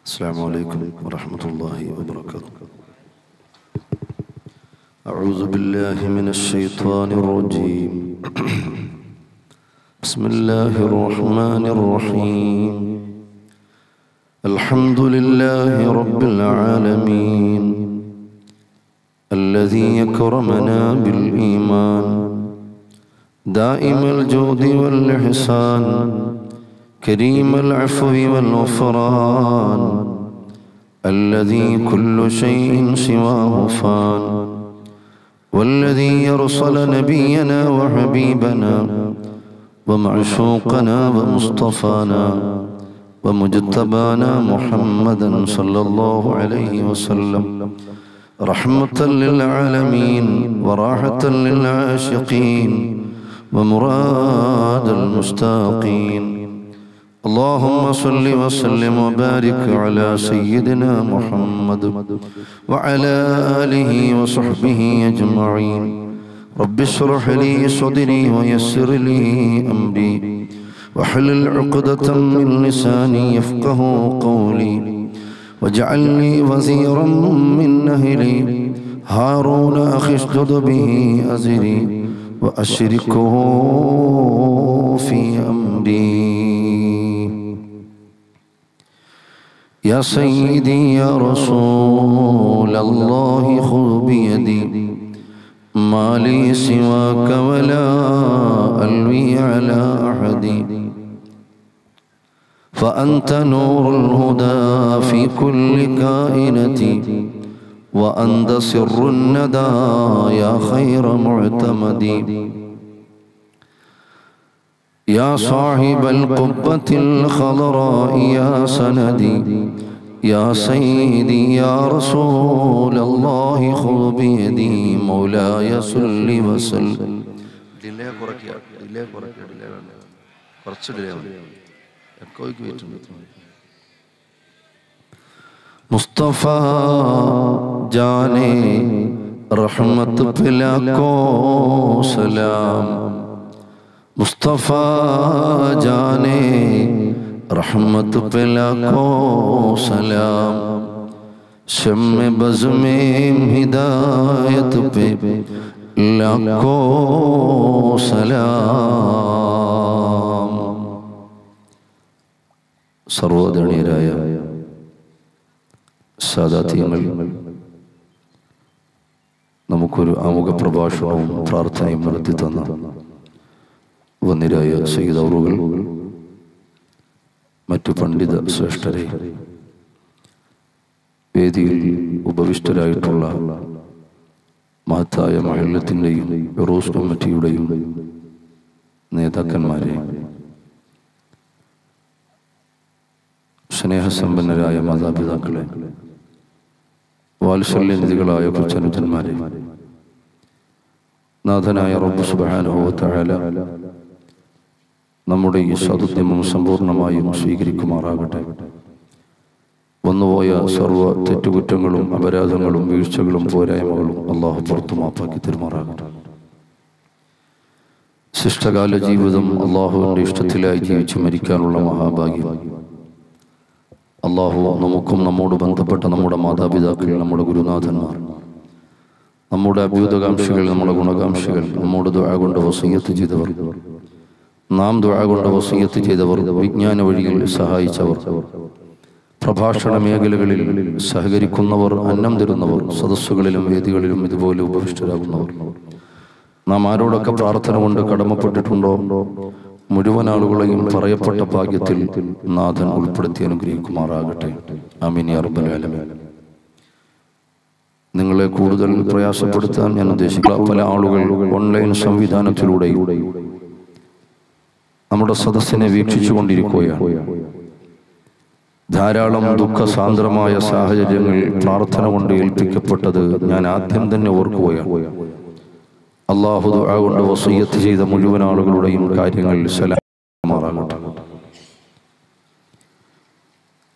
السلام عليكم ورحمة الله وبركاته أعوذ بالله من الشيطان الرجيم بسم الله الرحمن الرحيم الحمد لله رب العالمين الذي أكرمنا بالإيمان دائم الجود والإحسان كريم العفو والغفران الذي كل شيء سواه فان والذي يرسل نبينا وحبيبنا ومعشوقنا ومصطفانا ومجتبانا محمدا صلى الله عليه وسلم رحمة للعالمين وراحة للعاشقين ومراد المستاقين اللهم صل وسلم وبارك على سيدنا محمد وعلى آله وصحبه أجمعين رب اشرح لي صدري ويسر لي أمري واحلل عقدة من لساني يفقه قولي واجعل لي وزيرا من أهلي هارون أخي اشدد به أزري وأشركه في أمري يا سيدي يا رسول الله خذ بيدي ما لي سواك ولا ألوي على أحد فأنت نور الهدى في كل كائنتي وأنت سر الندى يا خير معتمد يا صاحب القبة الخضراء يا سندي يا سيدي يا رسول الله خذ بيدي مولاي صل وسلم delay കുറയ്ക്കുക delay കുറയ്ക്കുക delay വേണ്ട കുറച്ച് ഡിലേ വേണം എക്കോയ്ക്ക് വെയിറ്റ് മുസ്തഫ ജാനെ റഹ്മത്ത് പിലാക്കോ സലാം മുസ്തഫ ജാനെ റഹ്മത്ത് पे लाखों सलाम शम बज में हिदायत पे लाखों സലാം സർവോദരണീയരായ സാദാത്യങ്ങൾ നമുക്കൊരു ആമുഖ പ്രഭാഷണവും പ്രാർത്ഥനയും നടത്തി തന്ന വന്നിരായ സയ്യിദൗറുകൾ മറ്റു പണ്ഡിത ശ്രേഷ്ഠരെ വേദിയിൽ ഉപവിഷ്ടരായിട്ടുള്ള മഹത്തായ മഹല്ലത്തിൻ്റെയും ഫിറോസ് കമ്മിറ്റിയുടെയും നേതാക്കന്മാരെ സ്നേഹസമ്പന്നരായ മാതാപിതാക്കളെ വാത്സല്യനിധികളായ കൊച്ചനുജന്മാരെ നാഥനായ റബ്ബ് സുബാനുഭവത്തായാല നമ്മുടെ ഈ സതുദ്യമം സമ്പൂർണമായും സ്വീകരിക്കുമാറാകട്ടെ വന്നുപോയ സർവ തെറ്റുകുറ്റങ്ങളും അപരാധങ്ങളും വീഴ്ചകളും പോരായ്മകളും അള്ളാഹു പുറത്തു മാപ്പാക്കി തെരുമാറാകട്ടെ ശിഷ്ടകാല ജീവിതം അള്ളാഹുവിൻ്റെ ഇഷ്ടത്തിലായി ജീവിച്ച് മരിക്കാനുള്ള മഹാഭാഗ്യം അള്ളാഹു നമുക്കും നമ്മോട് ബന്ധപ്പെട്ട നമ്മുടെ മാതാപിതാക്കൾ നമ്മുടെ ഗുരുനാഥന്മാർ നമ്മുടെ അഭ്യുതകാംക്ഷികൾ നമ്മുടെ ഗുണകാംക്ഷികൾ നമ്മോട് ദുആ കൊണ്ട് വസീയത്ത് ചെയ്തവർ നാം ദുആ കൊണ്ട് വസീയത്ത് ചെയ്തവർ വിജ്ഞാന വഴിയിൽ സഹായിച്ചവർ പ്രഭാഷണ മേഖലകളിൽ സഹകരിക്കുന്നവർ അന്നം തരുന്നവർ സദസ്സുകളിലും വേദികളിലും ഇതുപോലെ ഉപവിഷ്ടരാകുന്നവർ നാം ആരോടൊക്കെ പ്രാർത്ഥന കൊണ്ട് കടമപ്പെട്ടിട്ടുണ്ടോ മുഴുവൻ ആളുകളെയും പറയപ്പെട്ട ഭാഗ്യത്തിൽ നാഥൻ ഉൾപ്പെടുത്തി അനുഗ്രഹിക്കുമാറാകട്ടെ അമീൻ അർബലാലമേ നിങ്ങളെ കൂടുതൽ പ്രയാസപ്പെടുത്താൻ ഞാൻ ഉദ്ദേശിക്കുന്ന പല ആളുകൾ ഓൺലൈൻ സംവിധാനത്തിലൂടെ നമ്മുടെ സദസ്സിനെ വീക്ഷിച്ചു കൊണ്ടിരിക്കുകയാണ് ധാരാളം ദുഃഖസാന്ദ്രമായ സാഹചര്യങ്ങൾ പ്രാർത്ഥന കൊണ്ട് ഏൽപ്പിക്കപ്പെട്ടത് ഞാൻ ആദ്യം തന്നെ ഓർക്കുകയാണ് അള്ളാഹു ദുആ കൊണ്ട് വസീയത്ത് ചെയ്ത മുഴുവൻ ആളുകളുടെയും കാര്യങ്ങൾ സലാമാറാകട്ടെ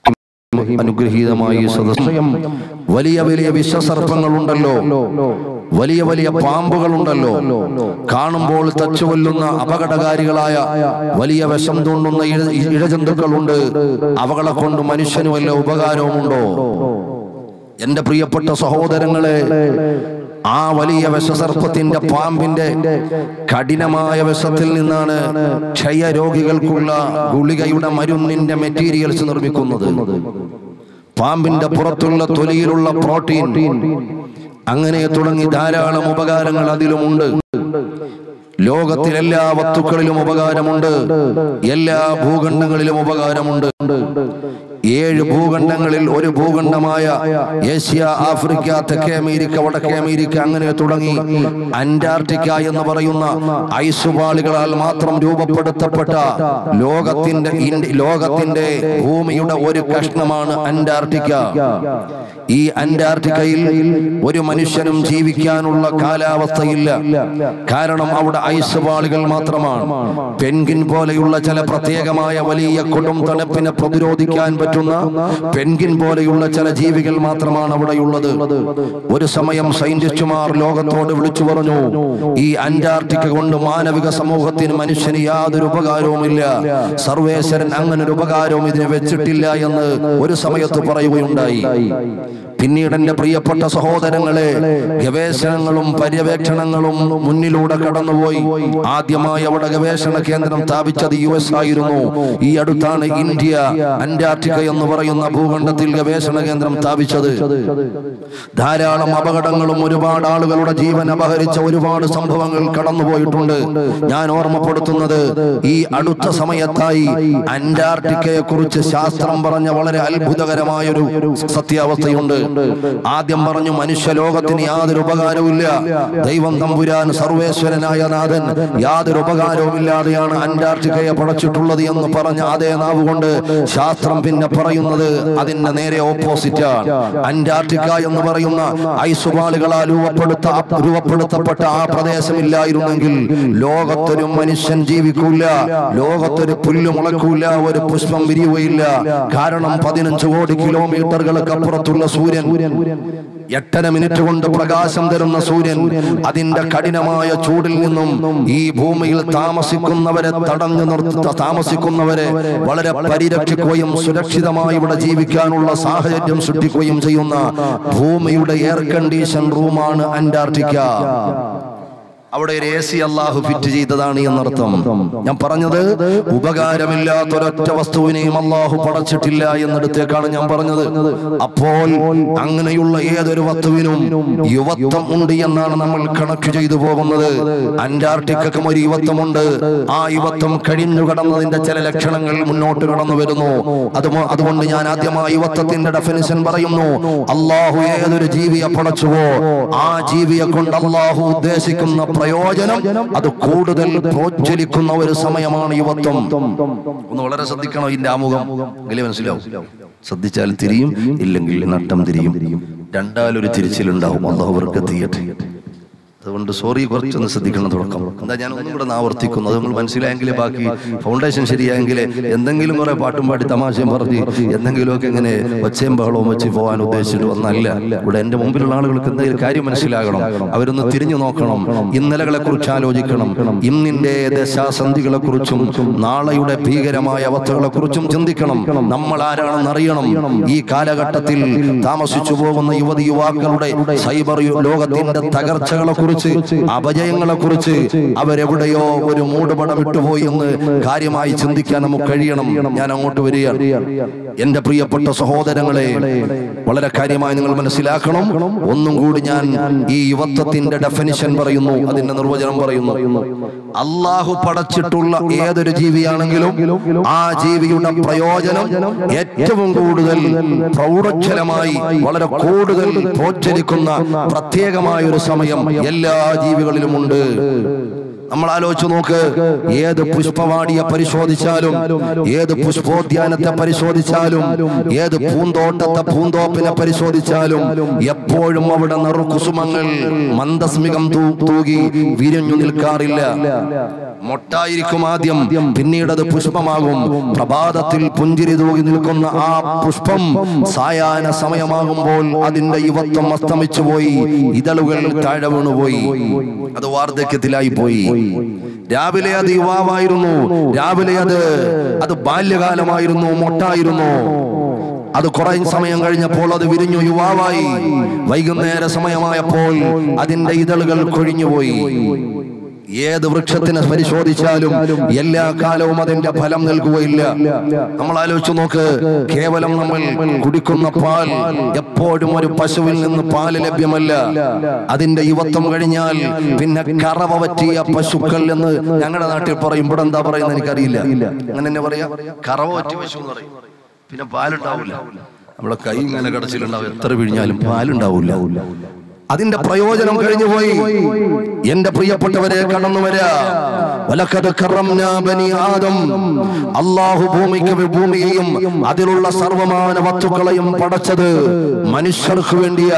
അനുഗ്രഹീതമായി സദസ്യം വലിയ വലിയ വിശ്വസർപ്പങ്ങളുണ്ടല്ലോ വലിയ വലിയ പാമ്പുകളുണ്ടല്ലോ കാണുമ്പോൾ തച്ചുകൊല്ലുന്ന അപകടകാരികളായ വലിയ വിഷം തോണ്ടുന്ന ഇഴ- ഇഴജന്തുക്കളുണ്ട് അവകളെ കൊണ്ട് മനുഷ്യന് വല്ല ഉപകാരവുമുണ്ടോ എന്റെ പ്രിയപ്പെട്ട സഹോദരങ്ങളെ ആ വലിയ വിഷസർപ്പത്തിന്റെ പാമ്പിന്റെ കഠിനമായ വിഷത്തിൽ നിന്നാണ് ക്ഷയരോഗികൾക്കുള്ള ഗുളികയുടെ മരുന്നിന്റെ മെറ്റീരിയൽസ് നിർമ്മിക്കുന്നത് പാമ്പിന്റെ പുറത്തുള്ള തൊലിയിലുള്ള പ്രോട്ടീൻ അങ്ങനെ തുടങ്ങി ധാരാളം ഉപകാരങ്ങൾ അതിലുമുണ്ട് ലോകത്തിൽ എല്ലാ വസ്തുക്കളിലും ഉപകാരമുണ്ട് എല്ലാ ഭൂഖണ്ഡങ്ങളിലും ഉപകാരമുണ്ട് ഏഴ് ഭൂഖണ്ഡങ്ങളിൽ ഒരു ഭൂഖണ്ഡമായ ഏഷ്യ ആഫ്രിക്ക തെക്കേ അമേരിക്ക വടക്കേ അമേരിക്ക അങ്ങനെ തുടങ്ങി അന്റാർട്ടിക്ക എന്ന് പറയുന്ന ഐസുപാളികളാൽ മാത്രം രൂപപ്പെടുത്തപ്പെട്ട ലോകത്തിന്റെ ഇന്ത്യ- ലോകത്തിന്റെ ഭൂമിയുടെ ഒരു കഷ്ണമാണ് അന്റാർട്ടിക്ക ഈ അന്റാർട്ടിക്കയിൽ ഒരു മനുഷ്യനും ജീവിക്കാനുള്ള കാലാവസ്ഥയില്ല കാരണം അവിടെ ഐസ് പാളികൾ മാത്രമാണ് പെൻഗിൻ പോലെയുള്ള ചില പ്രത്യേകമായ വലിയ കൊടും തണുപ്പിനെ പ്രതിരോധിക്കാൻ പറ്റുന്ന പെൻഗിൻ പോലെയുള്ള ചില ജീവികൾ മാത്രമാണ് അവിടെയുള്ളത് ഒരു സമയം സയന്റിസ്റ്റുമാർ ലോകത്തോട് വിളിച്ചു പറഞ്ഞു ഈ അന്റാർട്ടിക്ക കൊണ്ട് മാനവിക സമൂഹത്തിന് മനുഷ്യന് യാതൊരു ഉപകാരവുമില്ല സർവേശ്വരൻ അങ്ങനെ ഒരു ഉപകാരവും ഇതിന് വെച്ചിട്ടില്ല എന്ന് ഒരു സമയത്ത് പറയുകയുണ്ടായി പിന്നീട് എന്റെ പ്രിയപ്പെട്ട സഹോദരങ്ങളെ ഗവേഷണങ്ങളും പര്യവേക്ഷണങ്ങളും മുന്നിലൂടെ കടന്നുപോയി ആദ്യമായി അവിടെ ഗവേഷണ കേന്ദ്രം സ്ഥാപിച്ചത് യു എസ് ആയിരുന്നു ഈ അടുത്താണ് ഇന്ത്യ അന്റാർട്ടിക്ക എന്ന് പറയുന്ന ഭൂഖണ്ഡത്തിൽ ഗവേഷണ കേന്ദ്രം സ്ഥാപിച്ചത് ധാരാളം അപകടങ്ങളും ഒരുപാട് ആളുകളുടെ ജീവൻ അപഹരിച്ച ഒരുപാട് സംഭവങ്ങൾ കടന്നുപോയിട്ടുണ്ട് ഞാൻ ഓർമ്മപ്പെടുത്തുന്നത് ഈ അടുത്ത സമയത്തായി അന്റാർട്ടിക്കയെ കുറിച്ച് ശാസ്ത്രം പറഞ്ഞ വളരെ അത്ഭുതകരമായൊരു സത്യാവസ്ഥയുണ്ട് ആദ്യം പറഞ്ഞു മനുഷ്യ ലോകത്തിന് യാതൊരു ഉപകാരവുമില്ല ദൈവം തമ്പുരാൻ സർവേശ്വരനായ നാഥൻ യാതൊരു ഉപകാരവുമില്ലാതെയാണ് അന്റാർട്ടിക്കയെ പടച്ചിട്ടുള്ളത് എന്ന് പറഞ്ഞ അതേ നാവ് കൊണ്ട് ശാസ്ത്രം പിന്നെ പറയുന്നത് അതിന്റെ നേരെ ഓപ്പോസിറ്റാണ് അന്റാർട്ടിക്ക എന്ന് പറയുന്ന ഐസുപാളികളാൽ രൂപപ്പെടുത്ത രൂപപ്പെടുത്തപ്പെട്ട ആ പ്രദേശമില്ലായിരുന്നെങ്കിൽ ലോകത്തൊരു മനുഷ്യൻ ജീവിക്കൂല ലോകത്തൊരു പുല്ല് മുളക്കൂല ഒരു പുഷ്പം വിരിയുകയില്ല കാരണം പതിനഞ്ച് കോടി കിലോമീറ്ററുകൾക്ക് അപ്പുറത്തുള്ള സൂര്യൻ എട്ടര മിനിറ്റ് കൊണ്ട് പ്രകാശം തരുന്ന സൂര്യൻ അതിന്റെ കഠിനമായ ചൂടിൽ നിന്നും ഈ ഭൂമിയിൽ താമസിക്കുന്നവരെ തടഞ്ഞു നിർത്ത താമസിക്കുന്നവരെ വളരെ പരിരക്ഷിക്കുകയും സുരക്ഷിതമായി ഇവിടെ ജീവിക്കാനുള്ള സാഹചര്യം സൃഷ്ടിക്കുകയും ചെയ്യുന്ന ഭൂമിയുടെ എയർ കണ്ടീഷൻ റൂമാണ് അന്റാർട്ടിക്ക അവിടെ ഒരു എ സി അള്ളാഹു ഫിറ്റ് ചെയ്തതാണ് എന്നർത്ഥം ഞാൻ പറഞ്ഞത് ഉപകാരമില്ലാത്തൊരൊറ്റ വസ്തുവിനെയും അള്ളാഹു പടച്ചിട്ടില്ല എന്നിടത്തേക്കാണ് ഞാൻ പറഞ്ഞത് അപ്പോൾ അങ്ങനെയുള്ള ഏതൊരു വസ്തുവിനും യുവത്വം ഉണ്ട് എന്നാണ് നമ്മൾ കണക്ക് ചെയ്തു പോകുന്നത് അന്റാർട്ടിക്കും ഒരു യുവത്വമുണ്ട് ആ യുവത്വം കഴിഞ്ഞു കടന്നതിന്റെ ചില ലക്ഷണങ്ങൾ മുന്നോട്ട് കടന്നു വരുന്നു അത് അതുകൊണ്ട് ഞാൻ ആദ്യമായി യുവത്വത്തിന്റെ ഡെഫിനിഷൻ പറയുന്നു അള്ളാഹു ഏതൊരു ജീവിയെ പടച്ചുവോ ആ ജീവിയെ കൊണ്ട് അള്ളാഹു ഉദ്ദേശിക്കുന്ന പ്രയോജനം അത് കൂടുതൽ പ്രോജ്വലിക്കുന്ന ഒരു സമയമാണ് യുവത്വം ഒന്ന് വളരെ ശ്രദ്ധിക്കണം ഇതിന്റെ ആമുഖം എങ്കിലേ മനസ്സിലാവും ശ്രദ്ധിച്ചാൽ തിരിയും ഇല്ലെങ്കിൽ നട്ടം തിരിയും രണ്ടാലൊരു തിരിച്ചിലുണ്ടാവും അള്ളാഹു അവർക്ക് തീയട്ടെ അതുകൊണ്ട് സോറി കുറച്ചൊന്ന് ശ്രദ്ധിക്കണം തുടക്കം എന്താ ഞാൻ ഒന്നും കൂടെ ഒന്ന് ആവർത്തിക്കുന്നു അത് നിങ്ങൾ മനസ്സിലായെങ്കിലേ ബാക്കി ഫൗണ്ടേഷൻ ശരിയായെങ്കിൽ എന്തെങ്കിലും കുറെ പാട്ടും പാടി തമാശയും പറഞ്ഞ് എന്തെങ്കിലുമൊക്കെ ഇങ്ങനെ ഒച്ചയും ബഹളവും വെച്ച് പോകാൻ ഉദ്ദേശിച്ചിട്ട് വന്നല്ല ഇവിടെ എന്റെ മുമ്പിലുള്ള ആളുകൾക്ക് എന്തെങ്കിലും കാര്യം മനസ്സിലാകണം അവരൊന്ന് തിരിഞ്ഞു നോക്കണം ഇന്നലകളെ കുറിച്ച് ആലോചിക്കണം ഇന്നിന്റെ ദശാസന്ധികളെ കുറിച്ചും നാളെയുടെ ഭീകരമായ അവസ്ഥകളെ കുറിച്ചും ചിന്തിക്കണം നമ്മൾ ആരാണെന്ന് അറിയണം ഈ കാലഘട്ടത്തിൽ താമസിച്ചു പോകുന്ന യുവതി യുവാക്കളുടെ സൈബർ ലോകത്തിന്റെ തകർച്ചകളെ കുറിച്ച് അപജയങ്ങളെ കുറിച്ച് അവരെവിടെയോ ഒരു മൂടുപടം വിട്ടുപോയി എന്ന് കാര്യമായി ചിന്തിക്കാൻ നമുക്ക് കഴിയണം ഞാൻ അങ്ങോട്ട് വരികയാണ് എന്റെ പ്രിയപ്പെട്ട സഹോദരങ്ങളെ വളരെ കാര്യമായി നിങ്ങൾ മനസ്സിലാക്കണം ഒന്നും കൂടി ഞാൻ ഈ യുവത്വത്തിന്റെ ഡെഫിനിഷൻ പറയുന്നു അതിന്റെ നിർവചനം പറയുന്നു അള്ളാഹു പടച്ചിട്ടുള്ള ഏതൊരു ജീവിയാണെങ്കിലും ആ ജീവിയുടെ പ്രയോജനം ഏറ്റവും കൂടുതൽ പ്രൗഢക്ഷരമായി വളരെ കൂടുതൽ പ്രോജ്വലിക്കുന്ന പ്രത്യേകമായ ഒരു സമയം എല്ലാ ജീവികളിലുമുണ്ട് നമ്മൾ ആലോചിച്ചു നോക്ക് ഏത് പുഷ്പവാടിയെ പരിശോധിച്ചാലും ഏത് പുഷ്പോദ്യാനത്തെ പരിശോധിച്ചാലും ഏത് പൂന്തോട്ടത്തെ പൂന്തോപ്പിനെ പരിശോധിച്ചാലും എപ്പോഴും അവിടെ നിറു കുസുമങ്ങൾ മന്ദസ്മികം തൂ- തൂകി വിരിഞ്ഞു നിൽക്കാറില്ല മൊട്ടായിരിക്കും ആദ്യം പിന്നീട് അത് പുഷ്പമാകും പ്രഭാതത്തിൽ പുഞ്ചിരി തൂകി നിൽക്കുന്ന ആ പുഷ്പം സായാഹ്ന സമയമാകുമ്പോൾ അതിന്റെ യുവത്വം അസ്തമിച്ചു പോയി ഇതളുകൾ താഴെ വീണുപോയി അത് വാർദ്ധക്യത്തിലായി പോയി രാവിലെ അത് യുവാവായിരുന്നു രാവിലെ അത് അത് ബാല്യകാലമായിരുന്നു മൊട്ടായിരുന്നു അത് കുറെ സമയം കഴിഞ്ഞപ്പോൾ അത് വിരിഞ്ഞു യുവാവായി വൈകുന്നേര സമയമായപ്പോൾ അതിന്റെ ഇതളുകൾ കൊഴിഞ്ഞുപോയി ഏത് വൃക്ഷത്തിനെ പരിശോധിച്ചാലും എല്ലാ കാലവും അതിന്റെ ഫലം നൽകുകയില്ല നമ്മൾ ആലോചിച്ചു നോക്ക് കേവലം നമ്മൾ കുടിക്കുന്ന പാൽ എപ്പോഴും ഒരു പശുവിൽ നിന്ന് പാല് ലഭ്യമല്ല അതിന്റെ യുവത്വം കഴിഞ്ഞാൽ പിന്നെ കറവ പറ്റിയ പശുക്കൾ എന്ന് ഞങ്ങളുടെ നാട്ടിൽ പറയും ഇവിടെ എന്താ പറയുന്നത് എനിക്കറിയില്ല അങ്ങനെ തന്നെ പറയാ കറവ പറ്റിയ പശു എന്ന് പറയും പിന്നെ പാലുണ്ടാവില്ല നമ്മളെ കൈ ഇങ്ങനെ കടച്ചിലുണ്ടാവും എത്ര പിഴിഞ്ഞാലും പാലുണ്ടാവില്ല അതിന്റെ പ്രയോജനം കഴിഞ്ഞുപോയി എന്റെ പ്രിയപ്പെട്ടവരെ കടന്നു വരാ വലക്കത് കറംനാ ബനി ആദം അള്ളാഹു ഭൂമിക്ക് ഭൂമിയെയും അതിലുള്ള സർവമാന വസ്തുക്കളെയും പടച്ചത് മനുഷ്യർക്ക് വേണ്ടിയാ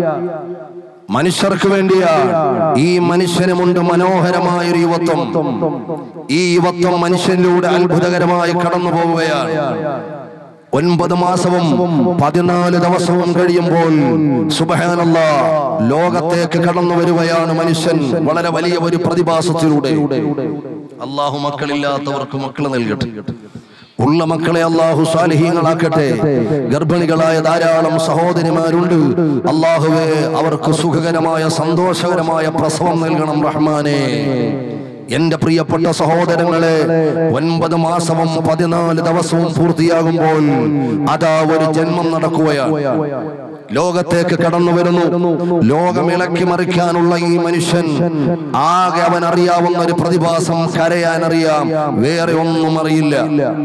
മനുഷ്യർക്ക് വേണ്ടിയാ ഈ മനുഷ്യനുമുണ്ട് മനോഹരമായ ഒരു യുവത്വം ഈ യുവത്വം മനുഷ്യനിലൂടെ അത്ഭുതകരമായി കടന്നു പോവുകയാണ് ഒൻപത് മാസവും പതിനാല് ദിവസവും കഴിയുമ്പോൾ സുബഹാനല്ല ലോകത്തേക്ക് കടന്നു വരികയാണ് മനുഷ്യൻ വളരെ വലിയ ഒരു പ്രതിഭാസത്തിലൂടെ അള്ളാഹു മക്കളില്ലാത്തവർക്ക് മക്കൾ നൽകട്ടെ ഉള്ള മക്കളെ അള്ളാഹു സാലിഹീങ്ങളാക്കട്ടെ ഗർഭിണികളായ ധാരാളം സഹോദരിമാരുണ്ട് അള്ളാഹുവെ അവർക്ക് സുഖകരമായ സന്തോഷകരമായ പ്രസവം നൽകണം റഹ്മാനെ എന്റെ പ്രിയപ്പെട്ട സഹോദരങ്ങളെ ഒൻപത് മാസവും പതിനാല് ദിവസവും പൂർത്തിയാകുമ്പോൾ അതാ ഒരു ജന്മം നടക്കുകയാണ് ലോകത്തേക്ക് കടന്നു വരുന്നു ലോകം ഇളക്കി മറിക്കാനുള്ള ഈ മനുഷ്യൻ ആകെ അവൻ അറിയാവുന്ന ഒരു പ്രതിഭാസം കരയാൻ അറിയാം വേറെ ഒന്നും അറിയില്ല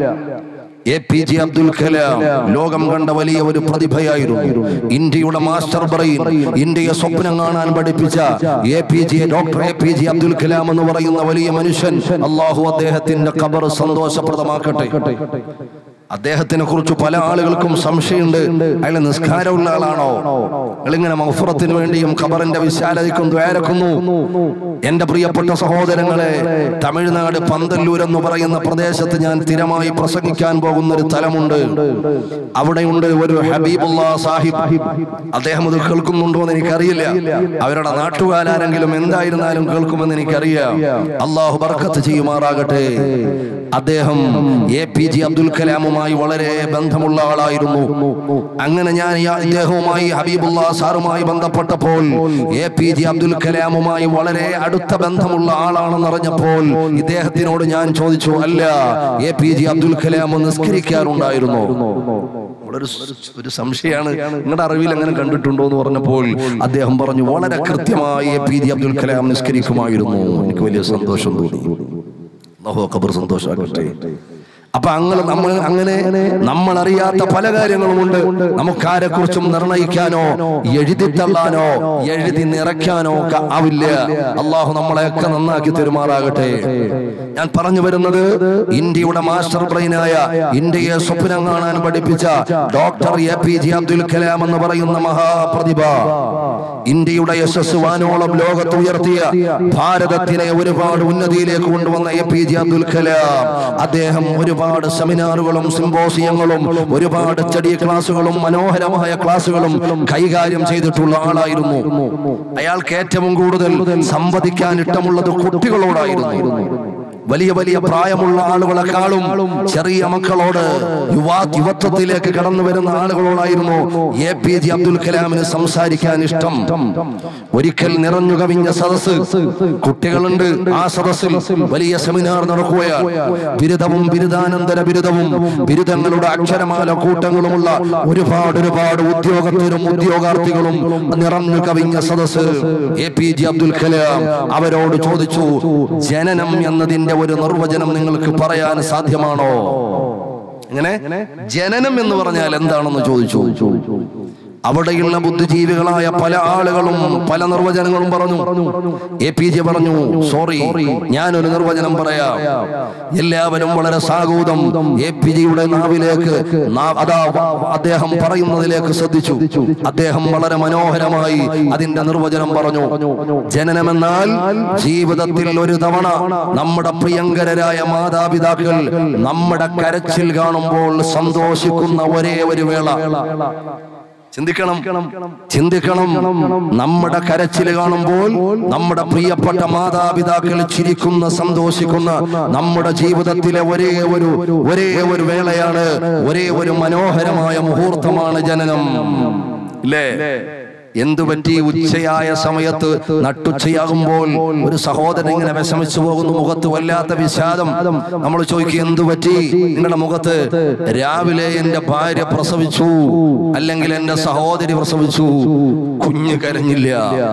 A P J Abdul Kalam ലോകം കണ്ട വലിയ ഒരു പ്രതിഭയായിരുന്നു ഇന്ത്യയുടെ മാസ്റ്റർ ബ്രെയിൻ ഇന്ത്യയെ സ്വപ്നം കാണാൻ പഠിപ്പിച്ച A P J doctor A P J Abdul Kalam എന്ന് പറയുന്ന വലിയ മനുഷ്യൻ അള്ളാഹു അദ്ദേഹത്തിന്റെ ഖബർ സന്തോഷപ്രദമാക്കട്ടെ അദ്ദേഹത്തിനെ കുറിച്ച് പല ആളുകൾക്കും സംശയമുണ്ട് അയാൾ നിസ്കാരമുള്ള ആളാണോ നിങ്ങളിങ്ങനെ മൗഫറത്തിന് വേണ്ടിയും ഖബറിന്റെ വിശാലതയ്ക്കും ദ്വാരക്കുന്നു എന്റെ പ്രിയപ്പെട്ട സഹോദരങ്ങളെ തമിഴ്നാട് പന്തല്ലൂർ എന്ന് പറയുന്ന പ്രദേശത്ത് ഞാൻ സ്ഥിരമായി പ്രസംഗിക്കാൻ പോകുന്ന ഒരു സ്ഥലമുണ്ട് അവിടെയുണ്ട് ഒരു ഹബീബുള്ള സാഹിബ് അദ്ദേഹം ഇത് കേൾക്കുന്നുണ്ടോ എന്ന് എനിക്കറിയില്ല അവരുടെ നാട്ടുകാരാരെങ്കിലും എന്തായിരുന്നാലും കേൾക്കുമെന്ന് എനിക്കറിയാം അള്ളാഹു ബർക്കത്ത് ചെയ്യുമാറാകട്ടെ അദ്ദേഹം എ പി ജെ അബ്ദുൽ കലാമുമായി വളരെ ബന്ധമുള്ള ആളായിരുന്നു അങ്ങനെ ഞാൻ ഈ ഇദ്ദേഹവുമായി ഹബീബുള്ള സാറുമായി ബന്ധപ്പെട്ടപ്പോൾ എ പി ജെ അബ്ദുൽ കലാമുമായി വളരെ അടുത്ത ബന്ധമുള്ള ആളാണെന്ന് അറിഞ്ഞപ്പോൾ ഇദ്ദേഹത്തിനോട് ഞാൻ ചോദിച്ചു അല്ല A P J Abdul Kalam നിസ്കരിക്കാറുണ്ടായിരുന്നു വളരെ സ് ഒരു സംശയമാണ് നിങ്ങളുടെ അറിവിൽ അങ്ങനെ കണ്ടിട്ടുണ്ടോ എന്ന് പറഞ്ഞപ്പോൾ അദ്ദേഹം പറഞ്ഞു വളരെ കൃത്യമായി A P J Abdul Kalam നിസ്കരിക്കുമായിരുന്നു എനിക്ക് വലിയ സന്തോഷം തോന്നി അല്ലാഹു അക്ബർ സന്തോഷാകട്ടെ അപ്പൊ അങ്ങനെ നമ്മൾ അങ്ങനെ നമ്മൾ അറിയാത്ത പല കാര്യങ്ങളുമുണ്ട് നമുക്കാരെ കുറിച്ചും നിർണയിക്കാനോ എഴുതി തള്ളാനോ എഴുതി നിറയ്ക്കാനോ ഒക്കെ ആവില്ല അള്ളാഹു നമ്മളെയൊക്കെ നന്നാക്കി തെരുമാറാകട്ടെ ഞാൻ പറഞ്ഞു വരുന്നത് ഇന്ത്യയുടെ മാസ്റ്റർ ബ്രെയിനായ ഇന്ത്യയെ സ്വപ്നം കാണാൻ പഠിപ്പിച്ച doctor A P J Abdul Kalam എന്ന് പറയുന്ന മഹാപ്രതിഭ ഇന്ത്യയുടെ യശസ് വാനോളം ലോകത്ത് ഉയർത്തിയ ഭാരതത്തിനെ ഒരുപാട് ഉന്നതിയിലേക്ക് കൊണ്ടുവന്ന A P J Abdul Kalam അദ്ദേഹം ഒരുപാട് സെമിനാറുകളും സിംബോസിയങ്ങളും ഒരുപാട് സ്റ്റഡി ക്ലാസുകളും മനോഹരമായ ക്ലാസുകളും കൈകാര്യം ചെയ്തിട്ടുള്ള ആളായിരുന്നു അയാൾക്ക് ഏറ്റവും കൂടുതൽ സംവദിക്കാൻ ഇഷ്ടമുള്ളത് കുട്ടികളോടായിരുന്നു വലിയ വലിയ പ്രായമുള്ള ആളുകളെക്കാളും ചെറിയ മക്കളോട് യുവാ യുവത്വത്തിലേക്ക് കടന്നു വരുന്ന ആളുകളോടായിരുന്നു എ പി ജെ അബ്ദുൽ കലാമിന് സംസാരിക്കാൻ ഇഷ്ടം ഒരിക്കൽ നിറഞ്ഞു കവിഞ്ഞ സദസ് കുട്ടികളുണ്ട് ആ സദസ്സിൽ വലിയ സെമിനാർ നടക്കുകയാണ് ബിരുദവും ബിരുദാനന്തര ബിരുദവും ബിരുദങ്ങളുടെ അക്ഷരമാല കൂട്ടങ്ങളുമുള്ള ഒരുപാട് ഒരുപാട് ഉദ്യോഗസ്ഥരും ഉദ്യോഗാർത്ഥികളും നിറഞ്ഞു കവിഞ്ഞ സദസ് A P J Abdul Kalam അവരോട് ചോദിച്ചു ജനനം എന്നതിന്റെ ഒരു നിർവചനം നിങ്ങൾക്ക് പറയാൻ സാധ്യമാണോ ഇങ്ങനെ ജനനം എന്ന് പറഞ്ഞാൽ എന്താണെന്ന് ചോദിച്ചു അവിടെയുള്ള ബുദ്ധിജീവികളായ പല ആളുകളും പല നിർവചനങ്ങളും പറഞ്ഞു എ പി ജെ പറഞ്ഞു സോറി ഞാനൊരു നിർവചനം പറയാം എല്ലാവരും വളരെ സാഗൂതം എ പി ജിയുടെ നാവിലേക്ക് നാ- അതാ അദ്ദേഹം പറയുന്നതിലേക്ക് ശ്രദ്ധിച്ചു അദ്ദേഹം വളരെ മനോഹരമായി അതിന്റെ നിർവചനം പറഞ്ഞു ജനനമെന്നാൽ ജീവിതത്തിൽ ഒരു തവണ നമ്മുടെ പ്രിയങ്കരരായ മാതാപിതാക്കൾ നമ്മുടെ കരച്ചിൽ കാണുമ്പോൾ സന്തോഷിക്കുന്ന ഒരേ ഒരു വേള ചിന്തിക്കണം ചിന്തിക്കണം നമ്മുടെ കരച്ചിൽ കാണുമ്പോൾ നമ്മുടെ പ്രിയപ്പെട്ട മാതാപിതാക്കൾ ചിരിക്കുന്ന സന്തോഷിക്കുന്ന നമ്മുടെ ജീവിതത്തിലെ ഒരേ ഒരു ഒരേ ഒരു വേളയാണ് ഒരേ ഒരു മനോഹരമായ മുഹൂർത്തമാണ് ജനനം ഇല്ലേ എന്തു പറ്റി ഉച്ചയായ സമയത്ത് നട്ടുച്ചയാകുമ്പോൾ ഒരു സഹോദരൻ ഇങ്ങനെ വിഷമിച്ചു പോകുന്നു മുഖത്ത് വല്ലാത്ത വിഷാദം നമ്മൾ ചോദിക്കും എന്തു പറ്റി നിങ്ങളുടെ മുഖത്ത് രാവിലെ എന്റെ ഭാര്യ പ്രസവിച്ചു അല്ലെങ്കിൽ എന്റെ സഹോദരി പ്രസവിച്ചു കുഞ്ഞ് കരഞ്ഞില്ല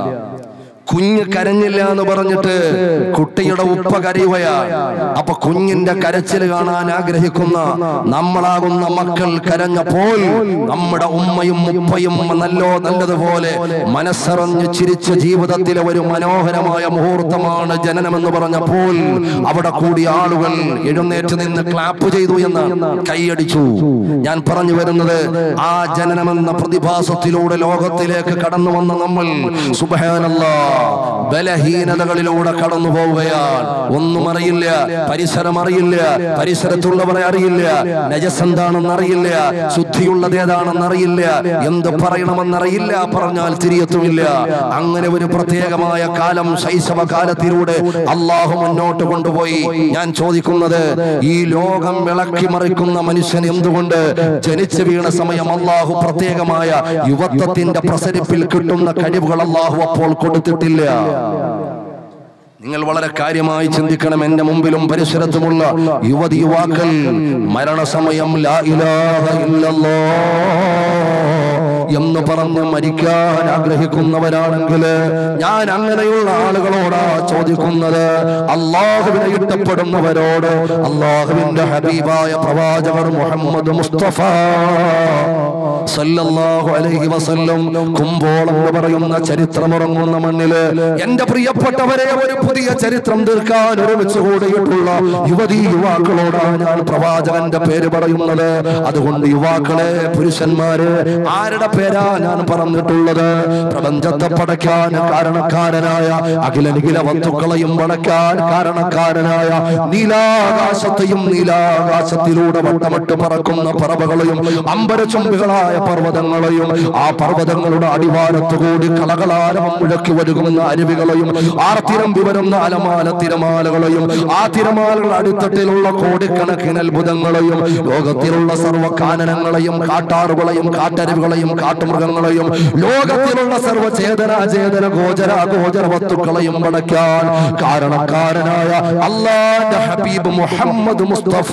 കുഞ്ഞ് കരഞ്ഞില്ല എന്ന് പറഞ്ഞിട്ട് കുട്ടിയുടെ ഉപ്പ കരയുകയാ അപ്പൊ കുഞ്ഞിന്റെ കരച്ചിൽ കാണാൻ ആഗ്രഹിക്കുന്ന നമ്മളാകുന്ന മക്കൾ കരഞ്ഞപ്പോൾ നമ്മുടെ ഉമ്മയും ഉപ്പയും നല്ലോ നല്ലതുപോലെ മനസ്സറിഞ്ഞ് ചിരിച്ച ജീവിതത്തിലെ ഒരു മനോഹരമായ മുഹൂർത്തമാണ് ജനനമെന്ന് പറഞ്ഞപ്പോൾ അവിടെ കൂടിയ ആളുകൾ എഴുന്നേറ്റ് നിന്ന് ക്ലാപ്പ് ചെയ്തു എന്ന് കൈയടിച്ചു ഞാൻ പറഞ്ഞു വരുന്നത് ആ ജനനമെന്ന പ്രതിഭാസത്തിലൂടെ ലോകത്തിലേക്ക് കടന്നു വന്ന നമ്മൾ സുബഹാനല്ലാ ബലഹീനതകളിലൂടെ കടന്നു പോവുകയാണ് ഒന്നും അറിയില്ല പരിസരം അറിയില്ല പരിസരത്തുള്ളവരെ അറിയില്ല നജസ് എന്താണെന്ന് അറിയില്ല ശുദ്ധിയുള്ളത് ഏതാണെന്ന് അറിയില്ല എന്ത് പറയണമെന്നറിയില്ല പറഞ്ഞാൽ തിരിയത്തുമില്ല അങ്ങനെ ഒരു പ്രത്യേകമായ കാലം ശൈശവ കാലത്തിലൂടെ അള്ളാഹു മുന്നോട്ട് കൊണ്ടുപോയി ഞാൻ ചോദിക്കുന്നത് ഈ ലോകം വിളക്കി മറിക്കുന്ന മനുഷ്യൻ എന്തുകൊണ്ട് ജനിച്ചു വീണ സമയം അള്ളാഹു പ്രത്യേകമായ യുവത്വത്തിന്റെ പ്രസരിപ്പിൽ കിട്ടുന്ന കഴിവുകൾ അള്ളാഹു അപ്പോൾ കൊടുത്തിട്ടില്ല നിങ്ങൾ വളരെ കാര്യമായി ചിന്തിക്കണം എന്റെ മുമ്പിലും പരിസരത്തുമുള്ള യുവതി യുവാക്കൾ മരണസമയം ലാ ഇലാഹ ഇല്ലല്ലാഹ് എന്ന് പറഞ്ഞ് മരിക്കാൻ ആഗ്രഹിക്കുന്നവരാണെങ്കിൽ ഞാൻ അങ്ങനെയുള്ള ആളുകളോടാ ചോദിക്കുന്നത് അള്ളാഹുവിനെ ഇഷ്ടപ്പെടുന്നവരോട് അള്ളാഹുവിന്റെ ഹബീബായ പ്രവാചകർ മുഹമ്മദ് മുസ്തഫ സല്ലല്ലാഹു അലൈഹി വസല്ലം കുമ്പോളം എന്ന് പറയുന്ന ചരിത്രമുറങ്ങുന്ന മണ്ണില് എന്റെ പ്രിയപ്പെട്ടവരെ ഒരു പുതിയ ചരിത്രം തീർക്കാൻ ഒരുമിച്ച് കൂടിയിട്ടുള്ള യുവതി യുവാക്കളോടാണ് ഞാൻ പ്രവാചകന്റെ പേര് പറയുന്നത് അതുകൊണ്ട് യുവാക്കളെ പുരുഷന്മാര് ആരുടെ പേരാ ഞാൻ പറഞ്ഞിട്ടുള്ളത് പ്രപഞ്ചത്തെ പടയ്ക്കാൻ കാരണക്കാരനായ അഖില നിഖില വസ്തുക്കളെയും പടയ്ക്കാൻ കാരണക്കാരനായ നീലാകാശത്തെയും നീലാകാശത്തിലൂടെ വട്ടമിട്ട് പറക്കുന്ന പറവകളെയും അമ്പരചുംബികളായ പർവ്വതങ്ങളെയും ആ പർവ്വതങ്ങളുടെ അടിവാരത്തു കൂടി കളകളാരവം മുഴക്കി വരുകുന്ന അരുവികളെയും ആർത്തിരമ്പി വരുന്ന അലമാല തിരമാലകളെയും ആ തിരമാലകളുടെ അടിത്തട്ടിലുള്ള കോടിക്കണക്കിന് അത്ഭുതങ്ങളെയും ലോകത്തിലുള്ള സർവ്വകാനനങ്ങളെയും കാട്ടാറുകളെയും കാട്ടരുവികളെയും കാട്ടുമൃഗങ്ങളെയും ലോകത്തിലുള്ള സർവ്വചേതനാചേതന ഗോചര ഗോചര വസ്തുക്കളെയും പടയ്ക്കാൻ കാരണക്കാരനായ അള്ളാന്റെ ഹബീബ് മുഹമ്മദ് മുസ്തഫ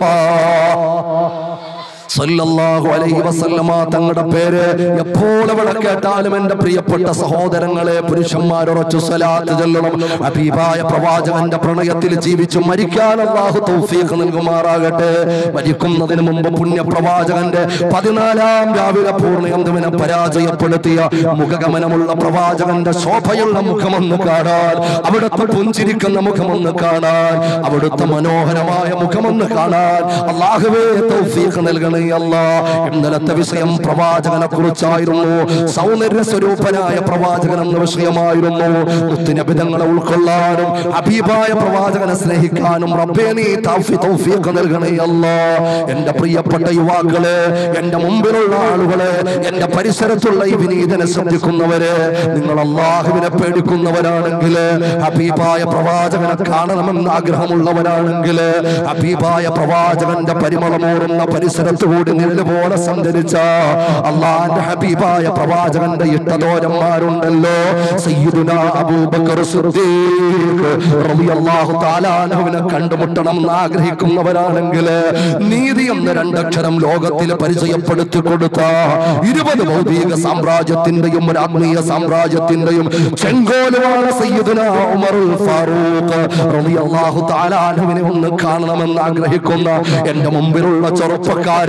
സല്ലല്ലാഹു അലൈഹി വസല്ലമ തങ്ങളുടെ പേര് എപ്പോൾ അവിടെ കേട്ടാലും എന്റെ പ്രിയപ്പെട്ട സഹോദരങ്ങളെ പുരുഷന്മാർ ഉറച്ചു സലാത്ത് ചൊല്ലണം ഹബീബായ പ്രവാചകന്റെ പ്രണയത്തിൽ ജീവിച്ചു മരിക്കാൻ അല്ലാഹു തൗഫീഖ് നൽകുമാറാകട്ടെ മരിക്കുന്നതിന് മുമ്പ് പുണ്യ പ്രവാചകന്റെ പതിനാലാം രാവിലെ പൂർണ്ണയന്തുവിനെ പരാജയപ്പെടുത്തിയ മുഖഗമനമുള്ള പ്രവാചകന്റെ ശോഭയുള്ള മുഖമൊന്ന് കാണാൻ അവിടുത്തെ പുഞ്ചിരിക്കുന്ന മുഖമൊന്ന് കാണാൻ അവിടുത്തെ മനോഹരമായ മുഖമൊന്ന് കാണാൻ അള്ളാഹുവേ തൗഫീഖ് നൽകണേ അല്ല ഇന്നലത്തെ വിഷയം പ്രവാചകനെ കുറിച്ചായിരുന്നു സൗന്ദര്യ സ്വരൂപനായ പ്രവാചകൻ എന്ന വിഷയമായിരുന്നു മുത്തുനബിതങ്ങളെ ഉൾക്കൊള്ളാനും ഹബീബായ പ്രവാചകനെ സ്നേഹിക്കാനും റബ്ബേ നീ തൗഫി തൗഫീഖ് നൽകണേ അല്ല എന്റെ പ്രിയപ്പെട്ട യുവാക്കളെ എന്റെ മുമ്പിലുള്ള ആളുകളെ എന്റെ പരിസരത്തുള്ള ഈ വിനീതനെ ശ്രദ്ധിക്കുന്നവരെ നിങ്ങൾ അള്ളാഹുവിനെ പേടിക്കുന്നവരാണെങ്കിൽ ഹബീബായ പ്രവാചകനെ കാണണമെന്ന് ആഗ്രഹമുള്ളവരാണെങ്കിൽ ഹബീബായ പ്രവാചകന്റെ പരിമളമൂറുന്ന പരിസരത്ത് കൂടി നെല്ല് പോലെ സഞ്ചരിച്ച അള്ളാന്റെ ഹബീബായ പ്രവാചകന്റെ ഇഷ്ടദോരന്മാരുണ്ടല്ലോ സയ്യിദുന അബൂബക്കർ സിദ്ദീഖ് റളിയല്ലാഹു തആല അൻഹുവിനെ കണ്ടുമുട്ടണം എന്ന് ആഗ്രഹിക്കുന്നവരാണെങ്കിൽ നീതി എന്ന രണ്ടക്ഷരം ലോകത്തിൽ പരിചയപ്പെടുത്തി കൊടുത്ത ഇരുപത് ഭൗതിക സാമ്രാജ്യത്തിന്റെയും ഒരു ആത്മീയ സാമ്രാജ്യത്തിന്റെയും ചെങ്കോലുമാണ് സയ്യിദുന ഉമറുൽ ഫാറൂഖ് റളിയല്ലാഹു തആല അൻഹുവിനെ ഒന്ന് കാണണമെന്ന് ആഗ്രഹിക്കുന്ന എന്റെ മുമ്പിലുള്ള ചെറുപ്പക്കാരെ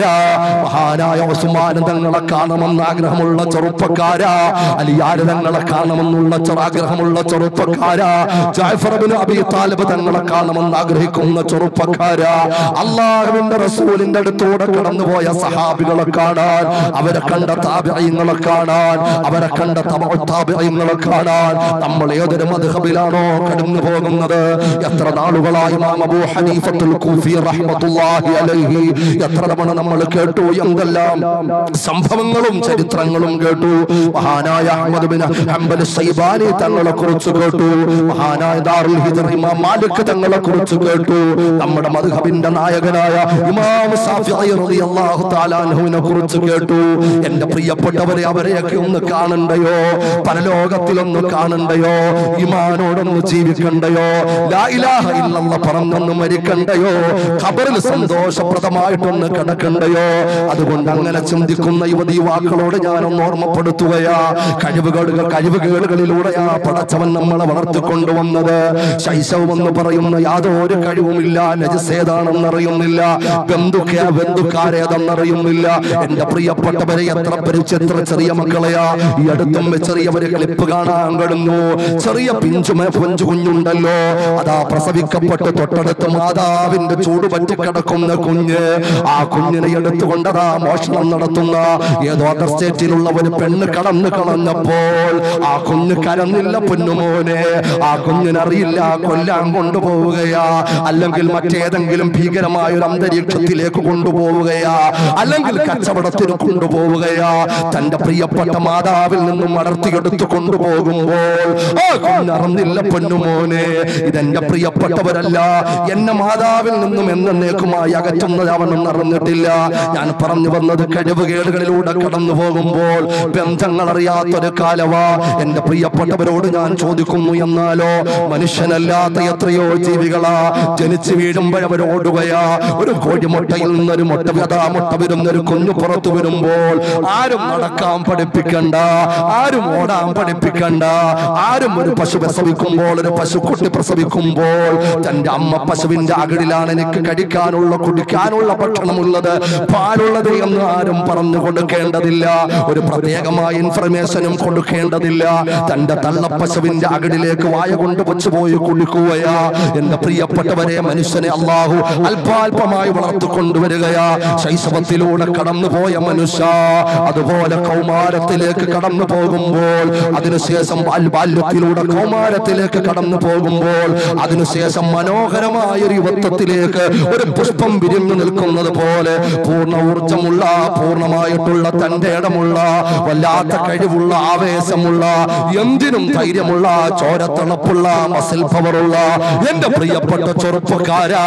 ചെറുപ്പക്കാരാ മഹാനായ ഉസ്മാൻ തങ്ങളെ കാണണമെന്ന് ആഗ്രഹമുള്ള ചെറുപ്പക്കാരാ അലിയാര് തങ്ങളെ കാണണമെന്നുള്ള ചെറു- ആഗ്രഹമുള്ള ചെറുപ്പക്കാരാ ജാഫർ ബിൻ അബി താലിബ് തങ്ങളെ കാണണമെന്ന് ആഗ്രഹിക്കുന്ന ചെറുപ്പക്കാരാ അള്ളാഹുവിന്റെ റസൂലിന്റെ അടുത്തൂടെ കടന്നുപോയ സഹാബികളെ കാണാൻ അവരെ കണ്ട താപിയങ്ങളെ കാണാൻ അവരെ കണ്ട താപിയങ്ങളെ കാണാൻ നമ്മൾ ഏതൊരു മധുഹബിലാണോ കടന്നു പോകുന്നത് എത്ര നാളുകളായി ഇമാം അബൂ ഹനീഫത്തുൽ കൂഫി റഹ്മത്തുള്ളാഹി അലൈഹി എത്ര തവണ നമ്മൾ കേട്ടു എന്തെല്ലാം സംഭവങ്ങളും ചരിത്രങ്ങളും കേട്ടു മഹാനായ അഹ്മദ് ബിൻ ഹംബൽ സൈബാനി തങ്ങളെ കുറിച്ച് കേട്ടു മഹാനായ ദാറുൽ ഹിജ്റ ഇമാം മാലിക് തങ്ങളെ കുറിച്ച് കേട്ടു നമ്മുടെ മദ്ഹബിന്റെ നായകനായ ഇമാം സാഫിഈ റളിയല്ലാഹു തആല അൻഹുവിനെ കുറിച്ച് കേട്ടു എന്റെ പ്രിയപ്പെട്ടവരെ അവരെയൊക്കെ ഒന്ന് കാണണ്ടയോ പരലോകത്തിലൊന്ന് കാണണ്ടയോ ഇമാനോടൊന്ന് ജീവിക്കണ്ടയോ ലാ ഇലാഹ ഇല്ലല്ലാഹ് പറഞ്ഞൊന്ന് മരിക്കണ്ടയോ ഖബറിൽ സന്തോഷപ്രദമായിട്ടൊന്ന് കിടക്കണ്ടയോ അതുകൊണ്ട് അങ്ങനെ ചിന്തിക്കുന്ന യുവതി യുവാക്കളോട് ഞാനൊന്ന് ഓർമ്മപ്പെടുത്തുകയാ കഴിവുകളുടെ കഴിവുകേടുകളിലൂടെയാ പടച്ചവൻ നമ്മളെ വളർത്തിക്കൊണ്ടുവന്നത് ശൈശവം എന്ന് പറയുന്ന യാതൊരു കഴിവുമില്ല നജസേതാണെന്നറിയുന്നില്ല ബന്ധുക്ക ബന്ധുക്കാരേതെന്നറിയുന്നില്ല എന്റെ പ്രിയപ്പെട്ടവരെ എത്ര പരിച്ച് എത്ര ചെറിയ മക്കളെയാ ഈ അടുത്തും ചെറിയവരെ ക്ലിപ്പ് കാണാൻ കിടന്നു ചെറിയ പിഞ്ചുമ പൊഞ്ചു കുഞ്ഞുണ്ടല്ലോ അതാ പ്രസവിക്കപ്പെട്ട് തൊട്ടടുത്ത് മാതാവിന്റെ ചൂട് പറ്റി കിടക്കുന്ന കുഞ്ഞ് ആ കുഞ്ഞിനെ എടുത്തുകൊണ്ടതാ മോഷണം നടത്തുന്ന ഏതോ അതർ സ്റ്റേറ്റിലുള്ള ഒരു പെണ്ണ് കടന്നു കളഞ്ഞപ്പോൾ ആ കുഞ്ഞ് കരന്നില്ല പൊന്നുമോനെ ആ കുഞ്ഞിനറിയില്ല കൊല്ലാൻ കൊണ്ടുപോവുകയാ അല്ലെങ്കിൽ മറ്റേതെങ്കിലും ഭീകരമായ ഒരു അന്തരീക്ഷത്തിലേക്ക് കൊണ്ടുപോവുകയാ അല്ലെങ്കിൽ കച്ചവടത്തിന് കൊണ്ടുപോവുകയാ തന്റെ പ്രിയപ്പെട്ട മാതാവിൽ നിന്നും അടർത്തിയെടുത്ത് കൊണ്ടുപോകുമ്പോൾ ആ കുഞ്ഞറിഞ്ഞില്ല പൊന്നുമോനെ ഇതെന്റെ പ്രിയപ്പെട്ടവരല്ല എന്നെ മാതാവിൽ നിന്നും എന്നേക്കുമായി അകറ്റുന്നത് അവനൊന്നും അറിഞ്ഞിട്ടില്ല ഞാൻ പറഞ്ഞു വന്നത് കഴിവുകേടുകളിലൂടെ കടന്നു പോകുമ്പോൾ ബന്ധങ്ങൾ അറിയാത്തൊരു കാലവാ എന്റെ പ്രിയപ്പെട്ടവരോട് ഞാൻ ചോദിക്കുന്നു എന്നാലോ മനുഷ്യനല്ലാത്ത എത്രയോ ജീവികളാ ജനിച്ചു വീഴുമ്പോൾ ഓടുകയാ ഒരു കോഴിമുട്ടയിൽ നിന്നൊരു മുട്ട കഥാ മുട്ട വരുന്നൊരു കുഞ്ഞു പുറത്തു വരുമ്പോൾ ആരും നടക്കാൻ പഠിപ്പിക്കണ്ട ആരും ഓടാൻ പഠിപ്പിക്കണ്ട ആരും ഒരു പശു പ്രസവിക്കുമ്പോൾ ഒരു പശുക്കുട്ടി പ്രസവിക്കുമ്പോൾ തന്റെ അമ്മ പശുവിന്റെ അകടിലാണ് എനിക്ക് കഴിക്കാനുള്ള കുടിക്കാനുള്ള ഭക്ഷണമുള്ളത് പാലുള്ളത് എന്ന് ആരും പറഞ്ഞു കൊടുക്കേണ്ടതില്ല ഒരു പ്രത്യേകമായ ഇൻഫർമേഷനും കൊടുക്കേണ്ടതില്ല തന്റെ തള്ളപ്പശുവിന്റെ അകടിലേക്ക് വായ കൊണ്ട് വെച്ചുപോയി കുളിക്കുകയാ എന്റെ പ്രിയപ്പെട്ടവരെ മനുഷ്യനെ അള്ളാഹു അല്പാൽപമായി വളർത്തിക്കൊണ്ടുവരികയാ ശൈശവത്തിലൂടെ കടന്നുപോയ മനുഷ്യ അതുപോലെ കൗമാരത്തിലേക്ക് കടന്നു പോകുമ്പോൾ അതിനുശേഷം ബാൽ- ബാല്യത്തിലൂടെ കൗമാരത്തിലേക്ക് കടന്നു പോകുമ്പോൾ അതിനുശേഷം മനോഹരമായ ഒരു യുവത്വത്തിലേക്ക് ഒരു പുഷ്പം വിരിഞ്ഞു നിൽക്കുന്നത് പോലെ പൂർണ്ണ ഊർജമുള്ള പൂർണ്ണമായിട്ടുള്ള തന്റെ ഇടമുള്ള വല്ലാത്ത കഴിവുള്ള ആവേശമുള്ള എന്തിനും ധൈര്യമുള്ള ചോരത്തണപ്പുള്ള മസിൽ പവറുള്ള എന്റെ പ്രിയപ്പെട്ട ചെറുപ്പക്കാരാ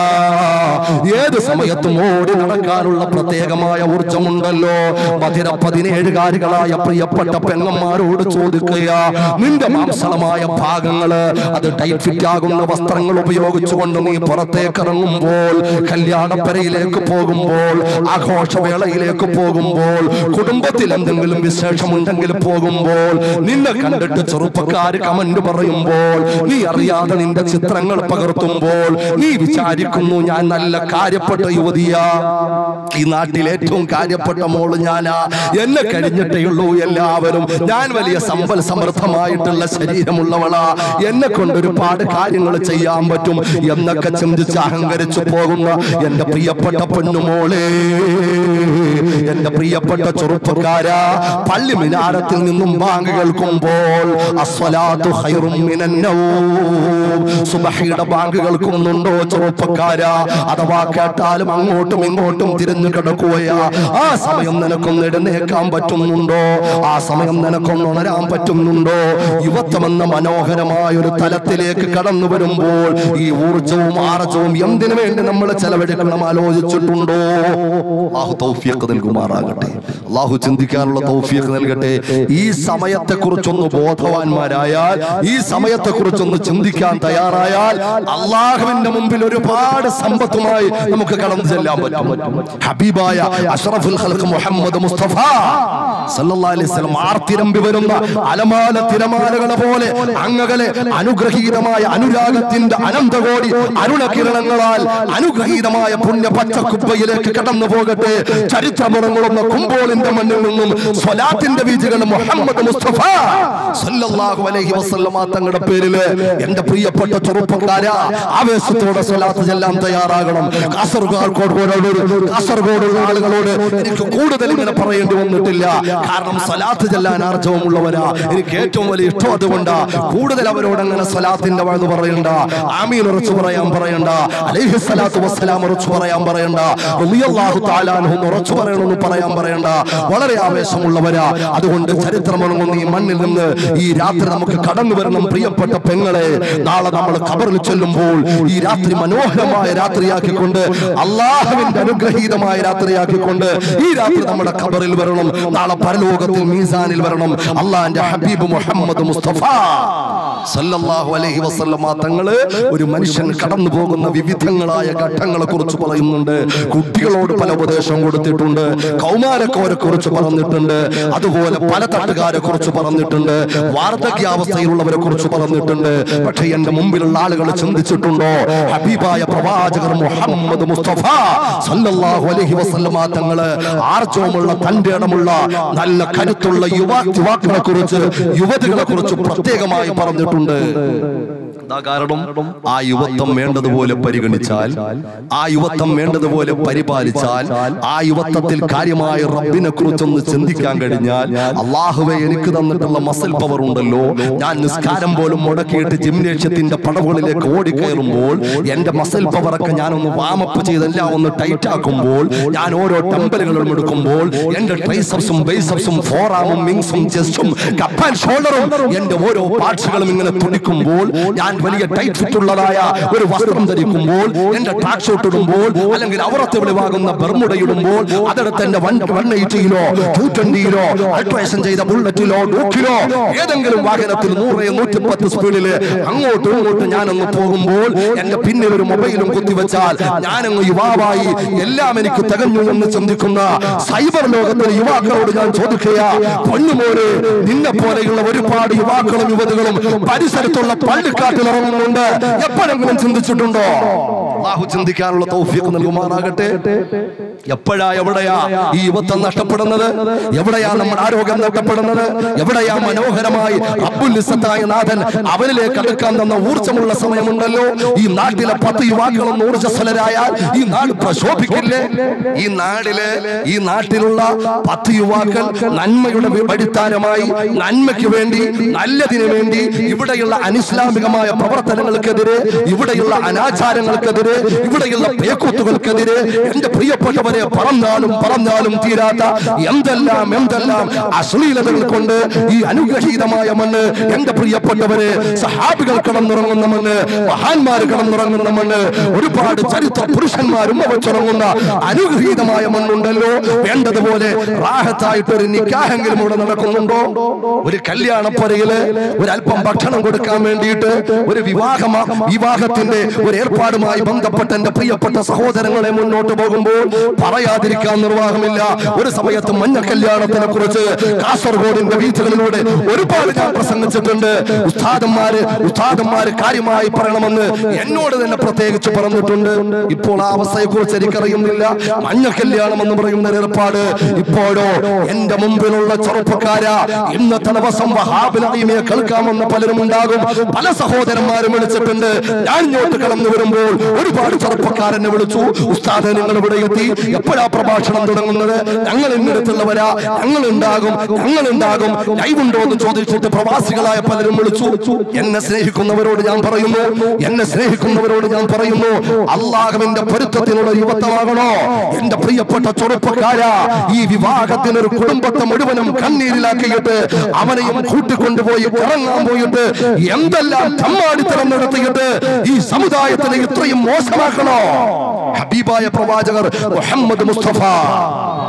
ഏത് സമയത്തും ഓടി നടക്കാനുള്ള പ്രത്യേകമായ ഊർജമുണ്ടല്ലോ മധുര പതിനേഴുകാരികളായ പ്രിയപ്പെട്ട പെങ്ങന്മാരോട് ചോദിക്കുക നിന്റെ മാംസളമായ ഭാഗങ്ങള് അത് ടൈറ്റ് ഫിറ്റ് ആകുന്ന വസ്ത്രങ്ങൾ ഉപയോഗിച്ചുകൊണ്ട് നീ പുറത്തേക്ക് ഇറങ്ങുമ്പോൾ കല്യാണപ്പരയിലേക്ക് പോകുമ്പോൾ ആഘോഷവേളയിലേക്ക് പോകുമ്പോൾ കുടുംബത്തിൽ എന്തെങ്കിലും വിശേഷമുണ്ടെങ്കിൽ പോകുമ്പോൾ നിന്നെ കണ്ടിട്ട് ചെറുപ്പക്കാര് കമന്റ് പറയുമ്പോൾ നീ അറിയാതെ നിന്റെ ചിത്രങ്ങൾ പകർത്തുമ്പോൾ നീ വിചാരിക്കുന്നു ഞാൻ നല്ല കാര്യപ്പെട്ട യുവതിയാ ഈ നാട്ടിൽ ഏറ്റവും കാര്യപ്പെട്ട മോള് ഞാനാ എന്നെ കഴിഞ്ഞിട്ടേ ഉള്ളൂ എല്ലാവരും ഞാൻ വലിയ സമ്പൽ സമൃദ്ധമായിട്ടുള്ള ശരീരമുള്ളവളാ എന്നെ കൊണ്ട് ഒരുപാട് കാര്യങ്ങൾ ചെയ്യാൻ പറ്റും എന്നൊക്കെ ചിന്തിച്ച് അഹങ്കരിച്ചു പോകുന്ന എന്റെ പ്രിയപ്പെട്ട പെണ്ണുമോളെ എന്റെ പ്രിയപ്പെട്ട ചെറുപ്പക്കാരാ പള്ളി മിനാരത്തിൽ നിന്നും ബാങ്ക് കേൾക്കുമ്പോൾ അസ്വലാത്തു ഖൈറും മിനൻ നൗം. സുബഹിയുടെ ബാങ്ക് കേൾക്കുന്നുണ്ടോ ചെറുപ്പക്കാരാ അഥവാ കേട്ടാലും അങ്ങോട്ടും ഇങ്ങോട്ടും തിരിഞ്ഞു കിടക്കുകയാ ആ സമയം നിനക്കൊന്ന് എഴുന്നേക്കാൻ പറ്റുന്നുണ്ടോ ആ സമയം നിനക്കൊന്ന് ഉണരാൻ പറ്റുന്നുണ്ടോ യുവത്വം എന്ന മനോഹരമായ ഒരു തലത്തിലേക്ക് കടന്നു വരുമ്പോൾ ഈ ഊർജവും ആർജവും എന്തിനു വേണ്ടി നമ്മൾ ചെലവഴിക്കണം ആലോചിച്ചിട്ടുണ്ടോ അള്ളാഹു തൗഫീഖ് നൽകുമാറാകട്ടെ അള്ളാഹു ചിന്തിക്കാനുള്ള തൗഫീഖ് നൽകട്ടെ ഈ സമയത്തെ കുറിച്ചൊന്ന് ബോധവാന്മാരായാൽ ഈ സമയത്തെ കുറിച്ചൊന്ന് ചിന്തിക്കാൻ തയ്യാറായാൽ അള്ളാഹുവിന്റെ മുമ്പിൽ ഒരുപാട് സമ്പത്തുമായി നമുക്ക് കടന്നു ചെല്ലാൻ പറ്റും ഹബീബായ അഷ്റഫുൽ ഖൽഖ് മുഹമ്മദ് മുസ്തഫ സല്ലല്ലാഹു അലൈഹി വസല്ലം ആർത്തിരമ്പി വരുന്ന അലമാല തിരമാലകളെ പോലെ അങ്ങകലെ അനുഗ്രഹീതമായ അനുരാഗത്തിന്റെ അനന്തകോടി അരുണകിരണങ്ങളാൽ അനുഗ്രഹീതമായ പുണ്യ പച്ചക്കുപ്പയിലേക്ക് കടന്നു കടന്നു പോകട്ടെ ചരിത്രമുറങ്ങുന്ന കുമ്പോളിന്റെ മണ്ണിൽ നിന്നും സ്വലാത്തിന്റെ ബീജുകൾ മുഹമ്മദ് മുസ്തഫ സല്ലല്ലാഹു അലൈഹി വസല്ലമ തങ്ങളുടെ പേരില് എന്റെ പ്രിയപ്പെട്ട ചെറുപ്പക്കാര ആവേശത്തോടെ സ്വലാത്ത് ചെല്ലാൻ തയ്യാറാകണം കാസർഗോഡ് കാസർഗോഡുള്ള ആളുകളോട് എനിക്ക് കൂടുതൽ ഇങ്ങനെ പറയേണ്ടി വന്നിട്ടില്ല കാരണം സ്വലാത്ത് ചെല്ലാൻ ആർജവമുള്ളവരാ എനിക്ക് ഏറ്റവും വലിയ ഇഷ്ടം അതുകൊണ്ടാ കൂടുതൽ അവരോട് അങ്ങനെ സ്വലാത്തിന്റെ വഴുത് പറയണ്ട ആമീൻ ഉറച്ചു പറയാൻ പറയണ്ട അലൈഹി സ്വലാത്തു വസ്സലാം ഉറച്ചു പറയാൻ പറയണ്ട റളിയല്ലാഹു തആല അൻഹു ഉറച്ചു പറയണമെന്ന് പറയാൻ പറയണ്ട വളരെ ആവേശമുള്ളവരാ അതുകൊണ്ട് ചരിത്രമുണങ്ങുന്ന ഈ മണ്ണിൽ നിന്ന് ഈ രാത്രി നമുക്ക് കടന്നു വരണം പ്രിയപ്പെട്ട പെങ്ങളെ നാളെ നമ്മൾ ഖബറിൽ ചെല്ലുമ്പോൾ ഈ രാത്രി മനോഹരമായ രാത്രിയാക്കിക്കൊണ്ട് അള്ളാഹുവിന്റെ അനുഗ്രഹീതമായ രാത്രിയാക്കിക്കൊണ്ട് ഈ രാത്രി നമ്മുടെ ഖബറിൽ വരണം നാളെ പരലോകത്തിൽ മീസാനിൽ വരണം അള്ളാഹിന്റെ ഹബീബ് മുഹമ്മദ് മുസ്തഫ സല്ലല്ലാഹു അലൈഹി വസല്ലമ തങ്ങള് ഒരു മനുഷ്യൻ കടന്നു പോകുന്ന വിവിധങ്ങളായ ഘട്ടങ്ങളെ കുറിച്ച് പറയുന്നുണ്ട് കുട്ടികളോട് പല ഉപദേശം കൊടുത്തിട്ടുണ്ട് കൗമാരക്കോരെ കുറിച്ച് പറഞ്ഞിട്ടുണ്ട് അതുപോലെ പല തട്ടുകാരെ കുറിച്ച് പറഞ്ഞിട്ടുണ്ട് വാർദ്ധക്യാവസ്ഥയിലുള്ളവരെ കുറിച്ച് പറഞ്ഞിട്ടുണ്ട് പക്ഷെ എന്റെ മുമ്പിലുള്ള ആളുകൾ ചിന്തിച്ചിട്ടുണ്ടോ ഹബീബായ പ്രവാചകർ മുഹമ്മദ് മുസ്തഫ സല്ലല്ലാഹു അലൈഹി വസല്ലമ തങ്ങള് ആർജവമുള്ള തന്റെ ഇടമുള്ള നല്ല കരുത്തുള്ള യുവാ യുവാക്കളെ കുറിച്ച് യുവതികളെ കുറിച്ച് പ്രത്യേകമായി പറഞ്ഞിട്ടുണ്ട് അതാ കാരണം ആ യുവത്വം വേണ്ടതുപോലെ പരിഗണിച്ചാൽ ആ യുവത്വം വേണ്ടതുപോലെ പരിപാലിച്ചാൽ ആ യുവത്വത്തിൽ കാര്യമായ റബ്ബിനെ കുറിച്ചൊന്ന് ചിന്തിക്കാൻ കഴിഞ്ഞാൽ അള്ളാഹുവെ എനിക്ക് തന്നിട്ടുള്ള മസിൽ പവർ ഉണ്ടല്ലോ ഞാൻ നിസ്കാരം പോലും മുടക്കിയിട്ട് ജിംനേഷ്യത്തിന്റെ പടവുകളിലേക്ക് ഓടിക്കയറുമ്പോൾ എന്റെ മസിൽ പവറൊക്കെ ഞാനൊന്ന് വാമപ്പ് ചെയ്തെല്ലാം ഒന്ന് ടൈറ്റ് ആക്കുമ്പോൾ ഞാൻ ഓരോ ടെമ്പലുകളും എടുക്കുമ്പോൾ എന്റെ ട്രൈസപ്സും ബേസപ്സും ഫോറാമും മിങ്സും ചെസ്റ്റും കപ്പാൻ ഷോൾഡറും എന്റെ ഓരോ പാർട്സുകളും ഇങ്ങനെ തുടിക്കുമ്പോൾ ഞാൻ വലിയ ടൈറ്റ് ഫിറ്റ് ഉള്ളതായ ഒരു വസ്ത്രം ധരിക്കുമ്പോൾ എന്റെ ട്രാക്ക് ഷോട്ട് ഇടുമ്പോൾ അല്ലെങ്കിൽ അവറത്തെ വെളിവാകുന്ന ബർമുട ഇടുമ്പോൾ അതെടുത്ത് എന്റെ വൺ വൺ എയ്റ്റിയിലോ ടു ട്വന്റിയിലോ അൾട്രേഷൻ ചെയ്ത ബുള്ളറ്റിലോ ഡൂക്കിലോ ഏതെങ്കിലും വാഹനത്തിൽ നൂറ് നൂറ്റി പത്ത് സ്പീഡില് അങ്ങോട്ടും ഇങ്ങോട്ടും ഞാനൊന്ന് പോകുമ്പോൾ എന്റെ പിന്നിൽ ഒരു മൊബൈലും കുത്തിവെച്ചാൽ ഞാനങ്ങ് യുവാവായി എല്ലാം എനിക്ക് തികഞ്ഞു എന്ന് ചിന്തിക്കുന്ന സൈബർ ലോകത്തിലെ യുവാക്കളോട് ഞാൻ ചോദിക്കുക പൊന്നുമോനെ നിന്നെ പോലെയുള്ള ഒരുപാട് യുവാക്കളും യുവതികളും പരിസരത്തുള്ള പള്ളിക്കാട്ടിൽ ഇറങ്ങുന്നുണ്ട് എപ്പോഴെങ്കിലും ചിന്തിച്ചിട്ടുണ്ടോ അള്ളാഹു ചിന്തിക്കാനുള്ള തൗഫീഖ് നൽകുമാറാകട്ടെ എപ്പോഴാ എവിടെയാ ഈ യുവത്വം നഷ്ടപ്പെടുന്നത് എവിടെയാ നമ്മുടെ ആരോഗ്യം നഷ്ടപ്പെടുന്നത് എവിടെയാ മനോഹരമായി അബ്ദുല്ലിസത്തായ നാഥൻ അവനിലേക്ക് അടുക്കാൻ തന്ന ഊർജ്ജമുള്ള സമയമുണ്ടല്ലോ ഈ നാട്ടിലെ പത്ത് യുവാക്കളും ഊർജ്ജസ്വലരായാൽ ഈ നാട് പ്രശോഭിക്കില്ലേ ഈ നാടിലെ ഈ നാട്ടിലുള്ള പത്ത് യുവാക്കൾ നന്മയുടെ വഴിത്താരമായി നന്മയ്ക്ക് വേണ്ടി നല്ലതിന് വേണ്ടി ഇവിടെയുള്ള അനിസ്ലാമികമായ പ്രവർത്തനങ്ങൾക്കെതിരെ ഇവിടെയുള്ള അനാചാരങ്ങൾക്കെതിരെ ഇവിടെയുള്ള പേക്കൂത്തുകൾക്കെതിരെ എന്റെ പ്രിയപ്പെട്ടവരെ പറഞ്ഞാലും പറഞ്ഞാലും തീരാത്ത എന്തെല്ലാം എന്തെല്ലാം അശ്ലീലതകൾ കൊണ്ട് ഈ അനുഗ്രഹീതമായ മണ്ണ് എന്റെ പ്രിയപ്പെട്ടവരെ സഹാബികൾ കടന്നുറങ്ങുന്ന മണ്ണ് മഹാന്മാർ കടന്നുറങ്ങുന്ന മണ്ണ് ഒരുപാട് ചരിത്ര പുരുഷന്മാരും വെച്ചുറങ്ങുന്ന അനുഗ്രഹീതമായ മണ്ണുണ്ടല്ലോ വേണ്ടതുപോലെ റാഹത്തായിട്ട് ഒരു നിക്കാഹെങ്കിലും ഇവിടെ നടക്കുന്നുണ്ടോ ഒരു കല്യാണപ്പുരയില് ഒരു അല്പം ഭക്ഷണം കൊടുക്കാൻ വേണ്ടിയിട്ട് ഒരു വിവാഹ വിവാഹത്തിന്റെ ഒരു ഏർപ്പാടുമായി ബന്ധപ്പെട്ട എന്റെ പ്രിയപ്പെട്ട സഹോദരങ്ങളെ മുന്നോട്ട് പോകുമ്പോൾ പറയാതിരിക്കാൻ നിർവാഹമില്ല ഒരു സമയത്ത് മഞ്ഞ കല്യാണത്തിനെ കുറിച്ച് കാസർഗോഡിന്റെ വീഥികളിലൂടെ ഒരുപാട് ഞാൻ പ്രസംഗിച്ചിട്ടുണ്ട് ഉസ്താദന്മാര് ഉസ്താദന്മാര് കാര്യമായി പറയണമെന്ന് എന്നോട് തന്നെ പ്രത്യേകിച്ച് പറഞ്ഞിട്ടുണ്ട് ഇപ്പോൾ ആ അവസ്ഥയെ കുറിച്ച് എനിക്കറിയുന്നില്ല മഞ്ഞ കല്യാണം എന്ന് പറയുന്ന ഒരു ഏർപ്പാട് ഇപ്പോഴോ എന്റെ മുമ്പിലുള്ള ചെറുപ്പക്കാര ഇന്നത്തെ ദിവസം വഹാബിലായ്മയെ കേൾക്കാമെന്ന പലരും ഉണ്ടാകും പല സഹോദരന്മാരും വിളിച്ചിട്ടുണ്ട് ഞാൻ ഇങ്ങോട്ട് കടന്നു വരുമ്പോൾ ഒരുപാട് ചെറുപ്പക്കാരനെ വിളിച്ചു ഉസ്താദ് നിങ്ങൾ ഇവിടെ എത്തി എപ്പോഴാ പ്രഭാഷണം തുടങ്ങുന്നത് ഞങ്ങൾ ഇന്നടുത്തുള്ളവരാ ഞങ്ങൾ ഉണ്ടാകും ഞങ്ങൾ ഉണ്ടാകും ലൈവ് ഉണ്ടോ എന്ന് ചോദിച്ചിട്ട് പ്രവാസികളായ പലരും വിളിച്ചു എന്നെ സ്നേഹിക്കുന്നവരോട് ഞാൻ പറയുന്നു എന്നെ സ്നേഹിക്കുന്നവരോട് ഞാൻ പറയുന്നു അള്ളാഹുവിന്റെ പൊരുത്തത്തിനുള്ള യുവത്വമാകണോ എന്റെ പ്രിയപ്പെട്ട ചെറുപ്പക്കാരാ ഈ വിവാഹത്തിന് ഒരു കുടുംബത്തെ മുഴുവനും കണ്ണീരിലാക്കിയിട്ട് അവനെയും കൂട്ടിക്കൊണ്ടുപോയി ഇറങ്ങാൻ പോയിട്ട് എന്തെല്ലാം തമ്മാടിത്തരം നടത്തിയിട്ട് ഈ സമുദായത്തിനെ ഇത്രയും മോശമാക്കണോ ഹബീബായ പ്രവാചകർ മുഹമ്മദ് മുസ്തഫ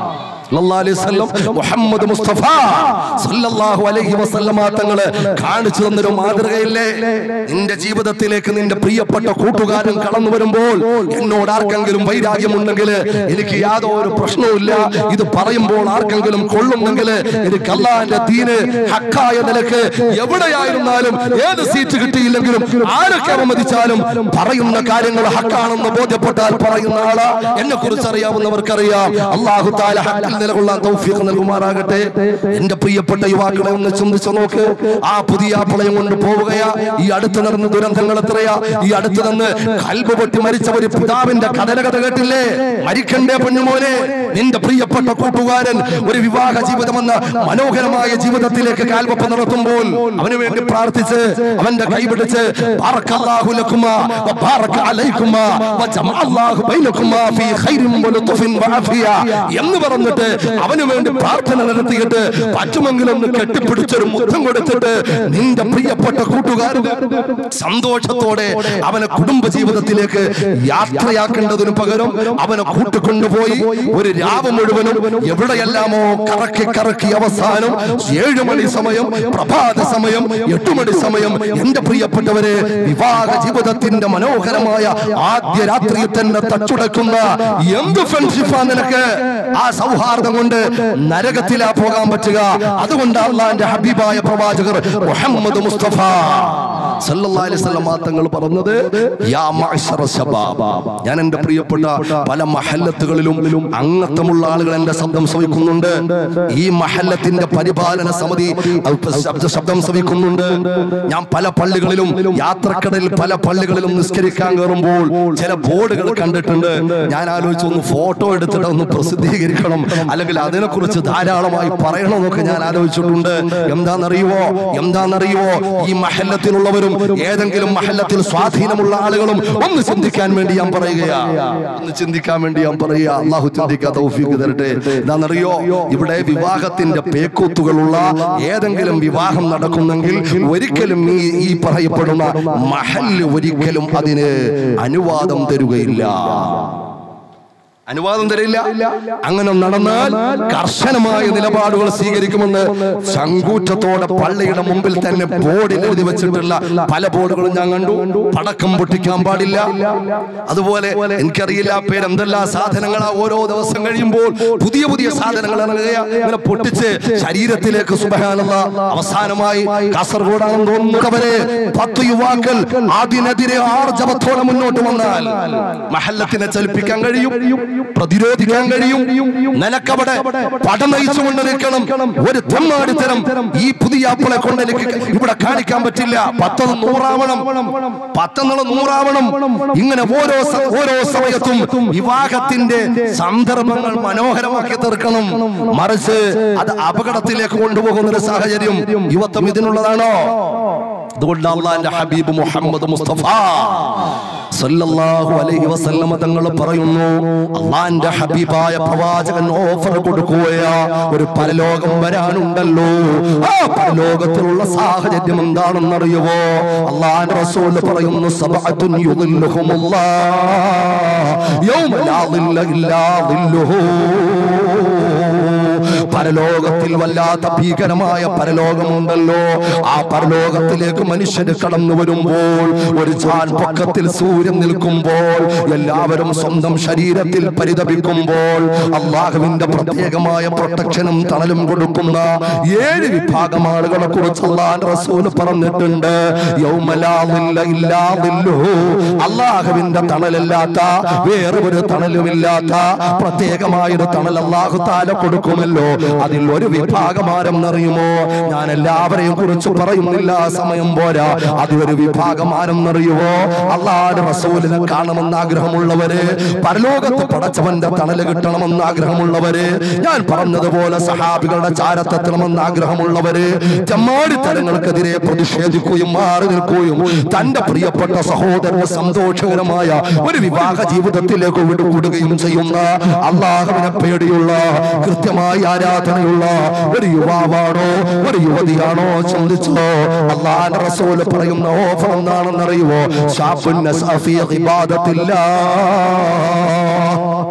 സല്ലല്ലാഹു അലൈഹി വസല്ലം മുഹമ്മദ് മുസ്തഫ സല്ലല്ലാഹു അലൈഹി വസല്ലമ തങ്ങള് കാണിച്ചു തന്നൊരു മാതൃകയില്ലേ നിന്റെ ജീവിതത്തിലേക്ക് നിന്റെ പ്രിയപ്പെട്ട കൂട്ടുകാരൻ കടന്നു വരുമ്പോൾ എന്നോട് ആർക്കെങ്കിലും വൈരാഗ്യമുണ്ടെങ്കിൽ എനിക്ക് യാതൊരു പ്രശ്നവുമില്ല ഇത് പറയുമ്പോൾ ആർക്കെങ്കിലും കൊള്ളുന്നെങ്കിൽ എനിക്ക് അള്ളാന്റെ ദീന് ഹക്കായ നിലക്ക് എവിടെയായിരുന്നാലും ഏത് സീറ്റ് കിട്ടിയില്ലെങ്കിലും ആരൊക്കെ അവമതിച്ചാലും പറയുന്ന കാര്യങ്ങൾ ഹക്കാണെന്ന് ബോധ്യപ്പെട്ടാൽ പറയുന്ന ആളാ എന്നെ കുറിച്ച് അറിയാവുന്നവർക്കറിയാം അള്ളാഹു താല ഹക്കിൽ നിലകൊള്ളാൻ തൗഫീഖ് നൽകുമാറാകട്ടെ എന്റെ പ്രിയപ്പെട്ട യുവാക്കളെ ഒന്ന് ചിന്തിച്ചു നോക്ക് ആ പുതിയ പ്രളയം കൊണ്ട് പോവുകയാ ഈ അടുത്ത് നടന്ന ദുരന്തങ്ങൾ എത്രയാ ഈ അടുത്ത് നിന്ന് കൽബ് പൊട്ടി മരിച്ച ഒരു പിതാവിന്റെ കഥനകഥ കേട്ടില്ലേ മരിക്കണ്ടേ പൊന്നുമോനെ നിന്റെ പ്രിയപ്പെട്ട കൂട്ടുകാരൻ ഒരു വിവാഹ ജീവിതമെന്ന മനോഹരമായ ജീവിതത്തിലേക്ക് കാൽവപ്പ് നടത്തുമ്പോൾ അവന് വേണ്ടി പ്രാർത്ഥിച്ച് അവന്റെ കൈപിടിച്ച് ബാറക്കല്ലാഹു ലക്കുമാ വബാറക അലൈക്കുമാ വജമഅല്ലാഹു ബൈനക്കുമാ ഫീ ഖൈറിൻ വലുത്ഫിൻ വഅഫിയ എന്ന് പറഞ്ഞിട്ട് അവന് വേണ്ടി പ്രാർത്ഥന നടത്തിയിട്ട് പറ്റുമെങ്കിലും ഒന്ന് കെട്ടിപ്പിടിച്ചൊരു മുത്തം കൊടുത്തിട്ട് നിന്റെ പ്രിയപ്പെട്ട കൂട്ടുകാരൻ സന്തോഷത്തോടെ അവനെ കുടുംബ ജീവിതത്തിലേക്ക് യാത്രയാക്കേണ്ടതിനു പകരം അവനെ കൂട്ടിക്കൊണ്ടുപോയി ഒരു രാവ് മുഴുവനും എവിടെയെല്ലാമോ കറക്കി കറക്കി അവസാനം ഏഴു മണി സമയം പ്രഭാത സമയം എട്ടു മണി സമയം എന്റെ പ്രിയപ്പെട്ടവരെ വിവാഹ ജീവിതത്തിന്റെ മനോഹരമായ ആദ്യ രാത്രിയിൽ തന്നെ തച്ചുടക്കുന്ന എന്ത് ഫ്രണ്ട്ഷിപ്പാ നിനക്ക് ആ സൗഹാർദ്ദം കൊണ്ട് നരകത്തിലാ പോകാൻ പറ്റുക അതുകൊണ്ട് അള്ളാന്റെ ഹബീബായ പ്രവാചകർ മുഹമ്മദ് മുസ്തഫ സല്ലല്ലാഹു അലൈഹി വസല്ലം തങ്ങൾ പറഞ്ഞത് യാ മഅ്ശറ ശബാബ് ഞാൻ എന്റെ പ്രിയപ്പെട്ട പല മഹല്ലത്തുകളിലും അംഗത്വമുള്ള ആളുകൾ എന്റെ ശബ്ദം ശ്രവിക്കുന്നുണ്ട് ഈ മഹല്ലത്തിന്റെ പരിപാലന സമിതി ശബ്ദ- ശബ്ദം ശ്രവിക്കുന്നുണ്ട് ഞാൻ പല പള്ളികളിലും യാത്രക്കടയിൽ പല പള്ളികളിലും നിസ്കരിക്കാൻ കയറുമ്പോൾ ചില ബോർഡുകൾ കണ്ടിട്ടുണ്ട് ഞാൻ ആലോചിച്ചു ഒന്ന് ഫോട്ടോ എടുത്തിട്ട് ഒന്ന് പ്രസിദ്ധീകരിക്കണം അല്ലെങ്കിൽ അതിനെക്കുറിച്ച് ധാരാളമായി പറയണമെന്നൊക്കെ ഞാൻ ആലോചിച്ചിട്ടുണ്ട് എന്താണെന്നറിയുവോ എന്താണെന്നറിയുവോ ഈ മഹല്ലത്തിലുള്ളവരും ഏതെങ്കിലും മഹല്ലത്തിൽ സ്വാധീനമുള്ള ആളുകളും ഒന്ന് ചിന്തിക്കാൻ വേണ്ടി ഞാൻ പറയുകയാ ഒന്ന് ചിന്തിക്കാൻ വേണ്ടി ഞാൻ പറയുക അള്ളാഹു ചിന്തിക്കാൻ തൗഫീഖ് തരട്ടെ എന്താണെന്നറിയോ ഇവിടെ വിവാഹത്തിന്റെ പേക്കൂത്തുകളുള്ള ഏതെങ്കിലും വിവാഹം നടക്കുന്നെങ്കിൽ ഒരിക്കലും ഈ ഈ പറയപ്പെടുന്ന മഹല്ല് ഒരിക്കലും അതിന് അനുവാദം തരുകയില്ല അനുവാദം തരില്ല അങ്ങനെ നടന്നാൽ കർശനമായ നിലപാടുകൾ സ്വീകരിക്കുമെന്ന് ചങ്കൂറ്റത്തോടെ പള്ളിയുടെ മുമ്പിൽ തന്നെ ബോർഡിൽ എഴുതി വെച്ചിട്ടുള്ള പല ബോർഡുകളും ഞാൻ കണ്ടു പടക്കം പൊട്ടിക്കാൻ പാടില്ല അതുപോലെ എനിക്കറിയില്ല ആ പേര് എന്തെല്ലാം സാധനങ്ങളാ ഓരോ ദിവസം കഴിയുമ്പോൾ പുതിയ പുതിയ സാധനങ്ങൾ ഇറങ്ങുകയാ ഇങ്ങനെ പൊട്ടിച്ച് ശരീരത്തിലേക്ക് സുബഹാനുള്ള അവസാനമായി കാസർഗോഡാണെന്ന് തോന്നുന്നവരെ പത്ത് യുവാക്കൾ അതിനെതിരെ ആർജവത്തോടെ മുന്നോട്ട് വന്നാൽ മഹല്ലത്തിനെ ചലിപ്പിക്കാൻ കഴിയും പ്രതിരോധിക്കാൻ കഴിയും നിനക്കവിടെ പട നയിച്ചുകൊണ്ട് നിൽക്കണം ഒരു തെമ്മാടിത്തരം ഈ പുതിയ ആപ്പിളെ കൊണ്ട് എനിക്ക് ഇവിടെ കാണിക്കാൻ പറ്റില്ല പത്തത് നൂറാവണം പത്തെന്നുള്ള നൂറാവണം ഇങ്ങനെ ഓരോ സ- ഓരോ സമയത്തും വിവാഹത്തിന്റെ സന്ദർഭങ്ങൾ മനോഹരമാക്കി തീർക്കണം മറിച്ച് അത് അപകടത്തിലേക്ക് കൊണ്ടുപോകുന്ന ഒരു സാഹചര്യം യുവത്വം ഇതിനുള്ളതാണോ അതുകൊണ്ട് അള്ളാന്റെ ഹബീബ് മുഹമ്മദ് മുസ്തഫ സല്ലല്ലാഹു അലൈഹി വസല്ലമ തങ്ങൾ പറയുന്നു അള്ളാന്റെ ഹബീബായ പ്രവാചകൻ ഓഫർ കൊടുക്കുകയാ ഒരു പരലോകം വരാനുണ്ടല്ലോ ആ പരലോകത്തിലുള്ള സാഹചര്യം എന്താണെന്നറിയുവോ അള്ളാന്റെ റസൂൽ പറയുന്നു സബഅത്തുൻ യുദില്ലുഹുമുല്ലാഹ് യൗമ ലാ ദില്ല ഇല്ലാ ദില്ലുഹു പരലോകത്തിൽ വല്ലാത്ത ഭീകരമായ പരലോകമുണ്ടല്ലോ ആ പരലോകത്തിലേക്ക് മനുഷ്യര് കടന്നു വരുമ്പോൾ ഒരു ചാൻ പൊക്കത്തിൽ സൂര്യൻ നിൽക്കുമ്പോൾ എല്ലാവരും സ്വന്തം ശരീരത്തിൽ പരിതപിക്കുമ്പോൾ അള്ളാഹുവിന്റെ പ്രത്യേകമായ പ്രൊട്ടക്ഷനും തണലും കൊടുക്കുന്ന ഏഴ് വിഭാഗം ആളുകളെ കുറിച്ച് അള്ളാൻ റസൂൽ പറഞ്ഞിട്ടുണ്ട് യൗമലാദില്ല ഇല്ലാതില്ലു അള്ളാഹുവിന്റെ തണലില്ലാത്ത വേറെ ഒരു തണലുമില്ലാത്ത പ്രത്യേകമായൊരു തണൽ അള്ളാഹു താല കൊടുക്കുമല്ലോ അതിൽ ഒരു വിഭാഗം ആരെന്നറിയുമോ ഞാൻ എല്ലാവരെയും കുറിച്ച് പറയുന്നില്ല സമയം പോരാ അതിലൊരു വിഭാഗം ആരെന്നറിയുമോ അള്ളാഹുടെ റസൂലിനെ കാണണമെന്ന് ആഗ്രഹമുള്ളവര് പരലോകത്ത് പടച്ചവന്റെ തണല് കിട്ടണമെന്ന് ആഗ്രഹമുള്ളവര് ഞാൻ പറഞ്ഞതുപോലെ സഹാബികളുടെ ചാരത്തെത്തണമെന്ന് ആഗ്രഹമുള്ളവര് ചെമ്മാടിത്തരങ്ങൾക്കെതിരെ പ്രതിഷേധിക്കുകയും മാറി നിൽക്കുകയും തന്റെ പ്രിയപ്പെട്ട സഹോദരന് സന്തോഷകരമായ ഒരു വിവാഹ ജീവിതത്തിലേക്ക് വിടുകൂടുകയും ചെയ്യുന്ന അള്ളാഹുവിനെ പേടിയുള്ള കൃത്യമായി ആരാധനയുള്ള ഒരു യുവാവാണോ ഒരു യുവതിയാണോ ചിന്തിച്ചോ അള്ളാഹ് റസൂൽ പറയുന്ന ഓഫർ എന്താണെന്നറിയുമോ ഷാഫുൻ നസാഫി ഇബാദത്തില്ലാ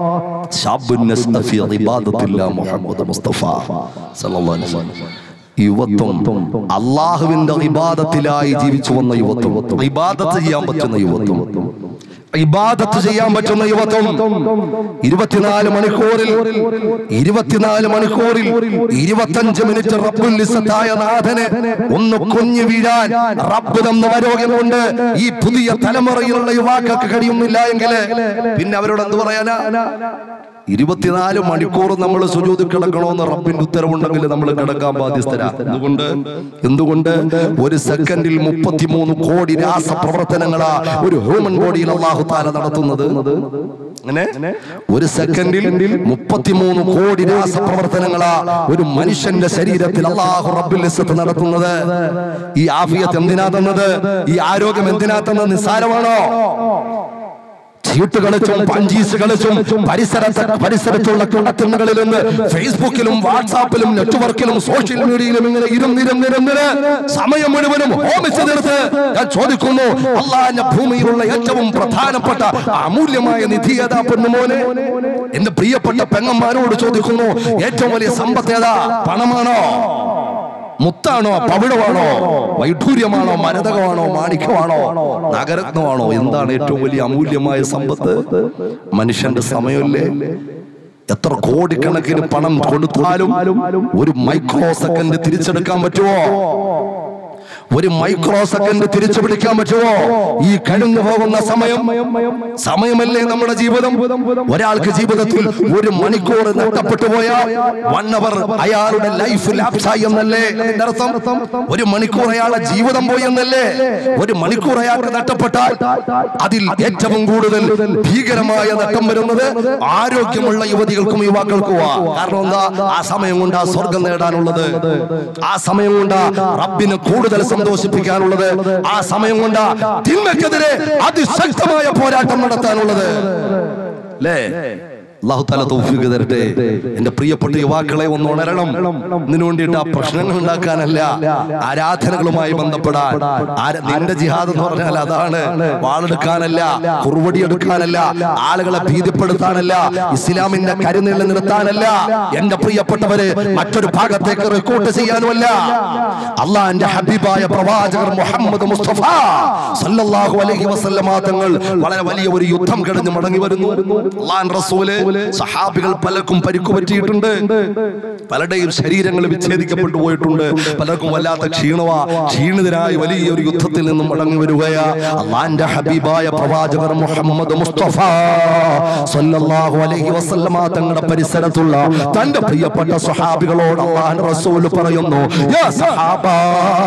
ശാബുൻ നസ്അ ഫി ഇബാദത്തില്ലാ മുഹമ്മദ് മുസ്തഫ സല്ലല്ലാഹു അലൈഹി വസല്ലം യുവത്വം അള്ളാഹുവിന്റെ ഇബാദത്തിലായി ജീവിച്ചു വന്ന യുവത്വം ഇബാദത്ത് ചെയ്യാൻ പറ്റുന്ന യുവത്വം ഇബാദത്ത് ചെയ്യാൻ പറ്റുന്ന യുവത്വം ഇരുപത്തിനാല് മണിക്കൂറിൽ ഇരുപത്തിനാല് മണിക്കൂറിൽ ഇരുപത്തഞ്ച് മിനിറ്റ് റബ്ബുൽ ഇസ്സത്തായ നാഥനെ ഒന്ന് കുഞ്ഞു വീഴാൻ റബ്ബ് തന്ന ആരോഗ്യം കൊണ്ട് ഈ പുതിയ തലമുറയിലുള്ള യുവാക്കൾക്ക് കഴിയുന്നില്ല എങ്കിൽ പിന്നെ അവരോട് എന്ത് പറയാനാ ഇരുപത്തിനാല് മണിക്കൂർ നമ്മൾ സുജൂതി കിടക്കണമെന്ന് റബ്ബിന്റെ ഉത്തരവുണ്ടെങ്കിൽ നമ്മൾ കിടക്കാൻ ബാധ്യസ്ഥരാ എന്തുകൊണ്ട് എന്തുകൊണ്ട് ഒരു സെക്കൻഡിൽ മുപ്പത്തിമൂന്ന് കോടി രാസപ്രവർത്തനങ്ങളാ ഒരു ഹ്യൂമൻ ബോഡിയിൽ അള്ളാഹു താല നടത്തുന്നത് അങ്ങനെ ഒരു സെക്കൻഡിൽ മുപ്പത്തിമൂന്ന് കോടി രാസപ്രവർത്തനങ്ങളാ ഒരു മനുഷ്യന്റെ ശരീരത്തിൽ അള്ളാഹു റബ്ബിൽ ഇസ്സത്ത് നടത്തുന്നത് ഈ ആഫിയത്ത് എന്തിനാ തന്നത് ഈ ആരോഗ്യം എന്തിനാ തന്നത് നിസ്സാരമാണോ ചീട്ട് കളിച്ചും പഞ്ചീസ് കളിച്ചും പരിസരത്ത് പരിസരത്തുള്ള കിണറ്റുകളിൽ നിന്ന് ഫേസ്ബുക്കിലും വാട്സാപ്പിലും നെറ്റ്വർക്കിലും സോഷ്യൽ മീഡിയയിലും ഇങ്ങനെ ഇരുന്നിരുന്നിരുന്നിന് സമയം മുഴുവനും ഹോമിച്ചു തീർത്ത് ഞാൻ ചോദിക്കുന്നു അള്ളാന്റെ ഭൂമിയിലുള്ള ഏറ്റവും പ്രധാനപ്പെട്ട അമൂല്യമായ നിധി ഏതാ പൊന്നുമോനെ എന്റെ പ്രിയപ്പെട്ട പെങ്ങന്മാരോട് ചോദിക്കുന്നു ഏറ്റവും വലിയ സമ്പത്ത് ഏതാ പണമാണോ മുത്താണോ പവിഴമാണോ വൈഡൂര്യമാണോ മരതകമാണോ മാണിക്യമാണോ നഗരത്നമാണോ എന്താണ് ഏറ്റവും വലിയ അമൂല്യമായ സമ്പത്ത് മനുഷ്യന്റെ സമയമല്ലേ എത്ര കോടിക്കണക്കിന് പണം കൊടുത്താലും ഒരു മൈക്രോ സെക്കൻഡ് തിരിച്ചെടുക്കാൻ പറ്റുമോ ഒരു മൈക്രോ സെക്കൻഡ് തിരിച്ചു പിടിക്കാൻ പറ്റുമോ ഈ കഴിഞ്ഞു പോകുന്ന സമയം സമയമല്ലേ നമ്മുടെ ജീവിതം ഒരാൾക്ക് ജീവിതത്തിൽ ഒരു മണിക്കൂർ നഷ്ടപ്പെട്ടു പോയാൽ വൺ അവർ അയാളുടെ ലൈഫ് ലാപ്സായി എന്നല്ലേ അതിന്റെ അർത്ഥം ഒരു മണിക്കൂർ അയാളുടെ ജീവിതം പോയി എന്നല്ലേ ഒരു മണിക്കൂർ അയാൾക്ക് നഷ്ടപ്പെട്ടാൽ അതിൽ ഏറ്റവും കൂടുതൽ ഭീകരമായ നഷ്ടം വരുന്നത് ആരോഗ്യമുള്ള യുവതികൾക്കും യുവാക്കൾക്കുമാ കാരണം എന്താ ആ സമയം കൊണ്ട് ആ സ്വർഗം നേടാനുള്ളത് ആ സമയം കൊണ്ട് റബ്ബിന് കൂടുതൽ സന്തോഷിപ്പിക്കാനുള്ളത് ആ സമയം കൊണ്ട് തിന്മയ്ക്കെതിരെ അതിശക്തമായ പോരാട്ടം നടത്താനുള്ളത് അല്ലേ അള്ളാഹു താല തൗഫീഖ് തരട്ടെ എന്റെ പ്രിയപ്പെട്ട യുവാക്കളെ ഒന്ന് ഉണരണം ഇതിനു വേണ്ടിയിട്ട് ആ പ്രശ്നങ്ങൾ ഉണ്ടാക്കാനല്ല ആരാധനകളുമായി ബന്ധപ്പെടാൻ ആര- നിന്റെ ജിഹാദ് എന്ന് പറഞ്ഞാൽ അതാണ് വാളെടുക്കാനല്ല കുറുവടി എടുക്കാനല്ല ആളുകളെ ഭീതിപ്പെടുത്താനല്ല ഇസ്ലാമിന്റെ കരുനില നിർത്താനല്ല എന്റെ പ്രിയപ്പെട്ടവരെ മറ്റൊരു ഭാഗത്തേക്ക് റിക്രൂട്ട് ചെയ്യാനുമല്ല അള്ളാന്റെ ഹബീബായ പ്രവാചകർ മുഹമ്മദ് മുസ്തഫ സല്ലല്ലാഹു അലൈഹി വസല്ലമ തങ്ങൾ വളരെ വലിയ ഒരു യുദ്ധം കഴിഞ്ഞ് മടങ്ങി വരുന്നു അള്ളാൻ റസൂല് സഹാബികൾ പലർക്കും പരിക്കു പറ്റിയിട്ടുണ്ട് പലരുടെയും ശരീരങ്ങൾ വിച്ഛേദിക്കപ്പെട്ടു പോയിട്ടുണ്ട് പലർക്കും വല്ലാത്ത ക്ഷീണവാ ക്ഷീണിതരായി വലിയ ഒരു യുദ്ധത്തിൽ നിന്നും മടങ്ങി വരികയാ അള്ളാന്റെ ഹബീബായ പ്രവാചകർ മുഹമ്മദ് മുസ്തഫ സല്ലല്ലാഹു അലൈഹി വസല്ലമ തങ്ങളുടെ പരിസരത്തുള്ള തന്റെ പ്രിയപ്പെട്ട സ്വഹാബികളോട് അള്ളാൻ റസൂൽ പറയുന്നു യാ സഹാബാ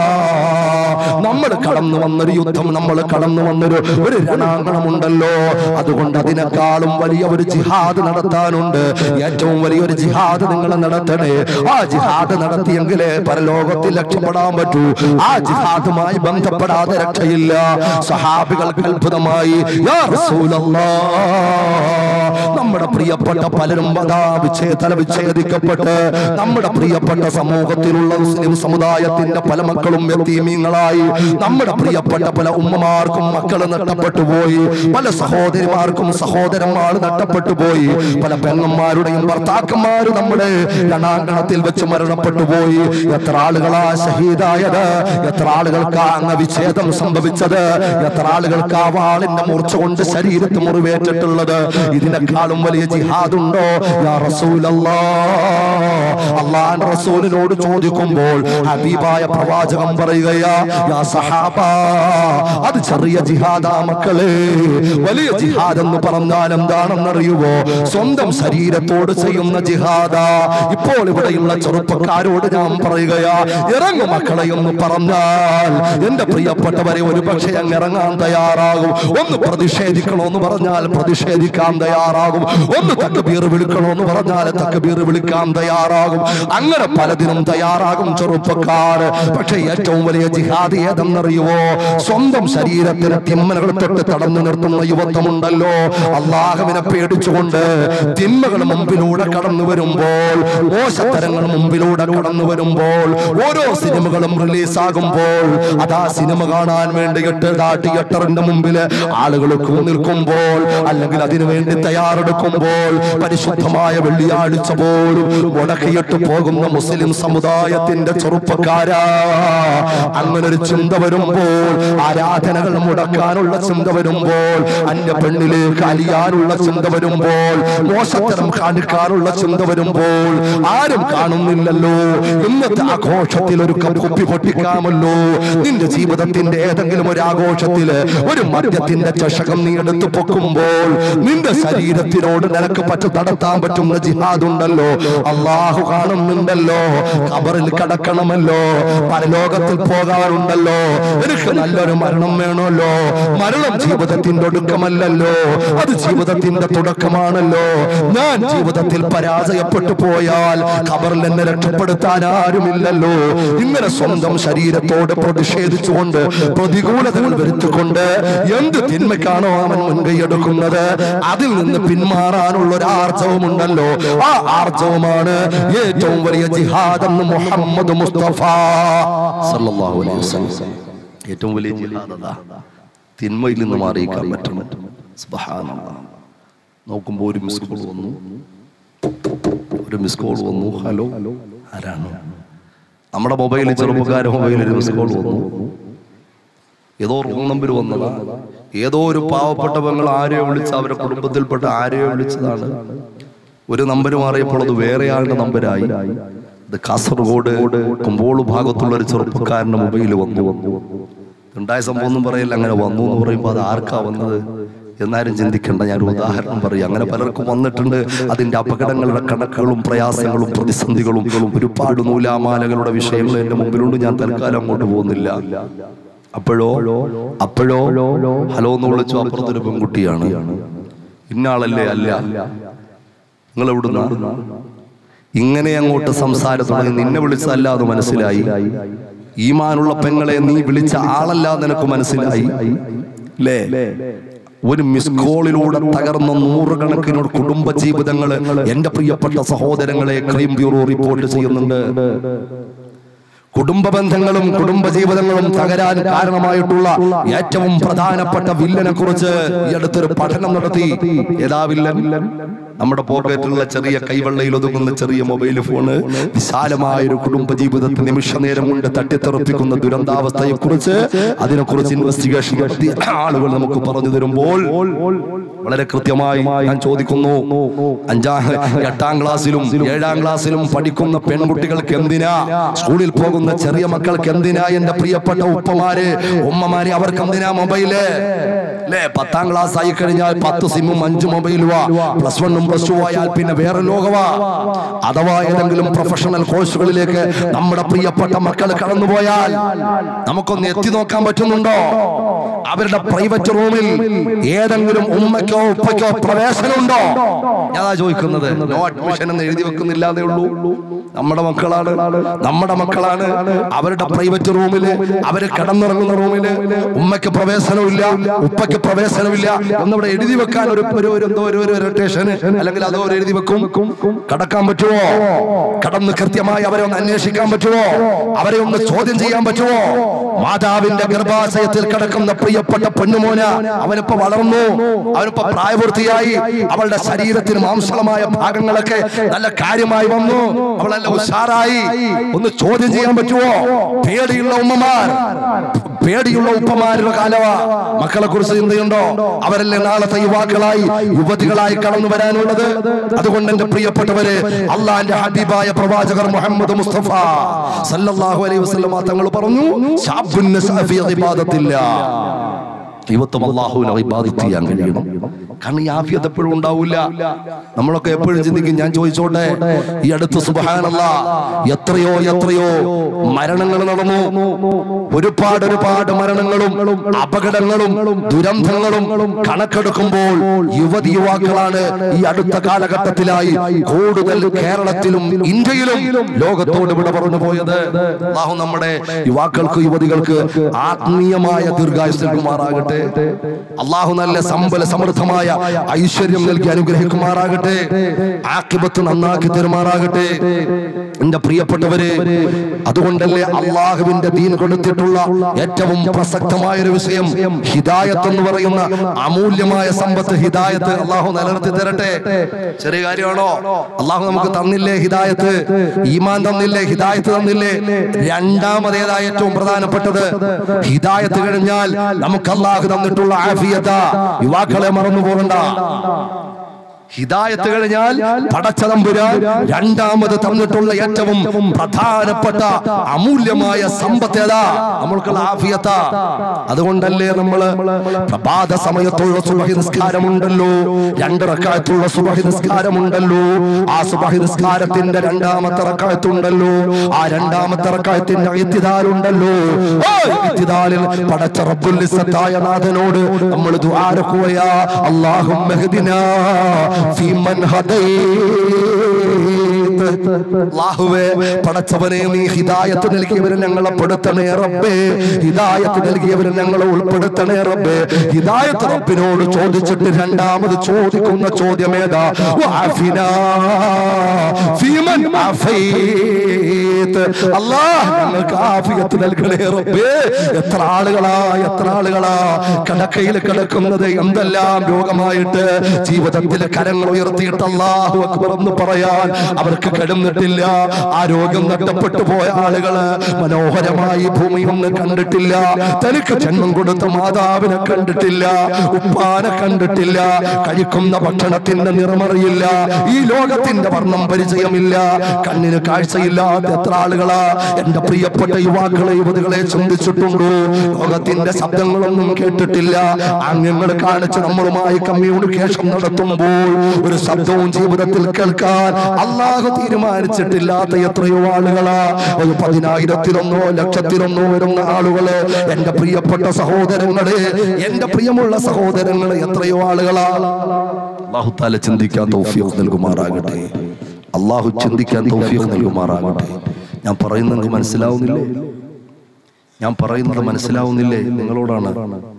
നമ്മൾ കടന്നു വന്നൊരു യുദ്ധം നമ്മൾ കടന്നു വന്നൊരു ഒരു രണാങ്കണമുണ്ടല്ലോ അതുകൊണ്ട് അതിനേക്കാളും വലിയ ഒരു ജിഹാദ് നടത്താനുണ്ട് ഏറ്റവും വലിയൊരു ജിഹാദ് നിങ്ങൾ നടത്തണേ ആ ജിഹാദ് നടത്തിയെങ്കിലേ പരലോകത്തിൽ രക്ഷപ്പെടാൻ പറ്റൂ ആ ജിഹാദുമായി ബന്ധപ്പെടാതെ രക്ഷയില്ല സഹാബികൾക്ക് അത്ഭുതമായി യാ റസൂലല്ലാഹ് നമ്മുടെ പ്രിയപ്പെട്ട പലരും വധാ വിച്ഛേദന വിച്ഛേദിക്കപ്പെട്ട് നമ്മുടെ പ്രിയപ്പെട്ട സമൂഹത്തിലുള്ള മുസ്ലിം സമുദായത്തിന്റെ പല മക്കളും വ്യക്തിമീങ്ങളായി നമ്മുടെ പ്രിയപ്പെട്ട പല ഉമ്മമാർക്കും മക്കൾ നഷ്ടപ്പെട്ടു പോയി പല സഹോദരിമാർക്കും സഹോദരന്മാർ നഷ്ടപ്പെട്ടു പോയി പല പെങ്ങന്മാരുടെയും ഭർത്താക്കന്മാരും നമ്മുടെ രണാങ്കണത്തിൽ വെച്ച് മരണപ്പെട്ടു പോയി എത്ര ആളുകളാ ഷഹീദായത് എത്ര ആളുകൾക്ക് അങ്ങ് വിച്ഛേദം സംഭവിച്ചത് എത്ര ആളുകൾക്ക് ആ വാളിന്റെ മൂർച്ച കൊണ്ട് ശരീരത്ത് മുറിവേറ്റിട്ടുള്ളത് ഇതിനേക്കാളും വലിയ ജിഹാദുണ്ടോ യാ റസൂലല്ലാ അള്ളാൻ റസൂലിനോട് ചോദിക്കുമ്പോൾ ഹബീബായ പ്രവാചകം പറയുകയാ യാ സഹാബ അത് ചെറിയ ജിഹാദാ മക്കളെ വലിയ ജിഹാദ് എന്ന് പറഞ്ഞാൽ എന്താണെന്നറിയുവോ സ്വന്തം ശരീരത്തോട് ചെയ്യുന്ന ജിഹാദാ ഇപ്പോൾ ഇവിടെയുള്ള ചെറുപ്പക്കാരോട് ഞാൻ പറയുകയാ ഇറങ്ങു മക്കളെ എന്ന് പറഞ്ഞാൽ എന്റെ പ്രിയപ്പെട്ടവരെ ഒരു പക്ഷേ അങ്ങ് ഇറങ്ങാൻ തയ്യാറാകും ഒന്ന് പ്രതിഷേധിക്കണമെന്ന് പറഞ്ഞാൽ പ്രതിഷേധിക്കാൻ തയ്യാറാകും ഒന്ന് തക്കബീർ വിളിക്കണമെന്ന് പറഞ്ഞാൽ തക്കബീർ വിളിക്കാൻ തയ്യാറാകും അങ്ങനെ പലതിനും തയ്യാറാകും ചെറുപ്പക്കാർ പക്ഷെ ഏറ്റവും വലിയ ജിഹാദ് ഏതെന്നറിയുവോ സ്വന്തം ശരീരത്തിന് തിമ്മനകൾ തൊട്ട് തടഞ്ഞു നിർത്തുന്ന യുവത്വമുണ്ടല്ലോ അള്ളാഹുവിനെ പേടിച്ചുകൊണ്ട് തിന്മകൾ മുമ്പിലൂടെ കടന്നു വരുമ്പോൾ മോശത്തരങ്ങൾ മുമ്പിലൂടെ കടന്നു വരുമ്പോൾ ഓരോ സിനിമകളും റിലീസ് ആകുമ്പോൾ അതാ സിനിമ കാണാൻ വേണ്ടിയിട്ട് ദാ തിയേറ്ററിന്റെ മുമ്പിൽ ആളുകൾ ക്യൂ നിൽക്കുമ്പോൾ അല്ലെങ്കിൽ അതിനു വേണ്ടി തയ്യാറെടുക്കുമ്പോൾ പരിശുദ്ധമായ വെള്ളിയാഴ്ച പോലും മുടക്കിയിട്ട് പോകുന്ന മുസ്ലിം സമുദായത്തിന്റെ ചെറുപ്പക്കാരാ അങ്ങനെ ഒരു ചിന്ത വരുമ്പോൾ ആരാധനകൾ മുടക്കാനുള്ള ചിന്ത വരുമ്പോൾ അന്യ പെണ്ണിലേക്ക് അലിയാനുള്ള ചിന്ത വരുമ്പോൾ മോശത്തരം കാണിക്കാനുള്ള ചിന്ത വരുമ്പോൾ ആരും കാണുന്നില്ലല്ലോ ഇന്നത്തെ ആഘോഷത്തിൽ ഒരു കപ്പ് കുപ്പി പൊട്ടിക്കാമല്ലോ നിന്റെ ജീവിതത്തിന്റെ ഏതെങ്കിലും ഒരു ആഘോഷത്തില് ഒരു മദ്യത്തിന്റെ ചഷകം നീ എടുത്തു പൊക്കുമ്പോൾ നിന്റെ ശരീരത്തിനോട് നിനക്ക് പറ്റ നടത്താൻ പറ്റുന്ന ജിഹാദ് ഉണ്ടല്ലോ അള്ളാഹു കാണുന്നുണ്ടല്ലോ കബറിൽ കടക്കണമല്ലോ പരലോകത്തിൽ പോകാറുണ്ടല്ലോ എനിക്ക് നല്ലൊരു മരണം വേണമല്ലോ മരണം ജീവിതത്തിന്റെ ഒടുക്കമല്ലല്ലോ അത് ജീവിതത്തിന്റെ തുടക്കമാണല്ലോ ഞാൻ ജീവിതത്തിൽ പരാജയപ്പെട്ടു പോയാൽ ഖബറിൽ എന്നെ രക്ഷപ്പെടുത്താൻ ആരുമില്ലല്ലോ ഇങ്ങനെ സ്വന്തം ശരീരത്തോട് പ്രതിഷേധിച്ചുകൊണ്ട് പ്രതികൂലതകൾ വരുത്തിക്കൊണ്ട് എന്ത് തിന്മയ്ക്കാണോ അവൻ മുൻകൈയെടുക്കുന്നത് അതിൽ നിന്ന് പിന്മാറാനുള്ള ഒരു ആർജവമുണ്ടല്ലോ ആ ആർജവമാണ് ഏറ്റവും വലിയ ജിഹാദ് എന്ന് മുഹമ്മദ് മുസ്തഫ സല്ലല്ലാഹു അലൈഹി വസല്ലം ഏറ്റവും വലിയ ജിഹാദ് അതാ തിന്മയിൽ നിന്ന് മാറിയിക്കാൻ പറ്റണം സുബ്ഹാനല്ലാഹ്. നോക്കുമ്പോൾ ഒരു മിസ് കോൾ വന്നു ഒരു മിസ് കോൾ വന്നു ഹലോ ആരാണ് നമ്മുടെ മൊബൈലിൽ ചെറുപ്പക്കാരുടെ മൊബൈലിൽ ഒരു മിസ് കോൾ വന്നു ഏതോ റൂം നമ്പർ വന്നതാ ഏതോ ഒരു പാവപ്പെട്ട പെങ്ങൾ ആരെയോ വിളിച്ച് അവരുടെ കുടുംബത്തിൽപ്പെട്ട ആരെയോ വിളിച്ചതാണ് ഒരു നമ്പർ മാറിയപ്പോൾ അത് വേറെ ആളുടെ നമ്പരായി ഇത് കാസർഗോഡ് കുമ്പോള് ഭാഗത്തുള്ള ഒരു ചെറുപ്പക്കാരന്റെ മൊബൈൽ വന്നു വന്നു ഉണ്ടായ സംഭവം ഒന്നും പറയില്ല അങ്ങനെ വന്നു എന്ന് പറയുമ്പോൾ അത് ആർക്കാ വന്നത് എന്നാരും ചിന്തിക്കണ്ട ഞാൻ ഒരു ഉദാഹരണം പറയും അങ്ങനെ പലർക്കും വന്നിട്ടുണ്ട് അതിന്റെ അപകടങ്ങളുടെ കണക്കുകളും പ്രയാസങ്ങളും പ്രതിസന്ധികളും ഒരുപാട് നൂലാമാലകളുടെ വിഷയങ്ങൾ എന്റെ മുമ്പിലുണ്ട് ഞാൻ തൽക്കാലം അങ്ങോട്ട് പോകുന്നില്ല അപ്പോഴോ അപ്പോഴോ ഹലോ എന്ന് വിളിച്ചു അപ്പുറത്തൊരു പെൺകുട്ടിയാണ് ഇന്നാളല്ലേ അല്ല നിങ്ങൾ എവിടുന്ന ഇങ്ങനെ അങ്ങോട്ട് സംസാരം തുടങ്ങി നിന്നെ വിളിച്ചതല്ല അത് മനസ്സിലായി ഈമാനുള്ള പെങ്ങളെ നീ വിളിച്ച ആളല്ല നിനക്ക് മനസ്സിലായി അല്ലേ ഒരു മിസ് കോളിലൂടെ തകർന്ന നൂറുകണക്കിന് കുടുംബ ജീവിതങ്ങൾ എന്റെ പ്രിയപ്പെട്ട സഹോദരങ്ങളെ ക്രൈം ബ്യൂറോ റിപ്പോർട്ട് ചെയ്യുന്നുണ്ട് കുടുംബ ബന്ധങ്ങളും കുടുംബ ജീവിതങ്ങളും തകരാൻ കാരണമായിട്ടുള്ള ഏറ്റവും പ്രധാനപ്പെട്ട വില്ലനെ കുറിച്ച് ഈ അടുത്തൊരു പഠനം നടത്തി ഏതാ വില്ലൻ നമ്മുടെ പോക്കറ്റിലുള്ള ചെറിയ കൈവെള്ളയിൽ ഒതുങ്ങുന്ന ചെറിയ മൊബൈൽ ഫോണ് വിശാലമായ ഒരു കുടുംബ ജീവിതത്തെ നിമിഷ നേരം കൊണ്ട് തട്ടിത്തെറപ്പിക്കുന്ന ദുരന്താവസ്ഥയെ കുറിച്ച് അതിനെക്കുറിച്ച് ഇൻവെസ്റ്റിഗേഷൻ നടത്തി ആളുകൾ നമുക്ക് പറഞ്ഞു തരുമ്പോൾ വളരെ കൃത്യമായി ഞാൻ ചോദിക്കുന്നു അഞ്ചാം എട്ടാം ക്ലാസ്സിലും ഏഴാം ക്ലാസ്സിലും പഠിക്കുന്ന പെൺകുട്ടികൾക്ക് എന്തിനാ സ്കൂളിൽ പോകുന്ന ചെറിയ മക്കൾക്ക് എന്തിനാ എന്റെ പ്രിയപ്പെട്ട ഉപ്പമാര് ഉമ്മമാര് അവർക്ക് എന്തിനാ മൊബൈല് അല്ലേ പത്താം ക്ലാസ് ആയി കഴിഞ്ഞാൽ പത്ത് സിമ്മും അഞ്ച് മൊബൈലുവാ പ്ലസ് വണ്ണും പ്ലസ് ടു ആയാൽ പിന്നെ വേറെ ലോകവാ അഥവാ ഏതെങ്കിലും പ്രൊഫഷണൽ കോഴ്സുകളിലേക്ക് നമ്മുടെ പ്രിയപ്പെട്ട മക്കൾ കടന്നുപോയാൽ നമുക്കൊന്ന് എത്തി നോക്കാൻ പറ്റുന്നുണ്ടോ അവരുടെ പ്രൈവറ്റ് റൂമിൽ ഏതെങ്കിലും ഉമ്മയ്ക്കോ ഉപ്പയ്ക്കോ പ്രവേശനമുണ്ടോ ഞാനാ ചോദിക്കുന്നത് നോ അഡ്മിഷൻ എന്ന് എഴുതി വെക്കുന്നില്ല എന്നേ ഉള്ളൂ നമ്മുടെ മക്കളാണ് നമ്മുടെ മക്കളാണ് അവരുടെ പ്രൈവറ്റ് റൂമില് അവര് കിടന്നിറങ്ങുന്ന റൂമില് ഉമ്മയ്ക്ക് പ്രവേശനമില്ല ഉപ്പയ്ക്ക് പ്രവേശനമില്ല എന്നിവിടെ എഴുതി വെക്കാൻ ഒരു ഒരു ഒരു എന്തോ ഒരു ഒരു റൊട്ടേഷന് അല്ലെങ്കിൽ അതോ ഒരു എഴുതി വെക്കും കടക്കാൻ പറ്റുമോ കടന്ന് കൃത്യമായി അവരെ ഒന്ന് അന്വേഷിക്കാൻ പറ്റുമോ അവരെ ഒന്ന് ചോദ്യം ചെയ്യാൻ പറ്റുമോ മാതാവിന്റെ ഗർഭാശയത്തിൽ കിടക്കുന്ന പ്രിയപ്പെട്ട പൊന്നുമോന അവനിപ്പോ വളർന്നു അവനിപ്പോ പ്രായപൂർത്തിയായി അവളുടെ ശരീരത്തിന് മാംസളമായ ഭാഗങ്ങളൊക്കെ നല്ല കാര്യമായി വന്നു അവളെല്ലാം ഉഷാറായി ഒന്ന് ചോദ്യം ചെയ്യാൻ പറ്റുമോ പേടിയുള്ള ഉമ്മമാർ പേടിയുള്ള ഉപ്പമാരുടെ കാലവാ മക്കളെ കുറിച്ച് ചിന്തയുണ്ടോ അവരല്ലേ നാളത്തെ യുവാക്കളായി യുവതികളായി കടന്നു വരാനുള്ളത് അതുകൊണ്ട് എന്റെ പ്രിയപ്പെട്ടവരെ അള്ളാന്റെ ഹബീബായ പ്രവാചകർ മുഹമ്മദ് മുസ്തഫ സല്ലല്ലാഹു അലൈഹി വസല്ലമ തങ്ങൾ പറഞ്ഞു ശാബുൻ നസ്അ ഫീ ഇബാദത്തില്ല ദൈവത്വം അള്ളാഹുവിനെ ഇബാദത്ത് ചെയ്യാൻ കഴിയണം കാരണം ഈ ആഫിയത്ത് എപ്പോഴും ഉണ്ടാവില്ല നമ്മളൊക്കെ എപ്പോഴും ചിന്തിക്കും ഞാൻ ചോദിച്ചോട്ടെ ഈ അടുത്ത് സുബഹാനല്ല എത്രയോ എത്രയോ മരണങ്ങൾ നടന്നു ഒരുപാട് ഒരുപാട് മരണങ്ങളും അപകടങ്ങളും ദുരന്തങ്ങളും കണക്കെടുക്കുമ്പോൾ യുവതി യുവാക്കളാണ് ഈ അടുത്ത കാലഘട്ടത്തിലായി കൂടുതൽ കേരളത്തിലും ഇന്ത്യയിലും ലോകത്തോട് വിട പറഞ്ഞു പോയത് അള്ളാഹു നമ്മുടെ യുവാക്കൾക്ക് യുവതികൾക്ക് ആത്മീയമായ ദീർഘായുസ് നൽകുമാറാകട്ടെ അള്ളാഹു നല്ല സമ്പല സമൃദ്ധമായ ഐശ്വര്യം നൽകി അനുഗ്രഹിക്കുമാറാകട്ടെ ആക്കിബത്ത് നന്നാക്കി തരുമാറാകട്ടെ എന്റെ പ്രിയപ്പെട്ടവരെ അതുകൊണ്ടല്ലേ അള്ളാഹുവിന്റെ ദീൻ കൊടുത്തിട്ടുള്ള ഏറ്റവും പ്രസക്തമായ ഒരു വിഷയം ഹിദായത്ത് എന്ന് പറയുന്ന അമൂല്യമായ സമ്പത്ത് ഹിദായത്ത് അള്ളാഹു നിലനിർത്തി തരട്ടെ ചെറിയ കാര്യമാണോ അള്ളാഹു നമുക്ക് തന്നില്ലേ ഹിദായത്ത് ഈമാൻ തന്നില്ലേ ഹിദായത്ത് തന്നില്ലേ രണ്ടാമതേതായ ഏറ്റവും പ്രധാനപ്പെട്ടത് ഹിദായത്ത് കഴിഞ്ഞാൽ നമുക്ക് അള്ളാഹു തന്നിട്ടുള്ള ആഫിയത യുവാക്കളെ മറന്നു പോകണ്ട ഹിദായത്ത് കഴിഞ്ഞാൽ പടച്ചതമ്പുരാൻ രണ്ടാമത് തന്നിട്ടുള്ള ഏറ്റവും പ്രധാനപ്പെട്ട അമൂല്യമായ സമ്പത്തേതാ നമ്മൾക്കുള്ള ആഫിയത്ത അതുകൊണ്ടല്ലേ നമ്മള് പ്രഭാത സമയത്തുള്ള സുബഹി നിസ്കാരമുണ്ടല്ലോ രണ്ട് റക്കായത്തുള്ള സുബഹി നിസ്കാരമുണ്ടല്ലോ ആ സുബഹി നിസ്കാരത്തിന്റെ രണ്ടാമത്തെ റക്കായത്തുണ്ടല്ലോ ആ രണ്ടാമത്തെ റക്കായത്തിന്റെ ഇത്തിദാലുണ്ടല്ലോ ആ ഇത്തിദാലിൽ പടച്ച റബ്ബുൽ ഇസ്സത്തായ നാഥനോട് നമ്മൾ ദുആരക്കുകയാ അല്ലാഹുമ്മ ഹദിനാ ഫീമൻ ഹദൈത് അല്ലാഹുവേ പടച്ചവനെ നീ ഹിദായത്ത് നൽകിയവരെ ഞങ്ങളെ പെടുത്തണേ റബ്ബേ ഹിദായത്ത് നൽകിയവരെ ഞങ്ങളെ ഉൾപ്പെടുത്തണേ റബ്ബേ ഹിദായത്ത് റബ്ബിനോട് ചോദിച്ചിട്ട് രണ്ടാമത് ചോദിക്കുന്ന ചോദ്യം ഏതാ വഅഫിനാ ഫീമൻ അഫൈത് അല്ലാഹ് ഞങ്ങൾക്ക് ആഫിയത്ത് നൽകണേ റബ്ബേ എത്ര ആളുകളാ എത്ര ആളുകളാ കടക്കയിൽ കിടക്കുന്നത് എന്തെല്ലാം രോഗമായിട്ട് ജീവിതത്തിൽ കരങ്ങൾ ഉയർത്തിയിട്ട് അല്ലാഹു അക്ബർ എന്ന് പറയാൻ അവർക്ക് കിടന്നിട്ടില്ല ആ രോഗം നഷ്ടപ്പെട്ടു പോയ ആളുകള് മനോഹരമായി ഭൂമി ഒന്ന് കണ്ടിട്ടില്ല തനിക്ക് ജന്മം കൊടുത്ത മാതാവിനെ കണ്ടിട്ടില്ല ഉപ്പാനെ കണ്ടിട്ടില്ല കഴിക്കുന്ന ഭക്ഷണത്തിന്റെ നിറമറിയില്ല ഈ ലോകത്തിന്റെ വർണ്ണം പരിചയമില്ല കണ്ണിന് കാഴ്ചയില്ലാത്ത എത്ര ആളുകളാ എന്റെ പ്രിയപ്പെട്ട യുവാക്കളെ യുവതികളെ ചിന്തിച്ചിട്ടുണ്ടോ ലോകത്തിന്റെ ശബ്ദങ്ങളൊന്നും കേട്ടിട്ടില്ല അംഗങ്ങൾ കാണിച്ച് നമ്മളുമായി കമ്മ്യൂണിക്കേഷൻ നടത്തുമ്പോൾ ഒരു ശബ്ദവും ജീവിതത്തിൽ കേൾക്കാൻ അള്ളാഹു തീരുമാനിച്ചിട്ടില്ലാത്ത എത്രയോ ആളുകളാ ഒരു പതിനായിരത്തിലൊന്നോ ലക്ഷത്തിലൊന്നോ വരുന്ന ആളുകള് എന്റെ പ്രിയപ്പെട്ട സഹോദരങ്ങളെ എന്റെ പ്രിയമുള്ള സഹോദരങ്ങളെ എത്രയോ ആളുകളാ അള്ളാഹു താല ചിന്തിക്കാൻ തൗഫീഖ് നൽകുമാറാകട്ടെ അള്ളാഹു ചിന്തിക്കാൻ തൗഫീഖ് നൽകുമാറാകട്ടെ ഞാൻ പറയുന്നത് മനസ്സിലാവുന്നില്ലേ ഞാൻ പറയുന്നത് മനസ്സിലാവുന്നില്ലേ നിങ്ങളോടാണ്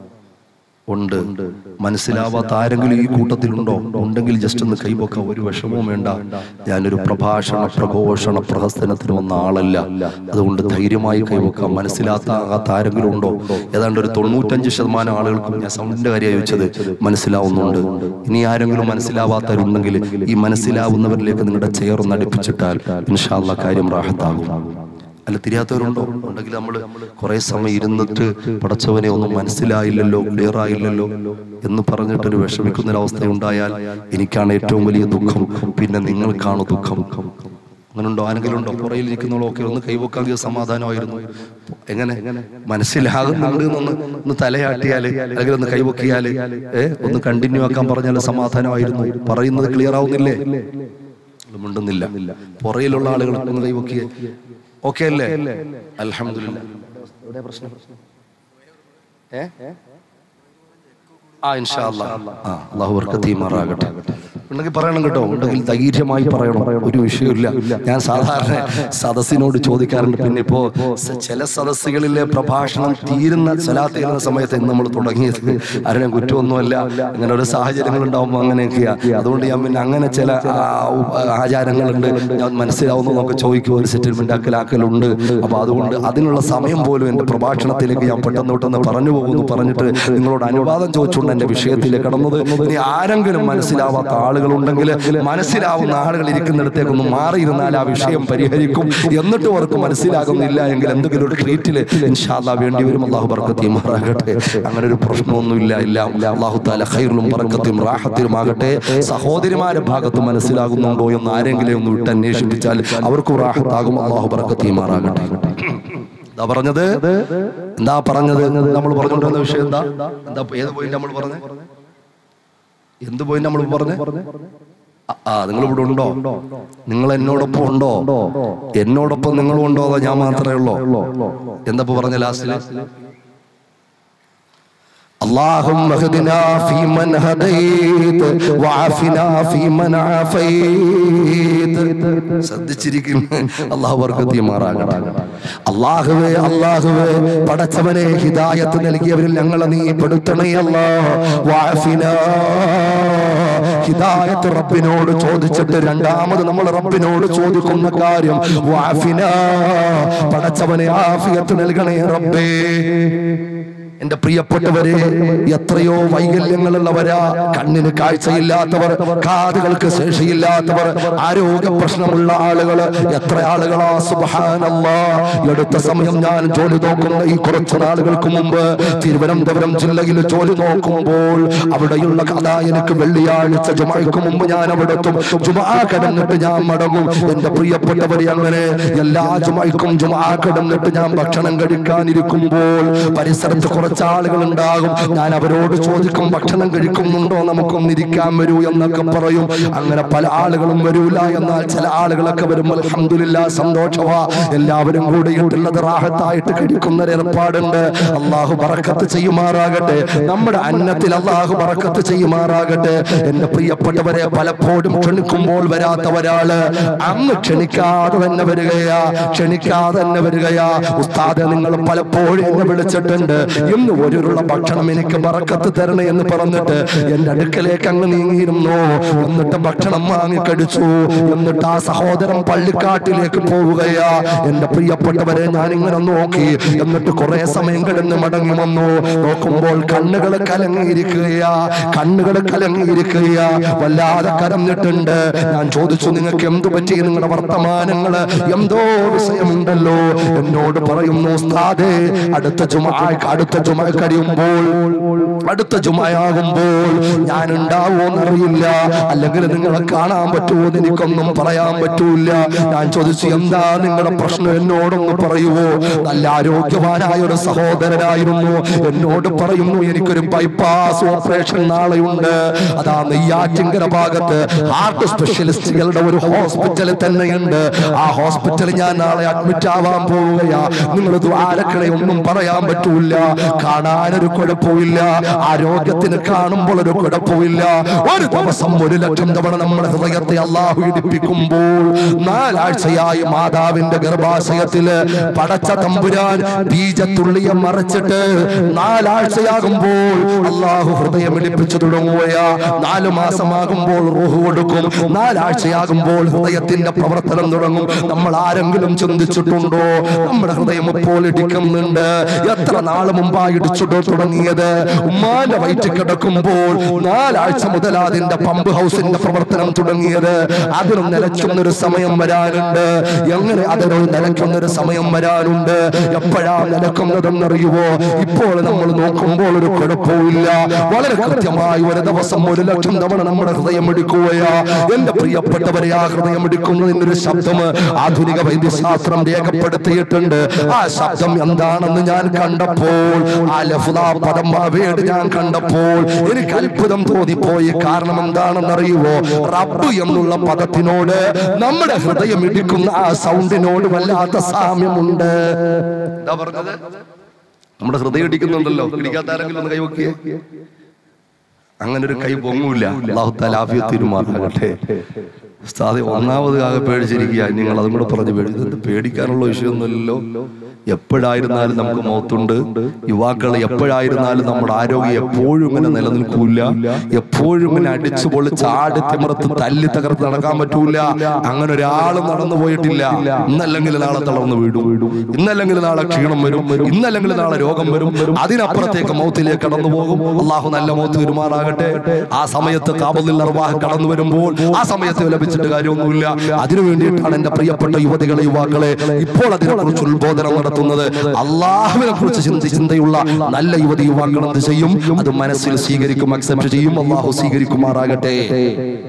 ഉണ്ട് മനസ്സിലാവാത്ത ആരെങ്കിലും ഈ കൂട്ടത്തിലുണ്ടോ ഉണ്ടെങ്കിൽ ജസ്റ്റ് ഒന്ന് കൈവക്കാം ഒരു വിഷമവും വേണ്ട ഞാനൊരു പ്രഭാഷണ പ്രഘോഷണ പ്രഹസനത്തിന് വന്ന ആളല്ല അതുകൊണ്ട് ധൈര്യമായി കൈവക്കാം മനസ്സിലാത്ത ആരെങ്കിലും ഉണ്ടോ ഏതാണ്ട് ഒരു തൊണ്ണൂറ്റഞ്ച് ശതമാനം ആളുകൾക്കും ഞാൻ സൗണ്ടിന്റെ കാര്യം ചോദിച്ചത് മനസ്സിലാവുന്നുണ്ട് ഇനി ആരെങ്കിലും മനസ്സിലാവാത്തവരുണ്ടെങ്കിൽ ഈ മനസ്സിലാവുന്നവരിലേക്ക് നിങ്ങളുടെ ചെയർ അടുപ്പിച്ചിട്ടാൽ ഇൻഷാല്ല കാര്യം റാഹത്താകും അല്ല തിരിയാത്തവരുണ്ടോ ഉണ്ടെങ്കിൽ നമ്മൾ കുറെ സമയം ഇരുന്നിട്ട് പടച്ചവനെ ഒന്നും മനസ്സിലായില്ലല്ലോ ക്ലിയർ ആയില്ലല്ലോ എന്ന് പറഞ്ഞിട്ടൊരു വിഷമിക്കുന്ന ഒരു അവസ്ഥ ഉണ്ടായാൽ എനിക്കാണ് ഏറ്റവും വലിയ ദുഃഖം പിന്നെ നിങ്ങൾക്കാണ് ദുഃഖം അങ്ങനുണ്ടോ ആരെങ്കിലും ഉണ്ടോ പുറയിലിരിക്കുന്നവളൊക്കെ ഒന്ന് കൈവക്കാകിയ സമാധാനമായിരുന്നു എങ്ങനെ മനസ്സിലാകുന്നുണ്ട് എന്നൊന്ന് ഒന്ന് തലയാട്ടിയാല് അല്ലെങ്കിൽ ഒന്ന് കൈവക്കിയാല് ഏ ഒന്ന് കണ്ടിന്യൂ ആക്കാൻ പറഞ്ഞാൽ സമാധാനമായിരുന്നു പറയുന്നത് ക്ലിയർ ആവുന്നില്ലേ മിണ്ടുന്നില്ല പുറയിലുള്ള ആളുകൾ ഒന്ന് കൈവക്കിയേ ഓക്കെ അല്ലേ അലഹമില്ല എവിടെ പ്രശ്നം ഏ ആ ഇൻഷാ അല്ലാ ആ അള്ളാഹു വർക്കത്തീമാറാകട്ടെ ഉണ്ടെങ്കിൽ പറയണം കേട്ടോ ഉണ്ടെങ്കിൽ ധൈര്യമായി പറയണം ഒരു വിഷയമില്ല ഞാൻ സാധാരണ സദസ്സിനോട് ചോദിക്കാറുണ്ട് പിന്നെ ഇപ്പോ സ- ചില സദസ്സുകളിലെ പ്രഭാഷണം തീരുന്ന സ്വലാത്ത് തീരുന്ന സമയത്ത് ഇന്ന് നമ്മൾ തുടങ്ങിയത് ആരുടെ കുറ്റമൊന്നുമല്ല അങ്ങനെ ഒരു സാഹചര്യങ്ങൾ ഉണ്ടാവുമ്പോൾ അങ്ങനെയൊക്കെയാ അതുകൊണ്ട് ഞാൻ പിന്നെ അങ്ങനെ ചില ആ, ഉ- ആചാരങ്ങളുണ്ട് ഞാൻ മനസ്സിലാവുന്നു നമുക്ക് ചോദിക്കും ഒരു സെറ്റിൽമെന്റ് ആക്കലാക്കലുണ്ട് അപ്പൊ അതുകൊണ്ട് അതിനുള്ള സമയം പോലും എന്റെ പ്രഭാഷണത്തിലേക്ക് ഞാൻ പെട്ടെന്ന് പെട്ടെന്ന് പറഞ്ഞു പോകുന്നു പറഞ്ഞിട്ട് നിങ്ങളോട് അനുവാദം ചോദിച്ചുകൊണ്ട് എന്റെ വിഷയത്തിലേക്ക് കടന്നത് ഇനി ആരെങ്കിലും മനസ്സിലാവാത്ത ആളുകളുണ്ടെങ്കിൽ മനസ്സിലാവുന്ന ആളുകൾ ഇരിക്കുന്നിടത്തേക്ക് ഒന്ന് മാറിയിരുന്നാൽ ആ വിഷയം പരിഹരിക്കും എന്നിട്ടും അവർക്ക് മനസ്സിലാകുന്നില്ല എങ്കിൽ എന്തെങ്കിലും ഒരു ട്രീറ്റില് ഇൻഷാല്ലാ വേണ്ടി വരും അള്ളാഹു ബർക്കത്തിയും മാറാകട്ടെ അങ്ങനെ ഒരു പ്രശ്നമൊന്നുമില്ല ഇല്ല അള്ളാഹു താല ഖൈറിലും ബർക്കത്തിലും റാഹത്തിലും ആകട്ടെ സഹോദരിമാരുടെ ഭാഗത്ത് മനസ്സിലാകുന്നുണ്ടോ എന്ന് ആരെങ്കിലും ഒന്ന് വിട്ട് അന്വേഷിപ്പിച്ചാൽ അവർക്ക് റാഹത്താകും അള്ളാഹു ബർക്കത്തിയും മാറാകട്ടെ എന്താ പറഞ്ഞത് എന്താ പറഞ്ഞത് നമ്മൾ പറഞ്ഞുകൊണ്ടിരുന്ന വിഷയം എന്താ എന്താ ഏത് പോയിന്റ് നമ്മൾ പറഞ്ഞത് എന്ത് പോയിന്റ് നമ്മൾ പറഞ്ഞത് ആ നിങ്ങൾ ഇവിടെ ഉണ്ടോ നിങ്ങൾ എന്നോടൊപ്പം ഉണ്ടോ എന്നോടൊപ്പം നിങ്ങളും ഉണ്ടോ അതോ ഞാൻ മാത്രമേ ഉള്ളോ എന്താ ഇപ്പൊ പറഞ്ഞ ലാസ്റ്റില് اللهم اهدنا فيمن هديت وعافنا فيمن عافيت ശ്രദ്ധിച്ചിരിക്കും അള്ളാഹു വർഗത്തിയുമാറാകട്ടെ അള്ളാഹുവേ അള്ളാഹുവേ പടച്ചവനെ ഹിദായത്ത് നൽകിയവരിൽ ഞങ്ങളെ നീ പെടുത്തണേ അല്ലാ വാഫിന ഹിദായത്ത് റബ്ബിനോട് ചോദിച്ചിട്ട് രണ്ടാമത് നമ്മൾ റബ്ബിനോട് ചോദിക്കുന്ന കാര്യം വാഫിന പടച്ചവനെ ആഫിയത്ത് നൽകണേ റബ്ബേ എന്റെ പ്രിയപ്പെട്ടവരെ എത്രയോ വൈകല്യങ്ങളുള്ളവരാ കണ്ണിന് കാഴ്ചയില്ലാത്തവർ കാതുകൾക്ക് ശേഷിയില്ലാത്തവർ ആരോഗ്യ പ്രശ്നമുള്ള ആളുകൾ എത്ര ആളുകളാ സുബഹാനല്ലാ എടുത്ത സമയം ഞാൻ ജോലി നോക്കുന്ന ഈ കുറച്ച് നാളുകൾക്ക് മുമ്പ് തിരുവനന്തപുരം ജില്ലയിൽ ജോലി നോക്കുമ്പോൾ അവിടെയുള്ള കഥ എനിക്ക് വെള്ളിയാഴ്ച ജുമയ്ക്ക് മുമ്പ് ഞാൻ അവിടെ എത്തും ജുമാ കിടന്നിട്ട് ഞാൻ മടങ്ങും എന്റെ പ്രിയപ്പെട്ടവരെ അങ്ങനെ എല്ലാ ജുമയ്ക്കും ജുമാ കിടന്നിട്ട് ഞാൻ ഭക്ഷണം കഴിക്കാനിരിക്കുമ്പോൾ പരിസരത്ത് കുറച്ച് ആളുകൾ ഉണ്ടാകും ഞാൻ അവരോട് ചോദിക്കും ഭക്ഷണം കഴിക്കുന്നുണ്ടോ നമുക്കൊന്ന് ഇരിക്കാൻ വരൂ എന്നൊക്കെ പറയും അങ്ങനെ പല ആളുകളും വരൂല എന്നാൽ ചില ആളുകളൊക്കെ വരും അലഹമില്ല സന്തോഷമാ എല്ലാവരും കൂടിയിട്ടുള്ളത് റാഹത്തായിട്ട് കഴിക്കുന്ന ഒരു ഏർപ്പാടുണ്ട് അള്ളാഹു ബറക്കത്ത് ചെയ്യുമാറാകട്ടെ നമ്മുടെ അന്നത്തിൽ അള്ളാഹു ബറക്കത്ത് ചെയ്യുമാറാകട്ടെ എന്റെ പ്രിയപ്പെട്ടവരെ പലപ്പോഴും ക്ഷണിക്കുമ്പോൾ വരാത്ത ഒരാള് അന്ന് ക്ഷണിക്കാതെ തന്നെ വരികയാ ക്ഷണിക്കാതെ തന്നെ വരികയാ ഉസ്താദെ നിങ്ങൾ പലപ്പോഴും എന്നെ വിളിച്ചിട്ടുണ്ട് ഇന്ന് ഒരുള്ള ഭക്ഷണം എനിക്ക് ബറക്കത്ത് തരണേ എന്ന് പറഞ്ഞിട്ട് എന്റെ അടുക്കലേക്ക് അങ്ങ് നീങ്ങിയിരുന്നു എന്നിട്ട് ഭക്ഷണം വാങ്ങി കഴിച്ചു എന്നിട്ട് ആ സഹോദരൻ പള്ളിക്കാട്ടിലേക്ക് പോവുകയാ എന്റെ പ്രിയപ്പെട്ടവരെ ഞാൻ ഇങ്ങനെ നോക്കി എന്നിട്ട് കുറെ സമയം കിടന്ന് മടങ്ങി വന്നു നോക്കുമ്പോൾ കണ്ണുകൾ കലങ്ങിയിരിക്കുകയാ കണ്ണുകൾ കലങ്ങിയിരിക്കുകയാ വല്ലാതെ കരഞ്ഞിട്ടുണ്ട് ഞാൻ ചോദിച്ചു നിങ്ങൾക്ക് എന്തു പറ്റി നിങ്ങളുടെ വർത്തമാനങ്ങള് എന്തോ വിഷയമുണ്ടല്ലോ എന്നോട് പറയുന്നു ഉസ്താദേ അടുത്ത ജുമ അടുത്ത ജുമ കഴിയുമ്പോൾ അടുത്ത ജുമയാകുമ്പോൾ ഞാൻ ഉണ്ടാവുമെന്നറിയില്ല അല്ലെങ്കിൽ നിങ്ങളെ കാണാൻ പറ്റുമോ എന്ന് എനിക്കൊന്നും പറയാൻ പറ്റൂല ഞാൻ ചോദിച്ചു എന്താ നിങ്ങളുടെ പ്രശ്നം എന്നോടൊന്ന് പറയുവോ നല്ല ആരോഗ്യവാനായ ഒരു സഹോദരനായിരുന്നു എന്നോട് പറയുന്നു എനിക്കൊരു ബൈപ്പാസ് ഓപ്പറേഷൻ നാളെയുണ്ട് അതാ നെയ്യാറ്റിങ്കര ഭാഗത്ത് ഹാർട്ട് സ്പെഷ്യലിസ്റ്റുകളുടെ ഒരു ഹോസ്പിറ്റലിൽ തന്നെയുണ്ട് ആ ഹോസ്പിറ്റലിൽ ഞാൻ നാളെ അഡ്മിറ്റ് ആവാൻ പോവുകയാ നിങ്ങൾ ദ്വാരക്കളെ ഒന്നും പറയാൻ പറ്റൂല കാണാനൊരു കുഴപ്പമില്ല ആരോഗ്യത്തിന് കാണുമ്പോൾ ഒരു കുഴപ്പമില്ല ഒരു ദിവസം ഒരു ലക്ഷം തവണ നമ്മുടെ ഹൃദയത്തെ അള്ളാഹു ഇടിപ്പിക്കുമ്പോൾ നാലാഴ്ചയായി മാതാവിന്റെ ഗർഭാശയത്തില് പടച്ച തമ്പുരാൻ ബീജത്തുള്ളിയെ മറച്ചിട്ട് നാലാഴ്ചയാകുമ്പോൾ അള്ളാഹു ഹൃദയം ഇടിപ്പിച്ചു തുടങ്ങുകയാ നാലു മാസമാകുമ്പോൾ റൂഹ് കൊടുക്കും നാലാഴ്ചയാകുമ്പോൾ ഹൃദയത്തിന്റെ പ്രവർത്തനം തുടങ്ങും നമ്മൾ ആരെങ്കിലും ചിന്തിച്ചിട്ടുണ്ടോ നമ്മുടെ ഹൃദയം ഇപ്പോൾ ഇടിക്കുന്നുണ്ട് എത്ര നാള് മുമ്പായി ഇടിച്ചിട്ടോ തുടങ്ങിയത് ഉമ്മാന്റെ വയറ്റിൽ കിടക്കുമ്പോൾ നാലാഴ്ച മുതൽ അതിന്റെ പമ്പ് ഹൗസിന്റെ പ്രവർത്തനം തുടങ്ങിയത് അതിനും നിലയ്ക്കുന്നൊരു സമയം വരാനുണ്ട് എങ്ങനെ അതിനൊരു നിലയ്ക്കുന്നൊരു സമയം വരാനുണ്ട് എപ്പോഴാ നിലക്കുന്നതെന്നറിയുവോ ഇപ്പോൾ നമ്മൾ നോക്കുമ്പോൾ ഒരു കുഴപ്പമില്ല വളരെ കൃത്യമായി ഒരു ദിവസം ഒരു ലക്ഷം തവണ നമ്മുടെ ഹൃദയം എടുക്കുകയാ എന്റെ പ്രിയപ്പെട്ടവരെ ആ ഹൃദയം എടുക്കുന്നതിനൊരു ശബ്ദം ആധുനിക വൈദ്യശാസ്ത്രം രേഖപ്പെടുത്തിയിട്ടുണ്ട് ആ ശബ്ദം എന്താണെന്ന് ഞാൻ കണ്ടപ്പോൾ ആ ലഫ്ല പദം ആ വേട് ഞാൻ കണ്ടപ്പോൾ എനിക്ക് അത്ഭുതം തോന്നിപ്പോയി കാരണം എന്താണെന്നറിയുവോ റബ്ബ് എന്നുള്ള പദത്തിനോട് നമ്മുടെ ഹൃദയം ഇടിക്കുന്ന ആ സൗണ്ടിനോട് വല്ലാത്ത സാമ്യമുണ്ട് എന്താ പറഞ്ഞത് നമ്മുടെ ഹൃദയം ഇടിക്കുന്നുണ്ടല്ലോ ഇടിക്കാത്ത ആരെങ്കിലും ഒന്ന് കൈവക്കിയേ അങ്ങനെ ഒരു കൈ പൊങ്ങൂല അള്ളാഹു തലാഫിയത്തിരുമാറാകട്ടെ ഉസ്താദെ ഒന്നാമത് ആകെ പേടിച്ചിരിക്കുക നിങ്ങൾ അതും കൂടെ പറഞ്ഞു പേടി ഇത് പേടിക്കാനുള്ള വിഷയമൊന്നുമില്ലല്ലോ എപ്പോഴായിരുന്നാലും നമുക്ക് മൗത്തുണ്ട് യുവാക്കൾ എപ്പോഴായിരുന്നാലും നമ്മുടെ ആരോഗ്യം എപ്പോഴും ഇങ്ങനെ നിലനിൽക്കൂല എപ്പോഴും ഇങ്ങനെ അടിച്ചു പൊളിച്ച് ആടി തിമർത്ത് തല്ലി തകർത്ത് നടക്കാൻ പറ്റൂല അങ്ങനെ ഒരാളും നടന്നു പോയിട്ടില്ല ഇന്നല്ലെങ്കിൽ നാളെ തളർന്നു വീടും ഇന്നല്ലെങ്കിൽ നാളെ ക്ഷീണം വരും ഇന്നല്ലെങ്കിൽ നാളെ രോഗം വരും അതിനപ്പുറത്തേക്ക് മൗത്തിലേക്ക് കടന്നു പോകും അള്ളാഹു നല്ല മൗത്ത് പെരുമാറാകട്ടെ ആ സമയത്ത് കാബലിൽ നിർവാഹം കടന്നു വരുമ്പോൾ ആ സമയത്ത് ലഭിച്ചിട്ട് കാര്യമൊന്നുമില്ല അതിനു വേണ്ടിയിട്ടാണ് എന്റെ പ്രിയപ്പെട്ട യുവതികളെ യുവാക്കളെ ഇപ്പോൾ അതിനെക്കുറിച്ച് ഉത്ബോധനം നടത്തുന്നത് അള്ളാഹുവിനെ കുറിച്ച് ചിന്തി ചിന്തയുള്ള നല്ല യുവതി യുവാക്കൾ എന്ത് ചെയ്യും അത് മനസ്സിൽ സ്വീകരിക്കും അക്സെപ്റ്റ് ചെയ്യും അള്ളാഹു സ്വീകരിക്കുമാറാകട്ടെ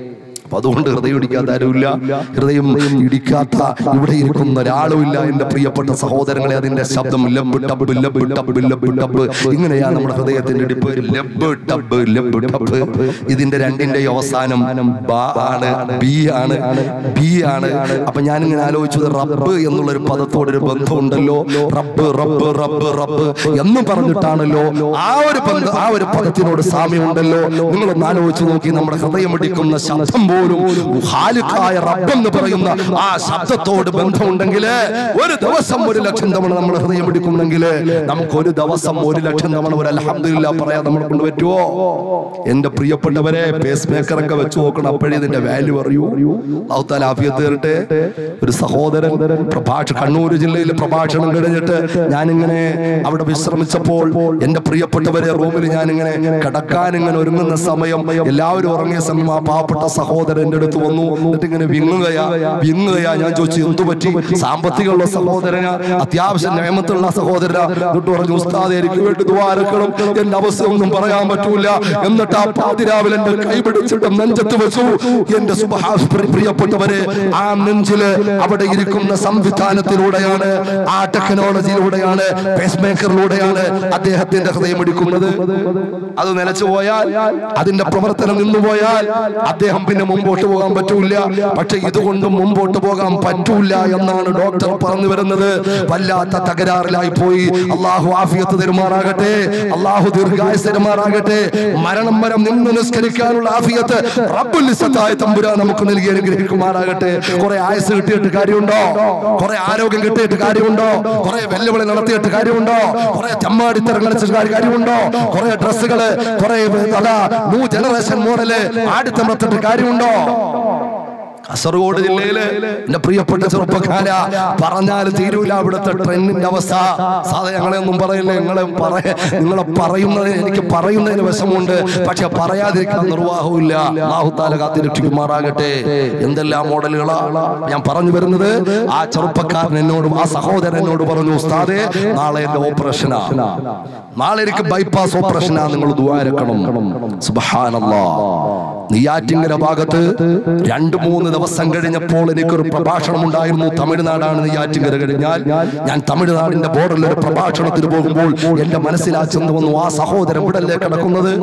അപ്പൊ അതുകൊണ്ട് ഹൃദയം ഇടിക്കാത്ത ആരുമില്ല ഹൃദയം ഇടിക്കാത്ത ഇവിടെ ഇരിക്കുന്ന ഒരാളുമില്ല എന്റെ പ്രിയപ്പെട്ട സഹോദരങ്ങളെ അതിന്റെ ശബ്ദം ലബ് ടബ് ലബ് ടബ് ലബ് ടബ് ഇങ്ങനെയാണ് നമ്മുടെ ഹൃദയത്തിന്റെ ഇടിപ്പ് ലബ് ടബ് ലബ് ടബ് ഇതിന്റെ രണ്ടിന്റെ അവസാനം ബ ആണ് ബി ആണ് ബി ആണ് അപ്പൊ ഞാൻ ഇങ്ങനെ ആലോചിച്ചത് റബ്ബ് എന്നുള്ള ഒരു പദത്തോടൊരു ബന്ധമുണ്ടല്ലോ റബ്ബ് റബ്ബ് റബ്ബ് റബ്ബ് എന്ന് പറഞ്ഞിട്ടാണല്ലോ ആ ഒരു ബന്ധം ആ ഒരു പദത്തിനോട് സാമ്യമുണ്ടല്ലോ നിങ്ങളൊന്ന് ആലോചിച്ച് നോക്കി നമ്മുടെ ഹൃദയമിടിക്കുന്ന ശബ്ദം പോലും ഹാലിക്കായ റബ്ബെന്ന് പറയുന്ന ആ ശബ്ദത്തോട് ബന്ധമുണ്ടെങ്കിൽ ഒരു ദിവസം ഒരു ലക്ഷം തവണ നമ്മൾ ഹൃദയം പിടിക്കുന്നെങ്കിൽ നമുക്ക് ഒരു ദിവസം ഒരു ലക്ഷം തവണ ഒരു അലഹമില്ല പറയാൻ നമ്മളെ കൊണ്ട് പറ്റുമോ എന്റെ പ്രിയപ്പെട്ടവരെ പേസ് മേക്കർ ഒക്കെ വെച്ച് നോക്കണം അപ്പോഴേ ഇതിന്റെ വാല്യൂ അറിയൂ ഔത്താൽ ആഫിയത്ത് തരട്ടെ ഒരു സഹോദരൻ പ്രഭാഷ കണ്ണൂർ ജില്ലയിൽ പ്രഭാഷണം കഴിഞ്ഞിട്ട് ഞാനിങ്ങനെ അവിടെ വിശ്രമിച്ചപ്പോൾ എന്റെ പ്രിയപ്പെട്ടവരെ റൂമിൽ ഞാനിങ്ങനെ കിടക്കാൻ ഇങ്ങനെ ഒരുങ്ങുന്ന സമയം എല്ലാവരും ഉറങ്ങിയ സമയം ആ പാവപ്പെട്ട സഹോദരൻ എന്റെ അടുത്ത് വന്നു എന്നിട്ട് ഇങ്ങനെ വിങ്ങുകയാ വിങ്ങുകയാ ഞാൻ ചോദിച്ചു എന്തു പറ്റി സാമ്പത്തികമുള്ള സഹോദരന് അത്യാവശ്യം നിയമത്തുള്ള സഹോദരന എന്നിട്ട് പറഞ്ഞു ഉസ്താദെ എനിക്ക് വേണ്ടി ദ്വാരക്കണം എന്റെ അവസ്ഥ ഒന്നും പറയാൻ പറ്റൂല എന്നിട്ട് ആ പാതിരാവിലെ എന്റെ കൈ പിടിച്ചിട്ട് നെഞ്ചത്ത് വെച്ചു എന്റെ സുബഹാസ് പ്രിയപ്പെട്ടവരെ ആ നെഞ്ചില് അവിടെ ഇരിക്കുന്ന സംവിധാനത്തിലൂടെയാണ് ആ ടെക്നോളജിയിലൂടെയാണ് പേസ് മേക്കറിലൂടെയാണ് അദ്ദേഹത്തിന്റെ ഹൃദയം ഇടിക്കുന്നത് അത് നിലച്ചു പോയാൽ അതിന്റെ പ്രവർത്തനം നിന്നുപോയാൽ അദ്ദേഹം പിന്നെ മുമ്പോട്ട് പോകാൻ പറ്റൂല പക്ഷെ ഇതുകൊണ്ട് മുമ്പോട്ട് പോകാൻ പറ്റൂല എന്നാണ് ഡോക്ടർ പറഞ്ഞു വരുന്നത് വല്ലാത്ത തകരാറിലായി പോയി അള്ളാഹു ആഫിയത്ത് തരുമാറാകട്ടെ അള്ളാഹു ദീർഘായുസ് തരുമാറാകട്ടെ മരണം വരം നിന്ന് നിസ്കരിക്കാനുള്ള ആഫിയത്ത് റബ്ബുൽ ഇസ്സത്തായ തമ്പുരാൻ നമുക്ക് നൽകി അനുഗ്രഹിക്കുമാറാകട്ടെ കുറെ ആയുസ് കിട്ടിയിട്ട് കാര്യമുണ്ടോ കുറെ ആരോഗ്യം കിട്ടിയിട്ട് കാര്യമുണ്ടോ കുറെ വെല്ലുവിളി നടത്തിയിട്ട് കാര്യമുണ്ടോ കുറെ തെമ്മാടിത്തരം കളിച്ചിട്ട് കാര്യമുണ്ടോ കുറെ ഡ്രസ്സുകള് കുറെ അതാ ന്യൂ ജനറേഷൻ മോഡല് ആടിത്തമർത്തിട്ട് കാര്യമുണ്ടോ കാസർഗോഡ് ജില്ലയില് എന്റെ പ്രിയപ്പെട്ട ചെറുപ്പക്കാര പറഞ്ഞാൽ തീരൂല അവിടുത്തെ ട്രെൻഡിന്റെ അവസ്ഥ സാധാ ഞങ്ങളെ ഒന്നും പറയില്ല നിങ്ങളെ പറയ നിങ്ങളെ പറയുന്നതിന് എനിക്ക് പറയുന്നതിന് വിഷമമുണ്ട് പക്ഷെ പറയാതിരിക്കാൻ നിർവാഹമില്ല അള്ളാഹുത്താല കാത്തിരക്ഷിക്കുമാറാകട്ടെ എന്തെല്ലാം മോഡലുകളാ ഞാൻ പറഞ്ഞു വരുന്നത് ആ ചെറുപ്പക്കാരൻ എന്നോട് ആ സഹോദരൻ എന്നോട് പറഞ്ഞു ഉസ്താദെ നാളെ എന്റെ ഓപ്പറേഷനാ നാളെ എനിക്ക് ബൈപ്പാസ് ഓപ്പറേഷനാ നിങ്ങൾ ദ്വാരക്കണം സുബഹാനല്ലാ നെയ്യാറ്റിങ്കര ഭാഗത്ത് രണ്ടു മൂന്ന് ദിവസം കഴിഞ്ഞപ്പോൾ എനിക്കൊരു പ്രഭാഷണം ഉണ്ടായിരുന്നു തമിഴ്നാടാണ് നെയ്യാറ്റിങ്കര കഴിഞ്ഞാൽ ഞാൻ തമിഴ്നാടിന്റെ ബോർഡറിൽ ഒരു പ്രഭാഷണത്തിന് പോകുമ്പോൾ എന്റെ മനസ്സിലാ ചെന്ന് വന്നു ആ സഹോദരൻ ഇവിടല്ലേ കിടക്കുന്നത്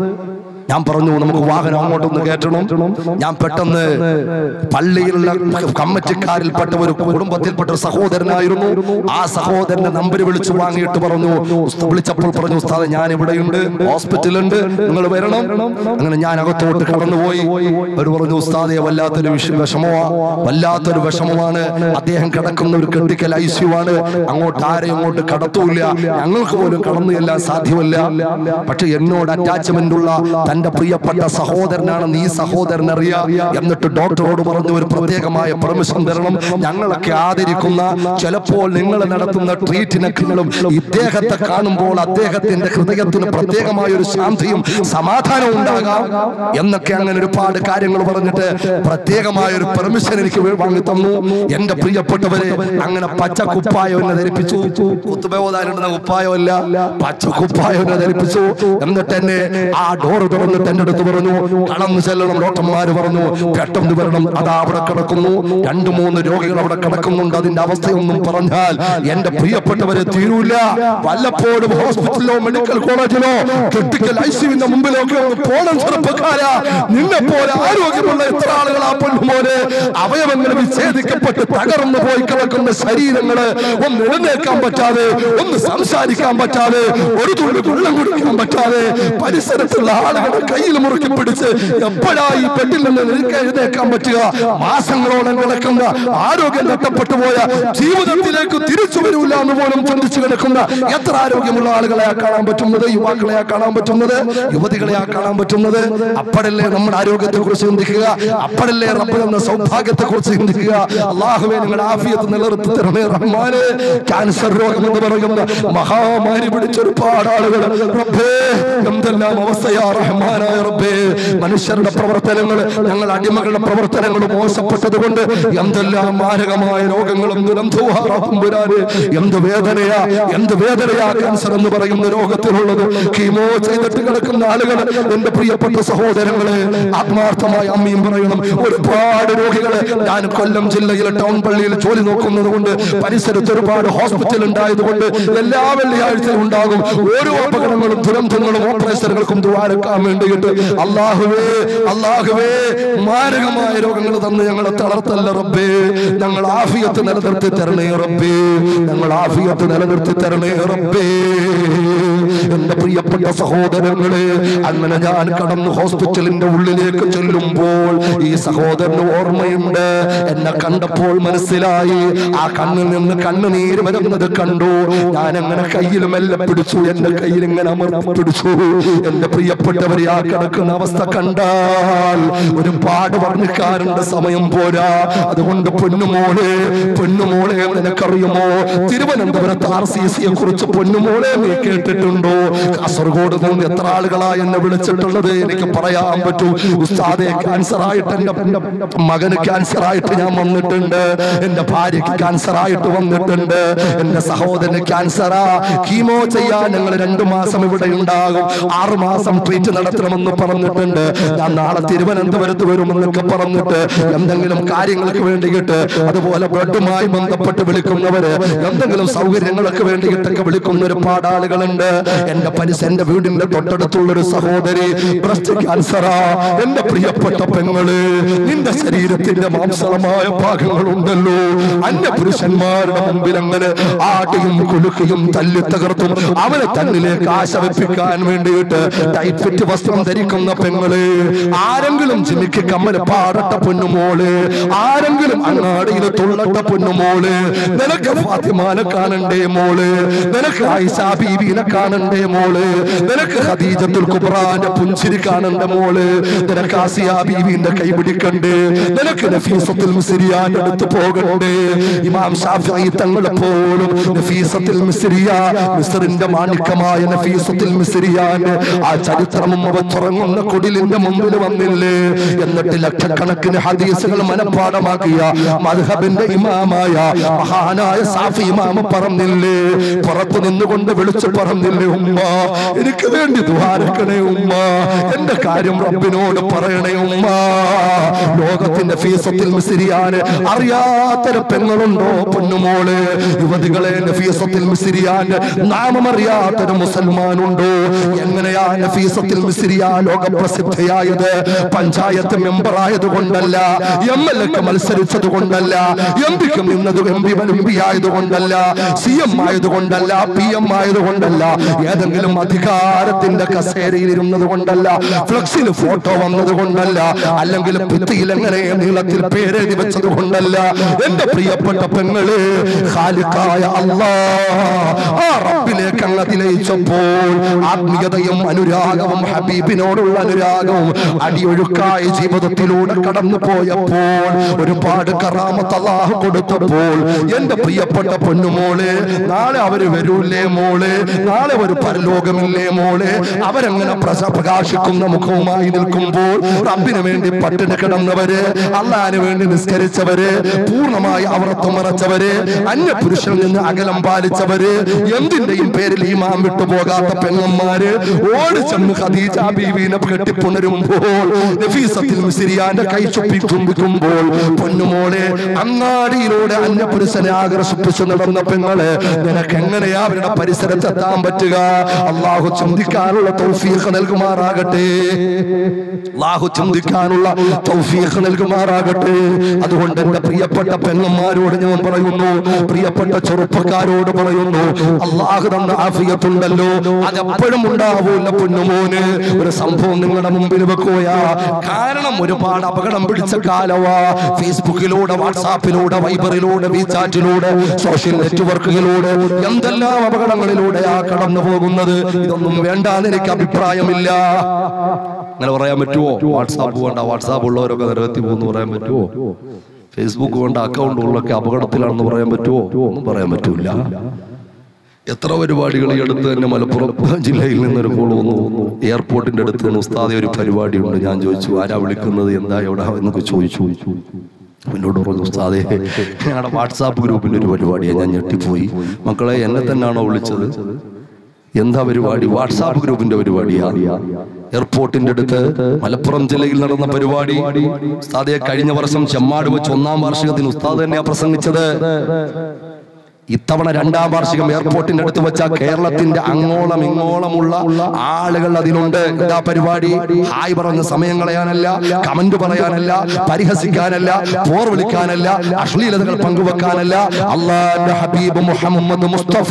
ഞാൻ പറഞ്ഞു നമുക്ക് വാഹനം അങ്ങോട്ടൊന്ന് കയറ്റണം ഞാൻ പെട്ടെന്ന് പള്ളിയിലുള്ള കമ്മറ്റിക്കാരിൽപ്പെട്ട ഒരു കുടുംബത്തിൽപ്പെട്ട ഒരു സഹോദരനായിരുന്നു ആ സഹോദരന്റെ നമ്പർ വിളിച്ചു വാങ്ങിയിട്ട് പറഞ്ഞു ഉസ്ത- വിളിച്ചപ്പോൾ പറഞ്ഞു ഉസ്താദ് ഞാൻ ഇവിടെയുണ്ട് ഹോസ്പിറ്റലുണ്ട് നിങ്ങൾ വരണം അങ്ങനെ ഞാൻ അകത്തോട്ട് കടന്നുപോയി അവർ പറഞ്ഞു ഉസ്താദെ വല്ലാത്തൊരു വിഷ- വിഷമമാ വല്ലാത്തൊരു വിഷമമാണ് അദ്ദേഹം കിടക്കുന്ന ഒരു ക്രിട്ടിക്കൽ ഐ ആണ് അങ്ങോട്ട് ആരെയും അങ്ങോട്ട് കടത്തൂല്ല ഞങ്ങൾക്ക് പോലും കടന്നു ചെല്ലാൻ സാധ്യമല്ല പക്ഷെ എന്നോട് അറ്റാച്ച്മെന്റ് ഉള്ള തന്റെ പ്രിയപ്പെട്ട സഹോദരനാണെന്ന് ഈ സഹോദരൻ അറിയാം എന്നിട്ട് ഡോക്ടറോട് പറഞ്ഞു ഒരു പ്രത്യേകമായ പെർമിഷൻ തരണം ഞങ്ങളൊക്കെ ആദരിക്കുന്ന ചിലപ്പോൾ നിങ്ങൾ നടത്തുന്ന ട്രീറ്റിനൊക്കെയും ഇദ്ദേഹത്തെ കാണുമ്പോൾ അദ്ദേഹത്തിന്റെ ഹൃദയത്തിന് പ്രത്യേകമായ ഒരു ശാന്തിയും സമാധാനവും ഉണ്ടാകാം എന്നൊക്കെ അങ്ങനെ ഒരുപാട് കാര്യങ്ങൾ പറഞ്ഞിട്ട് പ്രത്യേകമായ ഒരു പെർമിഷൻ എനിക്ക് വേ- വാങ്ങി തന്നു എന്റെ പ്രിയപ്പെട്ടവരെ അങ്ങനെ പച്ച കുപ്പായം എന്നെ ധരിപ്പിച്ചു കുത്തുബോധാനിടുന്ന കുപ്പായമല്ല പച്ച കുപ്പായം എന്നെ ധരിപ്പിച്ചു എന്നിട്ട് എന്നെ ആ ഡോർ തുറന്നിട്ട് എന്റെ അടുത്ത് പറഞ്ഞു കടന്നു ചെല്ലണം ഡോക്ടർമാര് പറഞ്ഞു പെട്ടെന്ന് വരണം അതാ അവിടെ കിടക്കുന്നു രണ്ടു മൂന്ന് രോഗികൾ അവിടെ കിടക്കുന്നുണ്ട് അതിന്റെ അവസ്ഥയൊന്നും പറഞ്ഞാൽ എന്റെ പ്രിയപ്പെട്ടവരെ തീരൂല വല്ലപ്പോഴും ഹോസ്പിറ്റലിലോ മെഡിക്കൽ കോളേജിലോ ക്രിട്ടിക്കൽ ഐസിയുവിന്റെ മുമ്പിലൊക്കെ ഒന്ന് പോണം ചെറുപ്പക്കാരാ നിന്നെ പോലെ ആരോഗ്യമുള്ള എത്ര ആളുകളാ പൊന്നുമോനെ അവയവങ്ങൾ വിച്ഛേദിക്കപ്പെട്ട് തകർന്നു പോയി കിടക്കുന്ന ശരീരങ്ങള് ഒന്ന് എഴുന്നേക്കാൻ പറ്റാതെ ഒന്ന് സംസാരിക്കാൻ പറ്റാതെ ഒരു തുള്ളി വെള്ളം കുടിക്കാൻ പറ്റാതെ പരിസരത്തുള്ള ആളുകളെ കയ്യിൽ മുറുക്കി പിടിച്ച് എപ്പോഴാ ഈ പെട്ടിൽ നിന്ന് നിനക്ക് എഴുന്നേക്കാൻ പറ്റുക മാസങ്ങളോളം കിടക്കുന്ന ആരോഗ്യം നഷ്ടപ്പെട്ടു പോയ ജീവിതത്തിലേക്ക് തിരിച്ചു വരൂല എന്ന് പോലും ചിന്തിച്ചു കിടക്കുന്ന എത്ര ആരോഗ്യമുള്ള ആളുകളെ കാണാൻ പറ്റുന്നത് യുവാക്കളെ കാണാൻ പറ്റുന്നത് യുവതികളെ കാണാൻ പറ്റുന്നത് അപ്പോഴല്ലേ നമ്മുടെ ആരോഗ്യത്തെ കുറിച്ച് ചിന്തിക്കുക അപ്പോഴല്ലേ റബ്ബ് എന്ന സൗഭാഗ്യത്തെ കുറിച്ച് ചിന്തിക്കുക അള്ളാഹുവെ നിങ്ങളുടെ ആഫിയത്ത് നിലനിർത്തി തരണേ റഹ്മാന് ക്യാൻസർ രോഗം എന്ന് പറയുന്ന മഹാമാരി പിടിച്ച ഒരുപാട് ആളുകൾ റബ്ബേ എന്തെല്ലാം അവസ്ഥയാ റഹ്മാൻ റഹ്മാനായ റബ്ബേ മനുഷ്യരുടെ പ്രവർത്തനങ്ങൾ ഞങ്ങൾ അടിമകളുടെ പ്രവർത്തനങ്ങൾ മോശപ്പെട്ടത് കൊണ്ട് എന്തെല്ലാം മാരകമായ രോഗങ്ങളും ദുരന്തവുമാറാകുമ്പോഴാണ് എന്ത് വേദനയാ എന്ത് വേദനയാ ക്യാൻസർ എന്ന് പറയുന്ന രോഗത്തിലുള്ളത് കീമോ ചെയ്തിട്ട് കിടക്കുന്ന ആളുകൾ എന്റെ പ്രിയപ്പെട്ട സഹോദരങ്ങളെ ആത്മാർത്ഥമായ അമ്മയും പറയണം ഒരുപാട് രോഗികളെ ഞാൻ കൊല്ലം ജില്ലയിലെ ടൗൺ പള്ളിയിൽ ജോലി നോക്കുന്നത് കൊണ്ട് പരിസരത്ത് ഒരുപാട് ഹോസ്പിറ്റൽ ഉണ്ടായതുകൊണ്ട് എല്ലാ വെള്ളിയാഴ്ചയും ഉണ്ടാകും ഓരോ അപകടങ്ങളും ദുരന്തങ്ങളും ഓപ്പറേഷനുകൾക്കും ദ്വാരക്കാൻ വേണ്ടിയിട്ട് അള്ളാഹുവേ അള്ളാഹുവേ മാരകമായ രോഗങ്ങൾ തന്ന് ഞങ്ങളെ തളർത്തല്ല റബ്ബേ ഞങ്ങൾ ആഫിയത്ത് നിലനിർത്തി തരണേ റബ്ബേ ഞങ്ങൾ ആഫിയത്ത് നിലനിർത്തി തരണേ റബ്ബേ എന്റെ പ്രിയപ്പെട്ട സഹോദരങ്ങളെ അങ്ങനെ ഞാൻ കടന്ന് ഹോസ്പിറ്റലിന്റെ ഉള്ളിലേക്ക് ചെല്ലുമ്പോൾ ഈ സഹോദരന് ഓർമ്മയുണ്ട് എന്നെ കണ്ടപ്പോൾ മനസ്സിലായി ആ കണ്ണിൽ നിന്ന് കണ്ണുനീര് വരുന്നത് കണ്ടു ഞാൻ അങ്ങനെ കയ്യിൽ മെല്ലെ പിടിച്ചു എന്റെ കയ്യിൽ ഇങ്ങനെ അമർത്തി പിടിച്ചു എന്റെ പ്രിയപ്പെട്ടവരെ ആ കിടക്കുന്ന അവസ്ഥ കണ്ടാൽ ഒരുപാട് വർണ്ണിക്കാറുണ്ട് സമയം പോരാ അതുകൊണ്ട് പൊന്നുമോളെ പൊന്നുമോളെ നിനക്കറിയുമോ തിരുവനന്തപുരത്ത് ആർ സി സിയെ കുറിച്ച് പൊന്നുമോളെ നീ കേട്ടിട്ടുണ്ടോ കാസർഗോഡ് നിന്ന് എത്ര ആളുകളാ എന്നെ വിളിച്ചിട്ടുള്ളത് എനിക്ക് പറയാൻ പറ്റൂ ഉസ്താദെ ക്യാൻസർ ആയിട്ട് എന്റെ എന്റെ മകന് ക്യാൻസർ ആയിട്ട് ഞാൻ വന്നിട്ടുണ്ട് എന്റെ ഭാര്യയ്ക്ക് ക്യാൻസർ ആയിട്ട് വന്നിട്ടുണ്ട് എന്റെ സഹോദരന് ക്യാൻസറാ കീമോ ചെയ്യാൻ ഞങ്ങൾ രണ്ടു മാസം ഇവിടെ ഉണ്ടാകും ആറു മാസം ട്രീറ്റ് നടത്തണമെന്ന് പറഞ്ഞിട്ടുണ്ട് ഞാൻ നാളെ തിരുവനന്തപുരത്ത് വരുമെന്നൊക്കെ പറഞ്ഞിട്ട് എന്തെങ്കിലും കാര്യങ്ങൾക്ക് വേണ്ടിയിട്ട് അതുപോലെ ബ്ലഡുമായി ബന്ധപ്പെട്ട് വിളിക്കുന്നവര് എന്തെങ്കിലും സൗകര്യങ്ങൾക്ക് വേണ്ടിയിട്ടൊക്കെ വിളിക്കുന്ന ഒരുപാട് ആളുകളുണ്ട് എന്റെ പരിസ എന്റെ വീടിന്റെ തൊട്ടടുത്തുള്ള ഒരു സഹോദരി ബ്രസ്റ്റ് ക്യാൻസറാ എന്റെ പ്രിയപ്പെട്ട പെങ്ങള് നിന്റെ ശരീരത്തിന്റെ മാംസളമായ ഭാഗങ്ങളുണ്ടല്ലോ അന്യ പുരുഷന്മാരുടെ മുമ്പിൽ അങ്ങനെ ആട്ടിയും കുലുക്കിയും തല്ലി തകർത്തും അവനെ തന്നിലേക്ക് ആശ വെപ്പിക്കാൻ വേണ്ടിയിട്ട് ടൈറ്റ് ഫിറ്റ് വസ്ത്രം ധരിക്കുന്ന പെങ്ങള് ആരെങ്കിലും ജിമിക്ക് കമ്മല് പാടട്ട പൊന്നുമോള് ആരെങ്കിലും അങ്ങാടിയിൽ തുള്ളട്ട പൊന്നുമോള് നിനക്ക് ഫാത്തിമാനെ കാണണ്ടേ മോള് നിനക്ക് ആയിഷ ബീബീനെ കാണണ്ടേ മോള് നിനക്ക് ഖദീജത്തുൽ കുബ്രാന്റെ പുഞ്ചിരി കാണണ്ട മോള് നിനക്ക് ആസിയ ബീബീന്റെ കൈ പിടിക്കണ്ടേ നിനക്ക് നഫീസത്തുൽ മുസ്രിയാന്റെ അടുത്ത് പോകണ്ടേ ഇമാം ഷാഫിഈ തങ്ങളെ പോലും നഫീസത്തുൽ മുസ്രിയ മിസ്റിന്റെ മാണിക്കമായ നഫീസത്തുൽ മുസ്രിയാന്റെ ആ ചരിത്രമും അവ തുറങ്ങുന്ന കുടിലിന്റെ മുമ്പിൽ വന്നില്ലേ എന്നിട്ട് ലക്ഷക്കണക്കിന് ഹദീസുകൾ മനഃപ്പാടമാക്കിയ മദ്ഹബിന്റെ ഇമാമായ മഹാനായ സാഫി ഇമാമ പറഞ്ഞില്ലേ പുറത്തു നിന്നുകൊണ്ട് വിളിച്ചു പറഞ്ഞില്ലേ ഉമ്മ എനിക്ക് വേണ്ടി ദ്വാരക്കണേ ഉമ്മ എന്റെ കാര്യം റബ്ബിനോട് പറയണേ ഉമ്മ ലോകത്തിന്റെ ഫീസത്തിൽ മിസിരിയാന് അറിയാത്തൊരു പെങ്ങളുണ്ടോ പൊന്നുമോള് യുവതികളെ ഫീസത്തിൽ മിസിരിയാന്റെ നാമമറിയാത്തൊരു മുസൽമാനുണ്ടോ എങ്ങനെയാ നഫീസത്തിൽ മിസിരിയ ലോകപ്രസിദ്ധയായത് പഞ്ചായത്ത് മെമ്പർ ആയത് കൊണ്ടല്ല എം എൽ എക്ക് മത്സരിച്ചത് കൊണ്ടല്ല എം പിക്ക് നിന്നത് എം പി എം പി ആയത് കൊണ്ടല്ല സി എം ആയത് കൊണ്ടല്ല പി എം ആയത് കൊണ്ടല്ല ഏതെങ്കിലും അധികാരത്തിന്റെ കസേരയിൽ ഇരുന്നത് കൊണ്ടല്ല ഫ്ലക്സിൽ ഫോട്ടോ വന്നത് കൊണ്ടല്ല അല്ലെങ്കിൽ ഭിത്തിയിൽ എങ്ങനെ നീളത്തിൽ പേരെഴുതി വെച്ചത് കൊണ്ടല്ല എന്റെ പ്രിയപ്പെട്ട പെങ്ങള് ഖാലിഖായ അല്ലാ ആ റബ്ബിലേക്ക് അങ്ങ് അതിലയിച്ചപ്പോൾ ആത്മീയതയും അനുരാഗവും ഹബീബിനോടുള്ള അനുരാഗവും അടിയൊഴുക്കായ ജീവിതത്തിലൂടെ കടന്നു പോയപ്പോൾ ഒരുപാട് കറാമത്ത് അല്ലാഹു കൊടുത്തപ്പോൾ എന്റെ പ്രിയപ്പെട്ട പൊന്നുമോളെ നാളെ അവര് വരൂലേ മോളെ നാളെ ഒരു പരലോകമില്ലേ മോളെ അവരങ്ങനെ പ്രസ പ്രകാശിക്കുന്ന മുഖവുമായി നിൽക്കുമ്പോൾ റബ്ബിന് വേണ്ടി പട്ടിണി കിടന്നവര് അള്ളാഹിന് വേണ്ടി നിസ്കരിച്ചവര് പൂർണ്ണമായി അവറത്ത് മറച്ചവര് അന്യ പുരുഷനിൽ നിന്ന് അകലം പാലിച്ചവര് എന്തിന്റെയും പേരിൽ ഈ മാം വിട്ടുപോകാത്ത പെങ്ങന്മാര് ഓടിച്ചെന്ന് ഖദീജ ബീവിനെ കെട്ടിപ്പുണരുമ്പോൾ നഫീസത്തിൽ മിസിരിയാന്റെ കൈ ചൊപ്പി ചുംബിക്കുമ്പോൾ പൊന്നുമോളെ അങ്ങാടിയിലൂടെ അന്യ പുരുഷനെ ആകർഷിപ്പിച്ച് നടന്ന പെങ്ങള് നിനക്ക് എങ്ങനെയാ അവരുടെ പരിസരത്ത് എത്താൻ പറ്റുക അള്ളാഹു ചിന്തിക്കാനുള്ള തൗഫീഖ് നൽകുമാറാകട്ടെ അള്ളാഹു ചിന്തിക്കാനുള്ള തൗഫീഖ് നൽകുമാറാകട്ടെ അതുകൊണ്ട് എന്റെ പ്രിയപ്പെട്ട പെങ്ങന്മാരോട് ഞാൻ പറയുന്നു പ്രിയപ്പെട്ട ചെറുപ്പക്കാരോട് പറയുന്നു അള്ളാഹു തന്ന ആഫിയത്തുണ്ടല്ലോ അതെപ്പോഴും ഉണ്ടാവൂല പൊന്നുമോന് ഒരു സംഭവം നിങ്ങളുടെ മുമ്പിൽ വെക്കുകയാ കാരണം ഒരുപാട് അപകടം പിടിച്ച കാലവാ ഫേസ്ബുക്കിലൂടെ വാട്സാപ്പിലൂടെ വൈബറിലൂടെ വീചാറ്റിലൂടെ സോഷ്യൽ നെറ്റ്വർക്കുകളിലൂടെ എന്തെല്ലാം അപകടങ്ങളിലൂടെയാ കടന്നു പോകുന്നത് ഇതൊന്നും വേണ്ടാന്ന് എനിക്ക് അഭിപ്രായമില്ല അങ്ങനെ പറയാൻ പറ്റുമോ വാട്സാപ്പ് വേണ്ട വാട്സാപ്പ് ഉള്ളവരൊക്കെ നിരവധി പോകുന്നു പറയാൻ പറ്റുമോ ഫേസ്ബുക്ക് വേണ്ട അക്കൗണ്ട് ഉള്ളൊക്കെ അപകടത്തിലാണെന്ന് പറയാൻ പറ്റുമോ ഒന്നും പറയാൻ പറ്റൂല എത്ര പരിപാടികൾ ഈ അടുത്ത് തന്നെ മലപ്പുറം ജില്ലയിൽ നിന്നൊരു കോൾ വന്നു എയർപോർട്ടിന്റെ അടുത്ത് നിന്ന് ഉസ്താദെ ഒരു പരിപാടിയുണ്ട് ഞാൻ ചോദിച്ചു ആരാ വിളിക്കുന്നത് എന്താ എവിടെ എന്നൊക്കെ ചോദിച്ചു എന്നോട് പറഞ്ഞു ഉസ്താദെ ഞങ്ങളുടെ വാട്സാപ്പ് ഗ്രൂപ്പിന്റെ ഒരു പരിപാടിയാണ് ഞാൻ ഞെട്ടിപ്പോയി മക്കളെ എന്നെ തന്നെയാണോ വിളിച്ചത് എന്താ പരിപാടി വാട്സാപ്പ് ഗ്രൂപ്പിന്റെ പരിപാടിയാ എയർപോർട്ടിന്റെ അടുത്ത് മലപ്പുറം ജില്ലയിൽ നടന്ന പരിപാടി ഉസ്താദെ കഴിഞ്ഞ വർഷം ചെമ്മാട് വെച്ച് ഒന്നാം വാർഷികത്തിന് ഉസ്താദ് തന്നെയാ പ്രസംഗിച്ചത് ഇത്തവണ രണ്ടാം വാർഷികം എയർപോർട്ടിന്റെ അടുത്ത് വെച്ച കേരളത്തിന്റെ അങ്ങോളം ഇങ്ങോളമുള്ള ആളുകൾ അതിലുണ്ട് എന്താ പരിപാടി ഹായ് പറഞ്ഞ സമയം കളയാനല്ല കമന്റ് പറയാനല്ല പരിഹസിക്കാനല്ല പോർ വിളിക്കാനല്ല അശ്ലീലതകൾ പങ്കുവെക്കാനല്ല അള്ളാന്റെ ഹബീബ് മുഹമ്മദ് മുസ്തഫ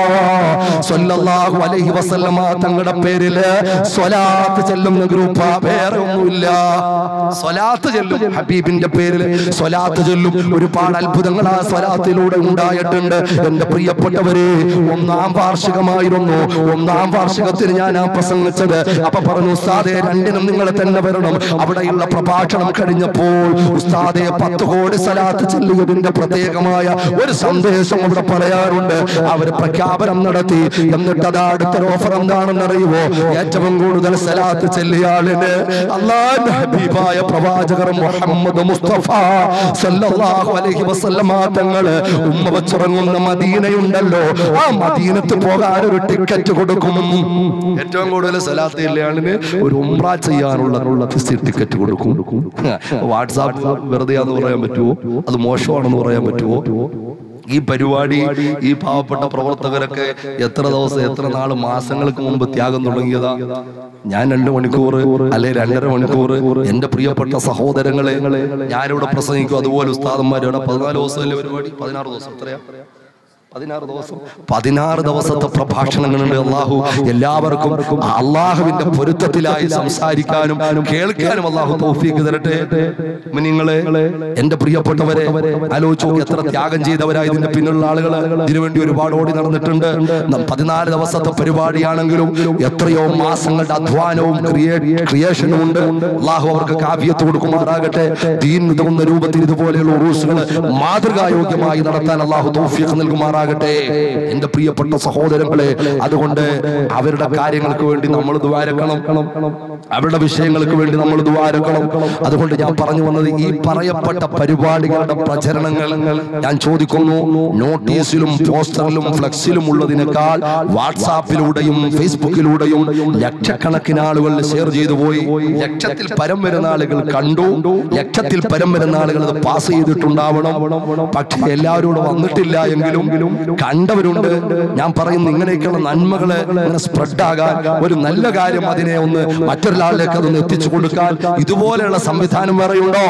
സല്ലല്ലാഹു അലൈഹി വസല്ലമ തങ്ങളുടെ പേരില് സ്വലാത്ത് ചെല്ലുന്ന ഗ്രൂപ്പ് വേറെ ഒന്നുമില്ല സ്വലാത്ത് ചെല്ലും ഹബീബിന്റെ പേരിൽ സ്വലാത്ത് ചൊല്ലും ഒരുപാട് അത്ഭുതങ്ങൾ ആ സ്വലാത്തിലൂടെ ഉണ്ടായിട്ടുണ്ട് എന്റെ പ്രിയപ്പെട്ടവരെ ഒന്നാം വാർഷികമായിരുന്നു ഒന്നാം വാർഷികത്തിന് ഞാൻ ആ പ്രസംഗിച്ചത് അപ്പൊ പറഞ്ഞു ഉസ്താദെ രണ്ടിനും നിങ്ങൾ തന്നെ വരണം അവിടെയുള്ള പ്രഭാഷണം കഴിഞ്ഞപ്പോൾ ഉസ്താദെ പത്ത് കോടി സ്വലാത്ത് ചെല്ലിയതിന്റെ പ്രത്യേകമായ ഒരു സന്ദേശം അവിടെ പറയാറുണ്ട് അവർ പ്രഖ്യാപനം നടത്തി എന്നിട്ട് അത് അടുത്തൊരു ഓഫർ എന്താണെന്ന് അറിയുമോ ഏറ്റവും കൂടുതൽ സലാത്ത് ചെല്ലിയ ആളിന് അള്ളാഹ് ഹബീബായ പ്രവാചകർ മുഹമ്മദ് മുസ്തഫ സല്ലല്ലാഹു അലൈഹി വസല്ലമ തങ്ങള് ഉമ്മ വച്ചിറങ്ങുന്ന മദീനയുണ്ടല്ലോ ആ മദീനത്ത് പോകാൻ ഒരു ടിക്കറ്റ് കൊടുക്കും ഏറ്റവും കൂടുതൽ സലാത്ത് ചെല്ലിയ ആളിന് ഒരു ഉംറ ചെയ്യാനുള്ള ടിക്കറ്റ് കൊടുക്കും വാട്സാപ്പ് വെറുതെ എന്ന് പറയാൻ പറ്റുമോ അത് മോശമാണെന്ന് പറയാൻ പറ്റുമോ ഈ പരിപാടി ഈ പാവപ്പെട്ട പ്രവർത്തകരൊക്കെ എത്ര ദിവസം എത്ര നാള് മാസങ്ങൾക്ക് മുമ്പ് ത്യാഗം തുടങ്ങിയതാ ഞാൻ രണ്ട് മണിക്കൂർ അല്ലെ രണ്ടര മണിക്കൂർ എന്റെ പ്രിയപ്പെട്ട സഹോദരങ്ങളെ ഞാനിവിടെ പ്രസംഗിക്കും അതുപോലെ ഉസ്താദന്മാർ ഇവിടെ പതിനാല് ദിവസമല്ലേ പരിപാടി പതിനാറ് ദിവസം എത്രയാ പതിനാറ് ദിവസം പതിനാറ് ദിവസത്തെ പ്രഭാഷണങ്ങളുണ്ട് അള്ളാഹു എല്ലാവർക്കും അള്ളാഹുവിന്റെ പൊരുത്തത്തിലായി സംസാരിക്കാനും കേൾക്കാനും അള്ളാഹു തൗഫീക്ക് തരട്ടെ നിങ്ങളെ എന്റെ പ്രിയപ്പെട്ടവരെ ആലോചിച്ചു നോക്ക് എത്ര ത്യാഗം ചെയ്തവരായി ഇതിന്റെ പിന്നിലുള്ള ആളുകൾ ഇതിനുവേണ്ടി ഒരുപാട് ഓടി നടന്നിട്ടുണ്ട് ന- പതിനാല് ദിവസത്തെ പരിപാടിയാണെങ്കിലും എത്രയോ മാസങ്ങളുടെ അധ്വാനവും ക്രിയേഷനും ഉണ്ട് അള്ളാഹു അവർക്ക് കാവ്യത്ത് കൊടുക്കുമാറാകട്ടെ ദീൻ ഉതകുന്ന രൂപത്തിൽ ഇതുപോലെയുള്ള ഉറൂസുകൾ മാതൃകായോഗ്യമായി നടത്താൻ അള്ളാഹു തൗഫീഖ് നൽകുമാറാകട്ടെ എന്റെ പ്രിയപ്പെട്ട സഹോദരങ്ങളെ അതുകൊണ്ട് അവരുടെ കാര്യങ്ങൾക്ക് വേണ്ടി നമ്മൾ ദ്വാരക്കണം അവരുടെ വിഷയങ്ങൾക്ക് വേണ്ടി നമ്മൾ ദ്വാരക്കണം അതുകൊണ്ട് ഞാൻ പറഞ്ഞു വന്നത് ഈ പറയപ്പെട്ട പരിപാടികളുടെ പ്രചരണങ്ങൾ ഞാൻ ചോദിക്കുന്നു നോട്ടീസിലും പോസ്റ്ററിലും ഫ്ലക്സിലും ഉള്ളതിനേക്കാൾ വാട്സാപ്പിലൂടെയും ഫേസ്ബുക്കിലൂടെയും ലക്ഷക്കണക്കിന് ആളുകൾ ഷെയർ ചെയ്തു പോയി ലക്ഷത്തിൽ പരം വരുന്ന ആളുകൾ കണ്ടു ലക്ഷത്തിൽ പരം വരുന്ന ആളുകൾ അത് പാസ് ചെയ്തിട്ടുണ്ടാവണം പക്ഷെ എല്ലാവരും കൂടെ വന്നിട്ടില്ല എങ്കിലും കണ്ടവരുണ്ട് ഞാൻ പറയുന്നു ഇങ്ങനെയൊക്കെയുള്ള നന്മകള് ഇങ്ങനെ സ്പ്രെഡ് ആകാൻ ഒരു നല്ല കാര്യം അതിനെ ഒന്ന് മറ്റൊരാളിലേക്ക് അതൊന്ന് എത്തിച്ചു കൊടുക്കാൻ ഇതുപോലെയുള്ള സംവിധാനം വേറെയുണ്ടോ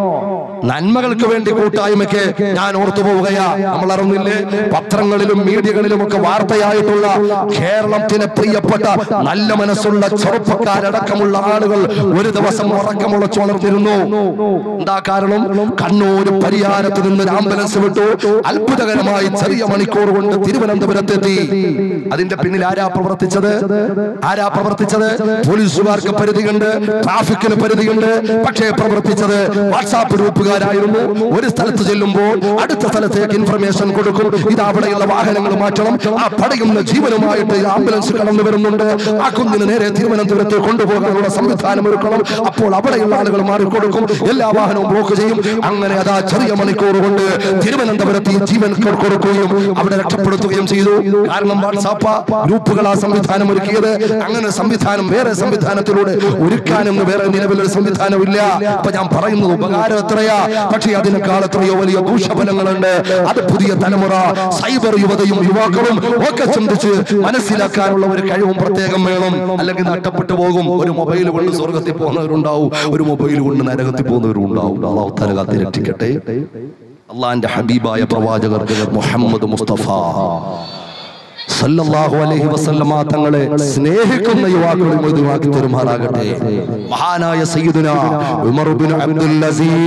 നന്മകൾക്ക് വേണ്ടി കൂട്ടായ്മയ്ക്ക് ഞാൻ ഓർത്തു പോവുകയാ നമ്മൾ അറിഞ്ഞില്ലേ പത്രങ്ങളിലും മീഡിയകളിലും ഒക്കെ വാർത്തയായിട്ടുള്ള കേരളത്തിന് പ്രിയപ്പെട്ട നല്ല മനസ്സുള്ള ചെറുപ്പക്കാരടക്കമുള്ള ആളുകൾ ഒരു ദിവസം ഉറക്കമുളച്ചുണർന്നിരുന്നു എന്താ കാരണം കണ്ണൂർ പരിയാരത്ത് നിന്ന് ഒരു ആംബുലൻസ് വിട്ടു അത്ഭുതകരമായി ചെറിയ മണിക്കൂർ കൊണ്ട് തിരുവനന്തപുരത്തെത്തി അതിന്റെ പിന്നിൽ ആരാ പ്രവർത്തിച്ചത് ആരാ പ്രവർത്തിച്ചത് പോലീസുകാർക്ക് പരിധിയുണ്ട് ട്രാഫിക്കിന് പരിധിയുണ്ട് പക്ഷേ പ്രവർത്തിച്ചത് വാട്സാപ്പ് ഗ്രൂപ്പുകാരായിരുന്നു ഒരു സ്ഥലത്ത് ചെല്ലുമ്പോൾ അടുത്ത സ്ഥലത്തേക്ക് ഇൻഫർമേഷൻ കൊടുക്കും ഇത് അവിടെയുള്ള വാഹനങ്ങൾ മാറ്റണം ആ പടയുന്ന ജീവനുമായിട്ട് ഈ ആംബുലൻസ് കടന്നു വരുന്നുണ്ട് ആ കുഞ്ഞിന് നേരെ തിരുവനന്തപുരത്ത് കൊണ്ടുപോകാനുള്ള സംവിധാനം ഒരുക്കണം അപ്പോൾ അവിടെയുള്ള ആളുകൾ മാറിക്കൊടുക്കും എല്ലാ വാഹനവും ബ്ലോക്ക് ചെയ്യും അങ്ങനെ അതാ ചെറിയ മണിക്കൂർ കൊണ്ട് തിരുവനന്തപുരത്ത് ഈ ജീവൻ കൊ- കൊടുക്കുകയും അവിടെ രക്ഷപ്പെടുത്തുകയും ചെയ്തു കാരണം വാട്സാപ്പ് ഗ്രൂപ്പുകൾ ആ സംവിധാനം ഒരുക്കിയത് അങ്ങനെ സംവിധാനം വേറെ സംവിധാനത്തിലൂടെ ഒരുക്കാനൊന്നും വേറെ നിലവിലൊരു സംവിധാനമില്ല അപ്പൊ ഞാൻ പറയുന്നത് ഉപകാരം എത്രയാ പക്ഷേ അതിനേക്കാൾ എത്രയോ വലിയ ദൂഷ്യഫലങ്ങളുണ്ട് അത് പുതിയ തലമുറ സൈബർ യുവതയും യുവാക്കളും ഒക്കെ ചിന്തിച്ച് മനസ്സിലാക്കാനുള്ള ഒരു കഴിവും പ്രത്യേകം വേണം അല്ലെങ്കിൽ നഷ്ടപ്പെട്ടു പോകും ഒരു മൊബൈൽ കൊണ്ട് സ്വർഗത്തിൽ പോകുന്നവരുണ്ടാവും ഒരു മൊബൈൽ കൊണ്ട് നരകത്തിൽ പോകുന്നവരുണ്ടാവും അള്ളാഹു തല കാത്തി രക്ഷിക്കട്ടെ അള്ളാന്റെ ഹബീബായ പ്രവാചകർ മുഹമ്മദ് മുസ്തഫ സല്ലല്ലാഹു അലൈഹി വസല്ലമ തങ്ങളെ സ്നേഹിക്കുന്ന യുവാക്കളും ഒഴിവാക്കി തെരുമാറാകട്ടെ മഹാനായ സയ്യിദുന ഉമർ ബിൻ അബ്ദുൽ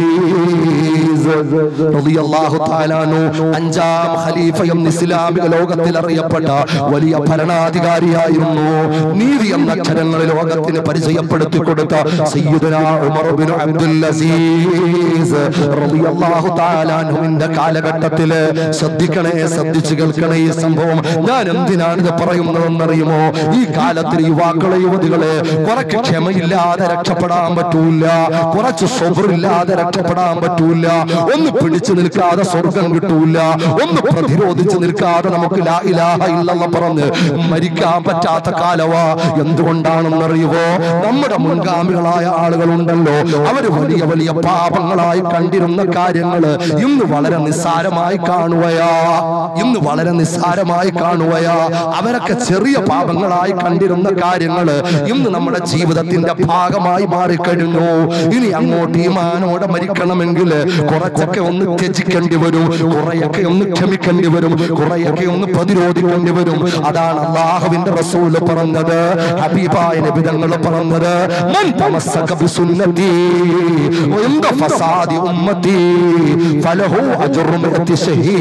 അസീസ് റളിയല്ലാഹു തആല അൻഹു അഞ്ചാം ഖലീഫ എന്ന ഇസ്ലാമിക ലോകത്തിൽ അറിയപ്പെട്ട വലിയ ഭരണാധികാരിയായിരുന്നു നീതി എന്ന അക്ഷരങ്ങൾ ലോകത്തിന് പരിചയപ്പെടുത്തി കൊടുത്ത സയ്യിദുന ഉമർ ബിൻ അബ്ദുൽ അസീസ് റളിയല്ലാഹു തആല അൻഹുവിന്റെ കാലഘട്ടത്തില് ശ്രദ്ധിക്കണേ ശ്രദ്ധിച്ചു കേൾക്കണേ ഈ സംഭവം ഞാൻ എന്തിനാണ് ഇത് പറയുന്നതെന്നറിയുമോ ഈ കാലത്തിൽ യുവാക്കളെ യുവതികളെ കുറച്ച് ക്ഷമയില്ലാതെ രക്ഷപ്പെടാൻ പറ്റൂല കുറച്ച് സ്വബറില്ലാതെ രക്ഷപ്പെടാൻ പറ്റൂല ഒന്ന് പിടിച്ചു നിൽക്കാതെ സ്വർഗം കിട്ടൂല ഒന്ന് പ്രതിരോധിച്ച് നിൽക്കാതെ നമുക്ക് ലാ ഇലാഹ ഇല്ലല്ലാഹ് പറഞ്ഞ് മരിക്കാൻ പറ്റാത്ത കാലവാ എന്തുകൊണ്ടാണെന്നറിയുവോ നമ്മുടെ മുൻഗാമികളായ ആളുകളുണ്ടല്ലോ അവര് വലിയ വലിയ പാപങ്ങളായി കണ്ടിരുന്ന കാര്യങ്ങള് ഇന്ന് വളരെ നിസ്സാരമായി കാണുകയാ ഇന്ന് വളരെ നിസ്സാരമായി കാണുകയാ അവരൊക്കെ ചെറിയ പാപങ്ങളായി കണ്ടിരുന്ന കാര്യങ്ങള് ഇന്ന് നമ്മുടെ ജീവിതത്തിന്റെ ഭാഗമായി മാറിക്കഴിഞ്ഞു ഇനി അങ്ങോട്ട് ഈ മാനോടെ മരിക്കണമെങ്കിൽ കുറച്ചൊക്കെ ഒന്ന് ത്യജിക്കേണ്ടി വരും കുറെയൊക്കെ ഒന്ന് ക്ഷമിക്കേണ്ടി വരും കുറെയൊക്കെ ഒന്ന് പ്രതിരോധിക്കേണ്ടി വരും അതാണ് അള്ളാഹുവിന്റെ റസൂല് പറഞ്ഞത് ഹബീബായ നബിതങ്ങൾ പറഞ്ഞത് മൻ തമസ്സക ബിസുന്നതി വഇന്ദ ഫസാദി ഉമ്മതി ഫലഹു അജ്റു മിഅത്തി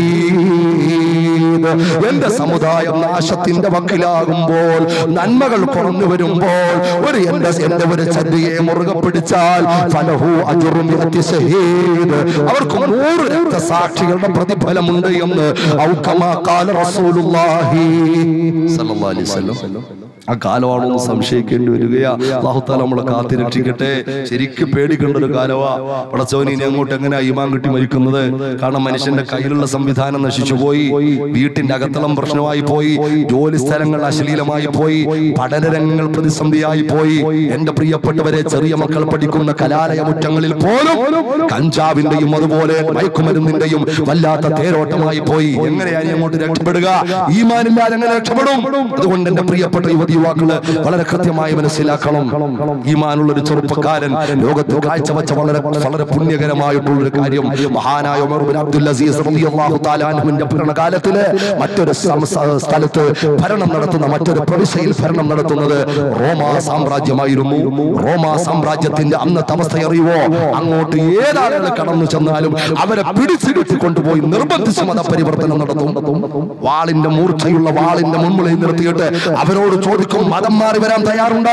ഷഹീദ് എന്റെ സമുദായം നാശത്തിന്റെ വക്കിലാകുമ്പോൾ നന്മകൾ കുറഞ്ഞു വരുമ്പോൾ ഒരു എന്റെ എന്റെ ഒരു ചതിയെ മുറുകെ പിടിച്ചാൽ ഫലഹു അജ്റു മിഅത്തി ഷഹീദ് അവർക്ക് നൂറ് രക്തസാക്ഷികളുടെ പ്രതിഫലമുണ്ട് എന്ന് ഔക്കമാ ഖാല റസൂലുള്ളാഹി സല്ലല്ലാഹു അലൈഹി വസല്ലം ആ കാലമാണോ സംശയിക്കേണ്ടി വരികയാ അള്ളാഹുത്താല നമ്മളെ കാത്തി രക്ഷിക്കട്ടെ ശരിക്കും പേടിക്കേണ്ട ഒരു കാലമാ പടച്ചവന് ഇനി അങ്ങോട്ട് എങ്ങനെയാ ഈമാൻ കിട്ടി മരിക്കുന്നത് കാരണം മനുഷ്യന്റെ കയ്യിലുള്ള സംവിധാനം നശിച്ചു പോയി വീട്ടിന്റെ അകത്തളം പ്രശ്നമായി പോയി ജോലി സ്ഥലങ്ങൾ അശ്ലീലമായി പോയി പഠനരംഗങ്ങൾ പ്രതിസന്ധിയായി പോയി എന്റെ പ്രിയപ്പെട്ടവരെ ചെറിയ മക്കൾ പഠിക്കുന്ന കലാലയ മുറ്റങ്ങളിൽ പോലും കഞ്ചാവിന്റെയും അതുപോലെ മയക്കുമരുന്നിന്റെയും വല്ലാത്ത തേരോട്ടമായി പോയി എങ്ങനെയാ ഇനി അങ്ങോട്ട് രക്ഷപ്പെടുക ഈമാനില്ലാതെ എങ്ങനെ രക്ഷപ്പെടും അതുകൊണ്ട് എന്റെ പ്രിയപ്പെട്ട യുവതി യുവാക്കള് വളരെ കൃത്യമായി മനസ്സിലാക്കണം ഈമാനുള്ള ഒരു ചെറുപ്പക്കാരൻ ലോകത്ത് കാഴ്ചവെച്ച വളരെ വളരെ പുണ്യകരമായിട്ടുള്ള ഒരു കാര്യം മഹാനായ ഉമർ ബിൻ അബ്ദുൽ അസീസ് റളിയല്ലാഹു തആല അൻഹുവിന്റെ ഭരണകാലത്തില് മറ്റൊരു സം- സ- സ്ഥലത്ത് ഭരണം നടത്തുന്ന മറ്റൊരു പ്രവിശ്യയിൽ ഭരണം നടത്തുന്നത് റോമാ സാമ്രാജ്യമായിരുന്നു റോമാ സാമ്രാജ്യത്തിന്റെ അന്നത്തെ അവസ്ഥ അറിയുവോ അങ്ങോട്ട് ഏതാളുകൾ കടന്നു ചെന്നാലും അവരെ പിടിച്ചു കെട്ടിക്കൊണ്ടുപോയി നിർബന്ധിച്ച് മതപരിവർത്തനം നടത്തും വാളിന്റെ മൂർച്ചയുള്ള വാളിന്റെ മുൻപിൽ നിർത്തിയിട്ട് അവരോട് ചോദിക്കും മതം മാറി വരാൻ തയ്യാറുണ്ടോ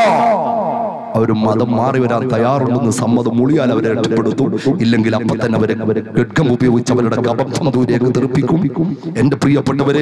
അവർ മതം മാറി വരാൻ തയ്യാറുണ്ടെന്ന് സമ്മതം മുളിയാൽ അവരെ രക്ഷപ്പെടുത്തും ഇല്ലെങ്കിൽ അപ്പൊ തന്നെ അവരെ ഖഡ്ഗം ഉപയോഗിച്ച് അവരുടെ കബന്ധം ദൂരേക്ക് തെറിപ്പിക്കും എന്റെ പ്രിയപ്പെട്ടവരെ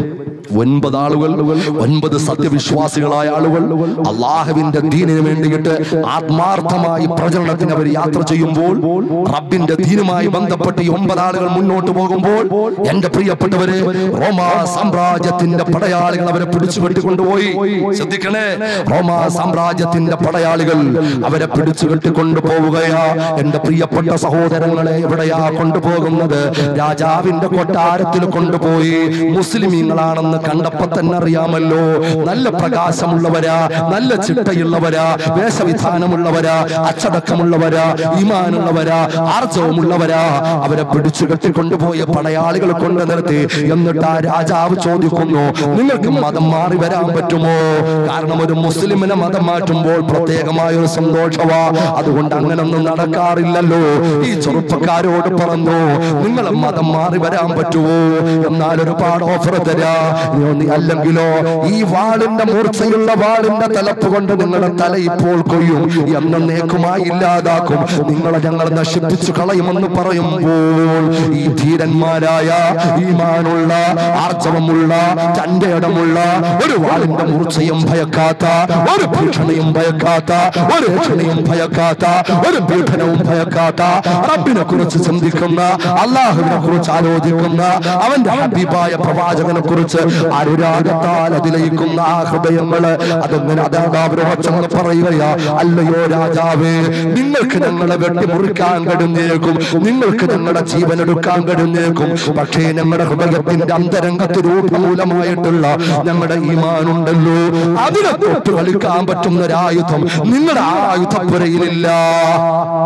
ഒൻപത് ആളുകൾ ഒൻപത് സത്യവിശ്വാസികളായ ആളുകൾ അള്ളാഹുവിന്റെ ദീനിന് വേണ്ടിയിട്ട് ആത്മാർത്ഥമായി പ്രചരണത്തിന് അവർ യാത്ര ചെയ്യുമ്പോൾ റബ്ബിന്റെ ദീനുമായി ബന്ധപ്പെട്ട് ഈ ഒമ്പത് ആളുകൾ മുന്നോട്ട് പോകുമ്പോൾ എന്റെ പ്രിയപ്പെട്ടവരെ റോമാ സാമ്രാജ്യത്തിന്റെ പടയാളികൾ അവരെ പിടിച്ചു കെട്ടിക്കൊണ്ടുപോയി ശ്രദ്ധിക്കണേ റോമാ സാമ്രാജ്യത്തിന്റെ പടയാളികൾ അവരെ പിടിച്ചു കെട്ടിക്കൊണ്ടുപോവുകയാ എന്റെ പ്രിയപ്പെട്ട സഹോദരങ്ങളെ എവിടെയാ കൊണ്ടുപോകുന്നത് രാജാവിന്റെ കൊട്ടാരത്തിൽ കൊണ്ടുപോയി മുസ്ലിമീങ്ങളാണെന്ന് കണ്ടപ്പോ തന്നെ അറിയാമല്ലോ നല്ല പ്രകാശമുള്ളവരാ നല്ല ചിട്ടയുള്ളവരാ വേഷവിധാനമുള്ളവരാ അച്ചടക്കമുള്ളവരാ ഈമാനുള്ളവരാ ആർജവമുള്ളവരാ അവരെ പിടിച്ചു കെട്ടിക്കൊണ്ടുപോയ പടയാളികൾ കൊണ്ടു നിർത്തി എന്നിട്ട് ആ രാജാവ് ചോദിക്കുന്നു നിങ്ങൾക്ക് മതം മാറി വരാൻ പറ്റുമോ കാരണം ഒരു മുസ്ലിമിനെ മതം മാറ്റുമ്പോൾ പ്രത്യേകമായ ഒരു സന്തോഷമാ അതുകൊണ്ട് അങ്ങനൊന്നും നടക്കാറില്ലല്ലോ ഈ ചെറുപ്പക്കാരോട് പറഞ്ഞു നിങ്ങളെ മതം മാറി വരാൻ പറ്റുമോ എന്നാൽ ഒരുപാട് ഓഫർ തരാ ഇനി നീ അല്ലെങ്കിലോ ഈ വാളിന്റെ മൂർച്ചയുള്ള വാളിന്റെ തലപ്പ് കൊണ്ട് നിങ്ങളുടെ തല ഇപ്പോൾ കൊയ്യും എന്നേക്കുമായി ഇല്ലാതാക്കും നിങ്ങളെ ഞങ്ങൾ നശിപ്പിച്ചു കളയുമെന്ന് പറയുമ്പോൾ ഈ ധീരന്മാരായ ഈമാനുള്ള ആർജവമുള്ള തന്റെ ഇടമുള്ള ഒരു വാളിന്റെ മൂർച്ചയും ഭയക്കാത്ത ഒരു ഭീഷണിയും ഭയക്കാത്ത ഒരു രക്ഷണയും ഭയക്കാത്ത ഒരു പീഡനവും ഭയക്കാത്ത റബ്ബിനെ കുറിച്ച് ചിന്തിക്കുന്ന അള്ളാഹുവിനെ കുറിച്ച് ആലോചിക്കുന്ന അവന്റെ ഹബീബായ പ്രവാചകനെ കുറിച്ച് അനുരാഗത്താൽ അതിലയിക്കുന്ന ആ ഹൃദയങ്ങള് അതെങ്ങനെ അതാകാവരോച്ചെന്ന് പറയുകയാ അല്ലയോ രാജാവേ നിങ്ങൾക്ക് ഞങ്ങളെ വെട്ടിമുറിക്കാൻ കഴിഞ്ഞേക്കും നിങ്ങൾക്ക് ഞങ്ങളുടെ ജീവൻ എടുക്കാൻ കഴിഞ്ഞേക്കും പക്ഷേ ഞങ്ങളുടെ ഹൃദയത്തിന്റെ അന്തരംഗത്ത് രൂപമൂലമായിട്ടുള്ള ഞങ്ങളുടെ ഈമാനുണ്ടല്ലോ അതിനെ തൊട്ട് കളിക്കാൻ പറ്റുന്ന ഒരായുധം നിങ്ങളുടെ ആ ആയുധപ്പുരയിലില്ല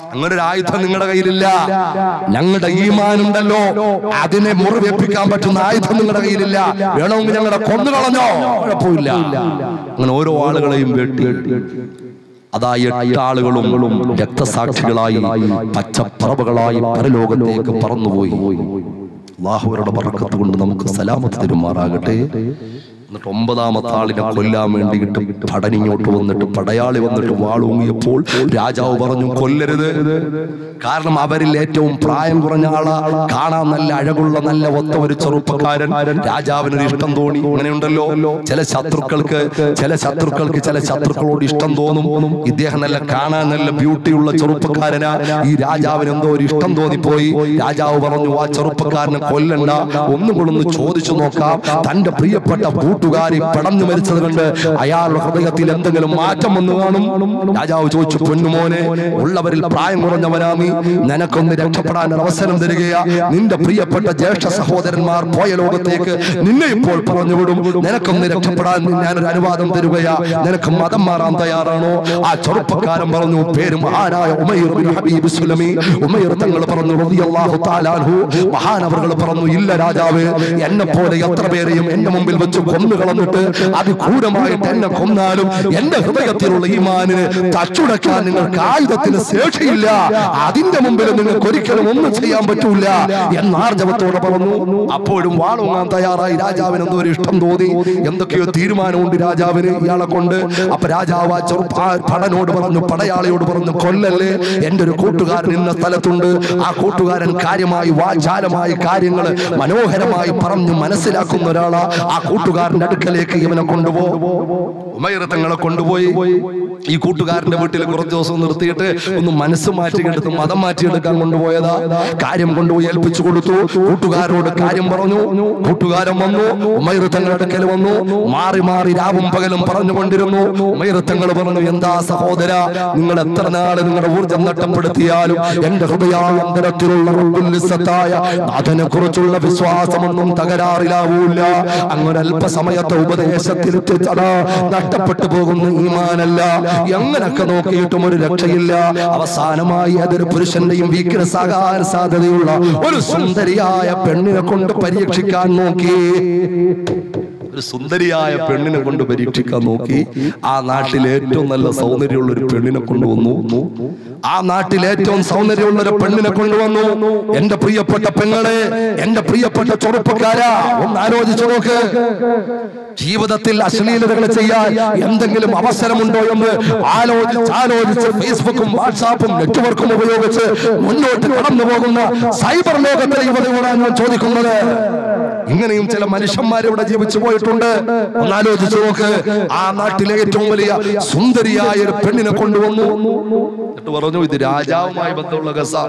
അങ്ങനെ ഒരു ആയുധം നിങ്ങളുടെ കയ്യിലില്ല ഞങ്ങളുടെ ഈമാനുണ്ടല്ലോ അതിനെ മുറിവേൽപ്പിക്കാൻ പറ്റുന്ന ആയുധം നിങ്ങളുടെ കയ്യിലില്ല വേണമെങ്കിൽ ഞങ്ങളെ കൊന്നുകളഞ്ഞോ കുഴപ്പമില്ല അങ്ങനെ ഓരോ ആളുകളെയും വെട്ടി അതാ എട്ട് ആളുകളും രക്തസാക്ഷികളായി പച്ചപ്പറവുകളായി പരലോകത്തേക്ക് പറന്നുപോയി അള്ളാഹുവരുടെ പറക്കത്ത് കൊണ്ട് നമുക്ക് സലാമത്ത് തെരുമാറാകട്ടെ എന്നിട്ട് ഒമ്പതാമത്തെ ആളിനെ കൊല്ലാൻ വേണ്ടിയിട്ട് പടനിങ്ങോട്ട് വന്നിട്ട് പടയാളി വന്നിട്ട് വാളൂങ്ങിയപ്പോൾ രാജാവ് പറഞ്ഞു കൊല്ലരുത് കാരണം അവരിൽ ഏറ്റവും പ്രായം കുറഞ്ഞ ആളാ കാണാൻ നല്ല അഴകുള്ള നല്ല ഒത്ത ഒരു ചെറുപ്പക്കാരൻ രാജാവിനൊരു ഇഷ്ടം തോന്നി അങ്ങനെയുണ്ടല്ലോ ചില ശത്രുക്കൾക്ക് ചില ശത്രുക്കൾക്ക് ചില ശത്രുക്കളോട് ഇഷ്ടം തോന്നും ഇദ്ദേഹം നല്ല കാണാൻ നല്ല ബ്യൂട്ടിയുള്ള ചെറുപ്പക്കാരനാ ഈ രാജാവിന് എന്തോ ഒരു ഇഷ്ടം തോന്നിപ്പോയി രാജാവ് പറഞ്ഞു ആ ചെറുപ്പക്കാരനെ കൊല്ലണ്ട ഒന്നും കൂടെ ഒന്ന് ചോദിച്ചു നോക്കാം തന്റെ പ്രിയപ്പെട്ട കൂട്ടുകാരി പടഞ്ഞു മരിച്ചത് കണ്ട് അയാളുടെ ഹൃദയത്തിൽ എന്തെങ്കിലും മാറ്റം വന്നു കാണും രാജാവ് ചോദിച്ചു പൊന്നുമോനെ ഉള്ളവരിൽ പ്രായം കുറഞ്ഞവനാ നീ നിനക്കൊന്ന് രക്ഷപ്പെടാൻ ഒരു അവസരം തരികയാ നിന്റെ പ്രിയപ്പെട്ട ജ്യേഷ്ഠ സഹോദരന്മാർ പോയ ലോകത്തേക്ക് നിന്നെ ഇപ്പോൾ പറഞ്ഞുവിടും നിനക്കൊന്ന് രക്ഷപ്പെടാൻ ഞാനൊരു അനുവാദം തരുകയാ നിനക്ക് മതം മാറാൻ തയ്യാറാണോ ആ ചെറുപ്പക്കാരൻ പറഞ്ഞു പേര് മഹാനായ ഉമൈർ ബിൻ ഹബീബ് സുലമി ഉമൈർ തങ്ങൾ പറഞ്ഞു റളിയല്ലാഹു തആല അൻഹു മഹാനവറുകൾ പറഞ്ഞു ഇല്ല രാജാവ് എന്നെ പോലെ എത്ര പേരെയും എന്റെ മുമ്പിൽ വെച്ച് കൊന്നു കളഞ്ഞിട്ട് അത് ക്രൂരമായിട്ട് എന്നെ കൊന്നാലും എന്റെ ഹൃദയത്തിലുള്ള ഈമാനിന് തച്ചുടക്കാൻ നിങ്ങൾക്ക് ആയുധത്തിന് ശേഷിയില്ല അതിന്റെ മുമ്പിൽ നിങ്ങൾക്ക് ഒരിക്കലും ഒന്നും ചെയ്യാൻ പറ്റൂല എന്ന് ആർജവത്തോടെ പറഞ്ഞു അപ്പോഴും വാളുവാങ്ങാൻ തയ്യാറായി രാജാവിന് എന്തോ ഒരു ഇഷ്ടം തോന്നി എന്തൊക്കെയോ തീരുമാനമുണ്ട് രാജാവിന് ഇയാളെ കൊണ്ട് അപ്പൊ രാജാവ് ആ ചെറുപ്പ ആ പടനോട് പറഞ്ഞു പടയാളിയോട് പറഞ്ഞു കൊല്ലല്ലേ എന്റെ ഒരു കൂട്ടുകാരൻ ഇന്ന സ്ഥലത്തുണ്ട് ആ കൂട്ടുകാരൻ കാര്യമായി വാചാലമായി കാര്യങ്ങൾ മനോഹരമായി പറഞ്ഞു മനസ്സിലാക്കുന്ന ഒരാളാ ആ കൂട്ടുകാരന്റെ അടുക്കലേക്ക് ഇവനെ കൊണ്ടുപോ ഉമൈർ തങ്ങളെ കൊണ്ടുപോയി ഈ കൂട്ടുകാരന്റെ വീട്ടിൽ കുറച്ച് ദിവസം നിർത്തിയിട്ട് ഒന്ന് മനസ്സ് മാറ്റിയെടുത്ത് മതം മാറ്റിയെടുക്കാൻ കൊണ്ടുപോയതാ കാര്യം കൊണ്ടുപോയി ഏൽപ്പിച്ചു കൊടുത്തു കൂട്ടുകാരോട് കാര്യം പറഞ്ഞു കൂട്ടുകാരൻ വന്നു ഉമൈർ തങ്ങളുടെ അടുക്കൽ വന്നു മാറി മാറി രാവും പകലും പറഞ്ഞുകൊണ്ടിരുന്നു ഉമൈർ തങ്ങൾ പറഞ്ഞു എന്താ സഹോദര നിങ്ങൾ എത്ര നാള് നിങ്ങളുടെ ഊർജം നഷ്ടപ്പെടുത്തിയാലും എന്റെ ഹൃദയാന്തരത്തിലുള്ള റബ്ബുൽ അതിനെ കുറിച്ചുള്ള വിശ്വാസമൊന്നും തകരാറിലാവൂല അങ്ങനെ അല്പസമയത്തെ ഉപദേശത്തിൽ എത്തിച്ചതാ നഷ്ടപ്പെട്ടു പോകുന്ന ഈമാനല്ല എങ്ങനൊക്കെ നോക്കിയിട്ടും ഒരു രക്ഷയില്ല അവസാനമായി അതൊരു പുരുഷന്റെയും വീക്ക്നെസ് ആകാൻ സാധ്യതയുള്ള ഒരു സുന്ദരിയായ പെണ്ണിനെ കൊണ്ട് പരീക്ഷിക്കാൻ നോക്കി ഒരു സുന്ദരിയായ പെണ്ണിനെ കൊണ്ട് പരീക്ഷിക്കാൻ നോക്കി ആ നാട്ടിലെ ഏറ്റവും നല്ല സൗന്ദര്യമുള്ള ഒരു പെണ്ണിനെ കൊണ്ടുവന്നു ആ നാട്ടിൽ ഏറ്റവും സൗന്ദര്യമുള്ള ഒരു പെണ്ണിനെ കൊണ്ടുവന്നു എന്റെ പ്രിയപ്പെട്ട പെങ്ങളെ എന്റെ പ്രിയപ്പെട്ട ചെറുപ്പക്കാരാ ഒന്ന് ആലോചിച്ചു നോക്ക് ജീവിതത്തിൽ അശ്ലീലതകൾ ചെയ്യാൻ എന്തെങ്കിലും അവസരമുണ്ടോ എന്ന് ആലോചിച്ച് ആലോചിച്ച് ഫേസ്ബുക്കും വാട്സാപ്പും നെറ്റ്വർക്കും ഉപയോഗിച്ച് മുന്നോട്ട് കടന്നു പോകുന്ന സൈബർ ലോകത്തിലെ യുവതയോടാണ് ഞാൻ ചോദിക്കുന്നത് ഇങ്ങനെയും ചില മനുഷ്യന്മാർ ഇവിടെ ജീവിച്ചു പോയിട്ടുണ്ട് ഒന്ന് ആലോചിച്ചു നോക്ക് ആ നാട്ടിലെ ഏറ്റവും വലിയ സുന്ദരിയായ ഒരു പെണ്ണിനെ കൊണ്ടുവന്നു എന്നിട്ട് പറഞ്ഞു ഇത് രാജാവുമായി ബന്ധമുള്ള കേസാ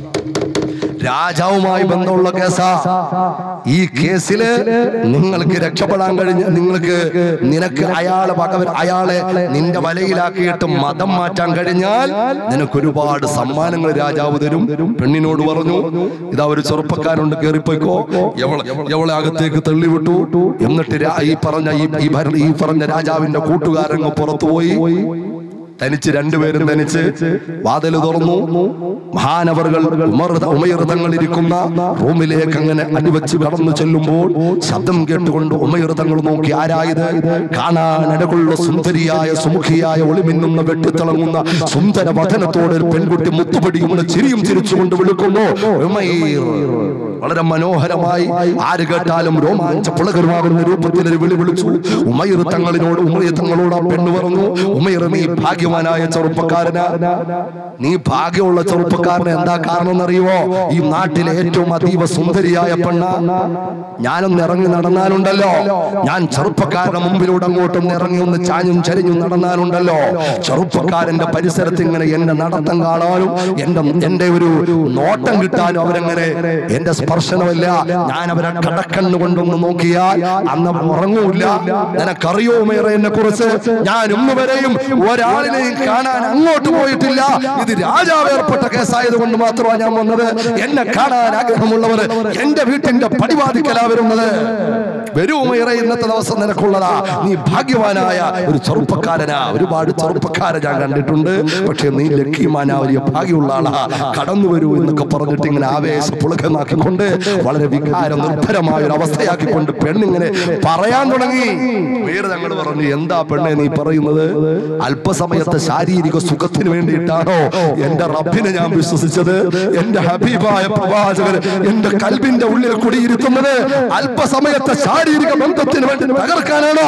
രാജാവുമായി ബന്ധമുള്ള കേസാ ഈ കേസില് നിങ്ങൾക്ക് രക്ഷപ്പെടാൻ കഴിഞ്ഞ നിങ്ങൾക്ക് നിനക്ക് അയാളെ പകവൻ അയാളെ നിന്റെ വലയിലാക്കിയിട്ട് മതം മാറ്റാൻ കഴിഞ്ഞാൽ നിനക്ക് ഒരുപാട് സമ്മാനങ്ങൾ രാജാവ് തരും പെണ്ണിനോട് പറഞ്ഞു ഇതാ ഒരു ചെറുപ്പക്കാരുണ്ട് കേറിപ്പോയിക്കോ എവളെ എവളെ അകത്തേക്ക് തള്ളിവിട്ടു എന്നിട്ട് രാ- ഈ പറഞ്ഞ ഈ ഈ ഭരണ ഈ പറഞ്ഞ രാജാവിന്റെ കൂട്ടുകാരങ്ങ് പുറത്തുപോയി തനിച്ച് രണ്ടുപേരും തനിച്ച് വാതിൽ തുറന്നു മഹാനവറുകൾ ഉമയർ തങ്ങൾ ഇരിക്കുന്ന റൂമിലേക്ക് അങ്ങനെ അടിവച്ച് കടന്നു ചെല്ലുമ്പോൾ ശബ്ദം കേട്ടുകൊണ്ട് ഉമയർ തങ്ങൾ നോക്കി ആരായത് കാണാൻ ഇടകൊള്ള സുന്ദരിയായ സുമുഖിയായ ഒളിമിന്നുന്ന വെട്ടിത്തിളങ്ങുന്ന സുന്ദര വചനത്തോടെ ഒരു പെൺകുട്ടി മുത്തുപടിയും ചിരിയും ചിരിച്ചുകൊണ്ട് വിളിക്കുന്നു ഉമൈർ വളരെ മനോഹരമായി ആര് കേട്ടാലും രോമാഞ്ച പുളകരമാകുന്ന രൂപത്തിൽ ഒരു വിളി വിളിച്ചു ഉമൈർ തങ്ങളിനോട് ഉമൈർ തങ്ങളോട് ആ പെണ്ണ് പറഞ്ഞു ഉമൈർ നീ ഭാഗ്യവാനായ ചെറുപ്പക്കാരനാ നീ ഭാഗ്യമുള്ള ചെറുപ്പക്കാരന് എന്താ കാരണം എന്നറിയുമോ ഈ നാട്ടിലെ ഏറ്റവും അതീവ സുന്ദരിയായ പെണ്ണ ഞാനൊന്ന് ഇറങ്ങി നടന്നാലുണ്ടല്ലോ ഞാൻ ചെറുപ്പക്കാരുടെ മുമ്പിലൂടെ അങ്ങോട്ടും ഇറങ്ങി ഒന്ന് ചാഞ്ഞും ചരിഞ്ഞും നടന്നാലുണ്ടല്ലോ ചെറുപ്പക്കാരന്റെ പരിസരത്ത് ഇങ്ങനെ എന്റെ നടത്തം കാണാനും എന്റെ എന്റെ ഒരു നോട്ടം കിട്ടാനും അവരെങ്ങനെ എന്റെ സ്പർശനമില്ല ഞാൻ അവരെ കടക്കണ്ണു കൊണ്ടൊന്ന് നോക്കിയാൽ അന്ന് അവർ ഉറങ്ങൂല നിനക്കറിയോ മേറെ എന്നെ കുറിച്ച് ഞാൻ ഇന്ന് വരെയും ഒരാളിനെയും കാണാൻ അങ്ങോട്ട് പോയിട്ടില്ല ഇത് രാജാവ് ഏർപ്പെട്ട കേസായത് കൊണ്ട് മാത്രമാണ് ഞാൻ വന്നത് എന്നെ കാണാൻ ആഗ്രഹമുള്ളവർ എന്റെ വീട്ടിന്റെ പടിവാതിക്കലാ വരുന്നത് വരൂ ഉമൈറ ഇന്നത്തെ ദിവസം നിനക്കുള്ളതാ നീ ഭാഗ്യവാനായ ഒരു ചെറുപ്പക്കാരനാ ഒരുപാട് ചെറുപ്പക്കാരെ ഞാൻ കണ്ടിട്ടുണ്ട് പക്ഷെ നീ ലക്കിമാനാ വലിയ ഭാഗ്യമുള്ള ആളാ കടന്നു വരൂ എന്നൊക്കെ പറഞ്ഞിട്ട് ഇങ്ങനെ ആവേശ പുളകമാക്കിക്കൊണ്ട് വളരെ വികാരം നിർഭരമായ ഒരു അവസ്ഥയാക്കിക്കൊണ്ട് പെണ്ണിങ്ങനെ പറയാൻ തുടങ്ങി വേറെ ഞങ്ങൾ പറഞ്ഞു എന്താ പെണ്ണെ നീ പറയുന്നത് അല്പസമയത്തെ ശാരീരിക സുഖത്തിന് വേണ്ടിയിട്ടാണോ എന്റെ റബ്ബിനെ ഞാൻ വിശ്വസിച്ചത് എന്റെ ഹബീബായ പ്രവാചകൻ എന്റെ കൽബിന്റെ ഉള്ളിൽ കുടിയിരുത്തുന്നത് അല്പസമയത്തെ ശാരീരിക ബന്ധത്തിന് വേണ്ടി തകർക്കാനാണോ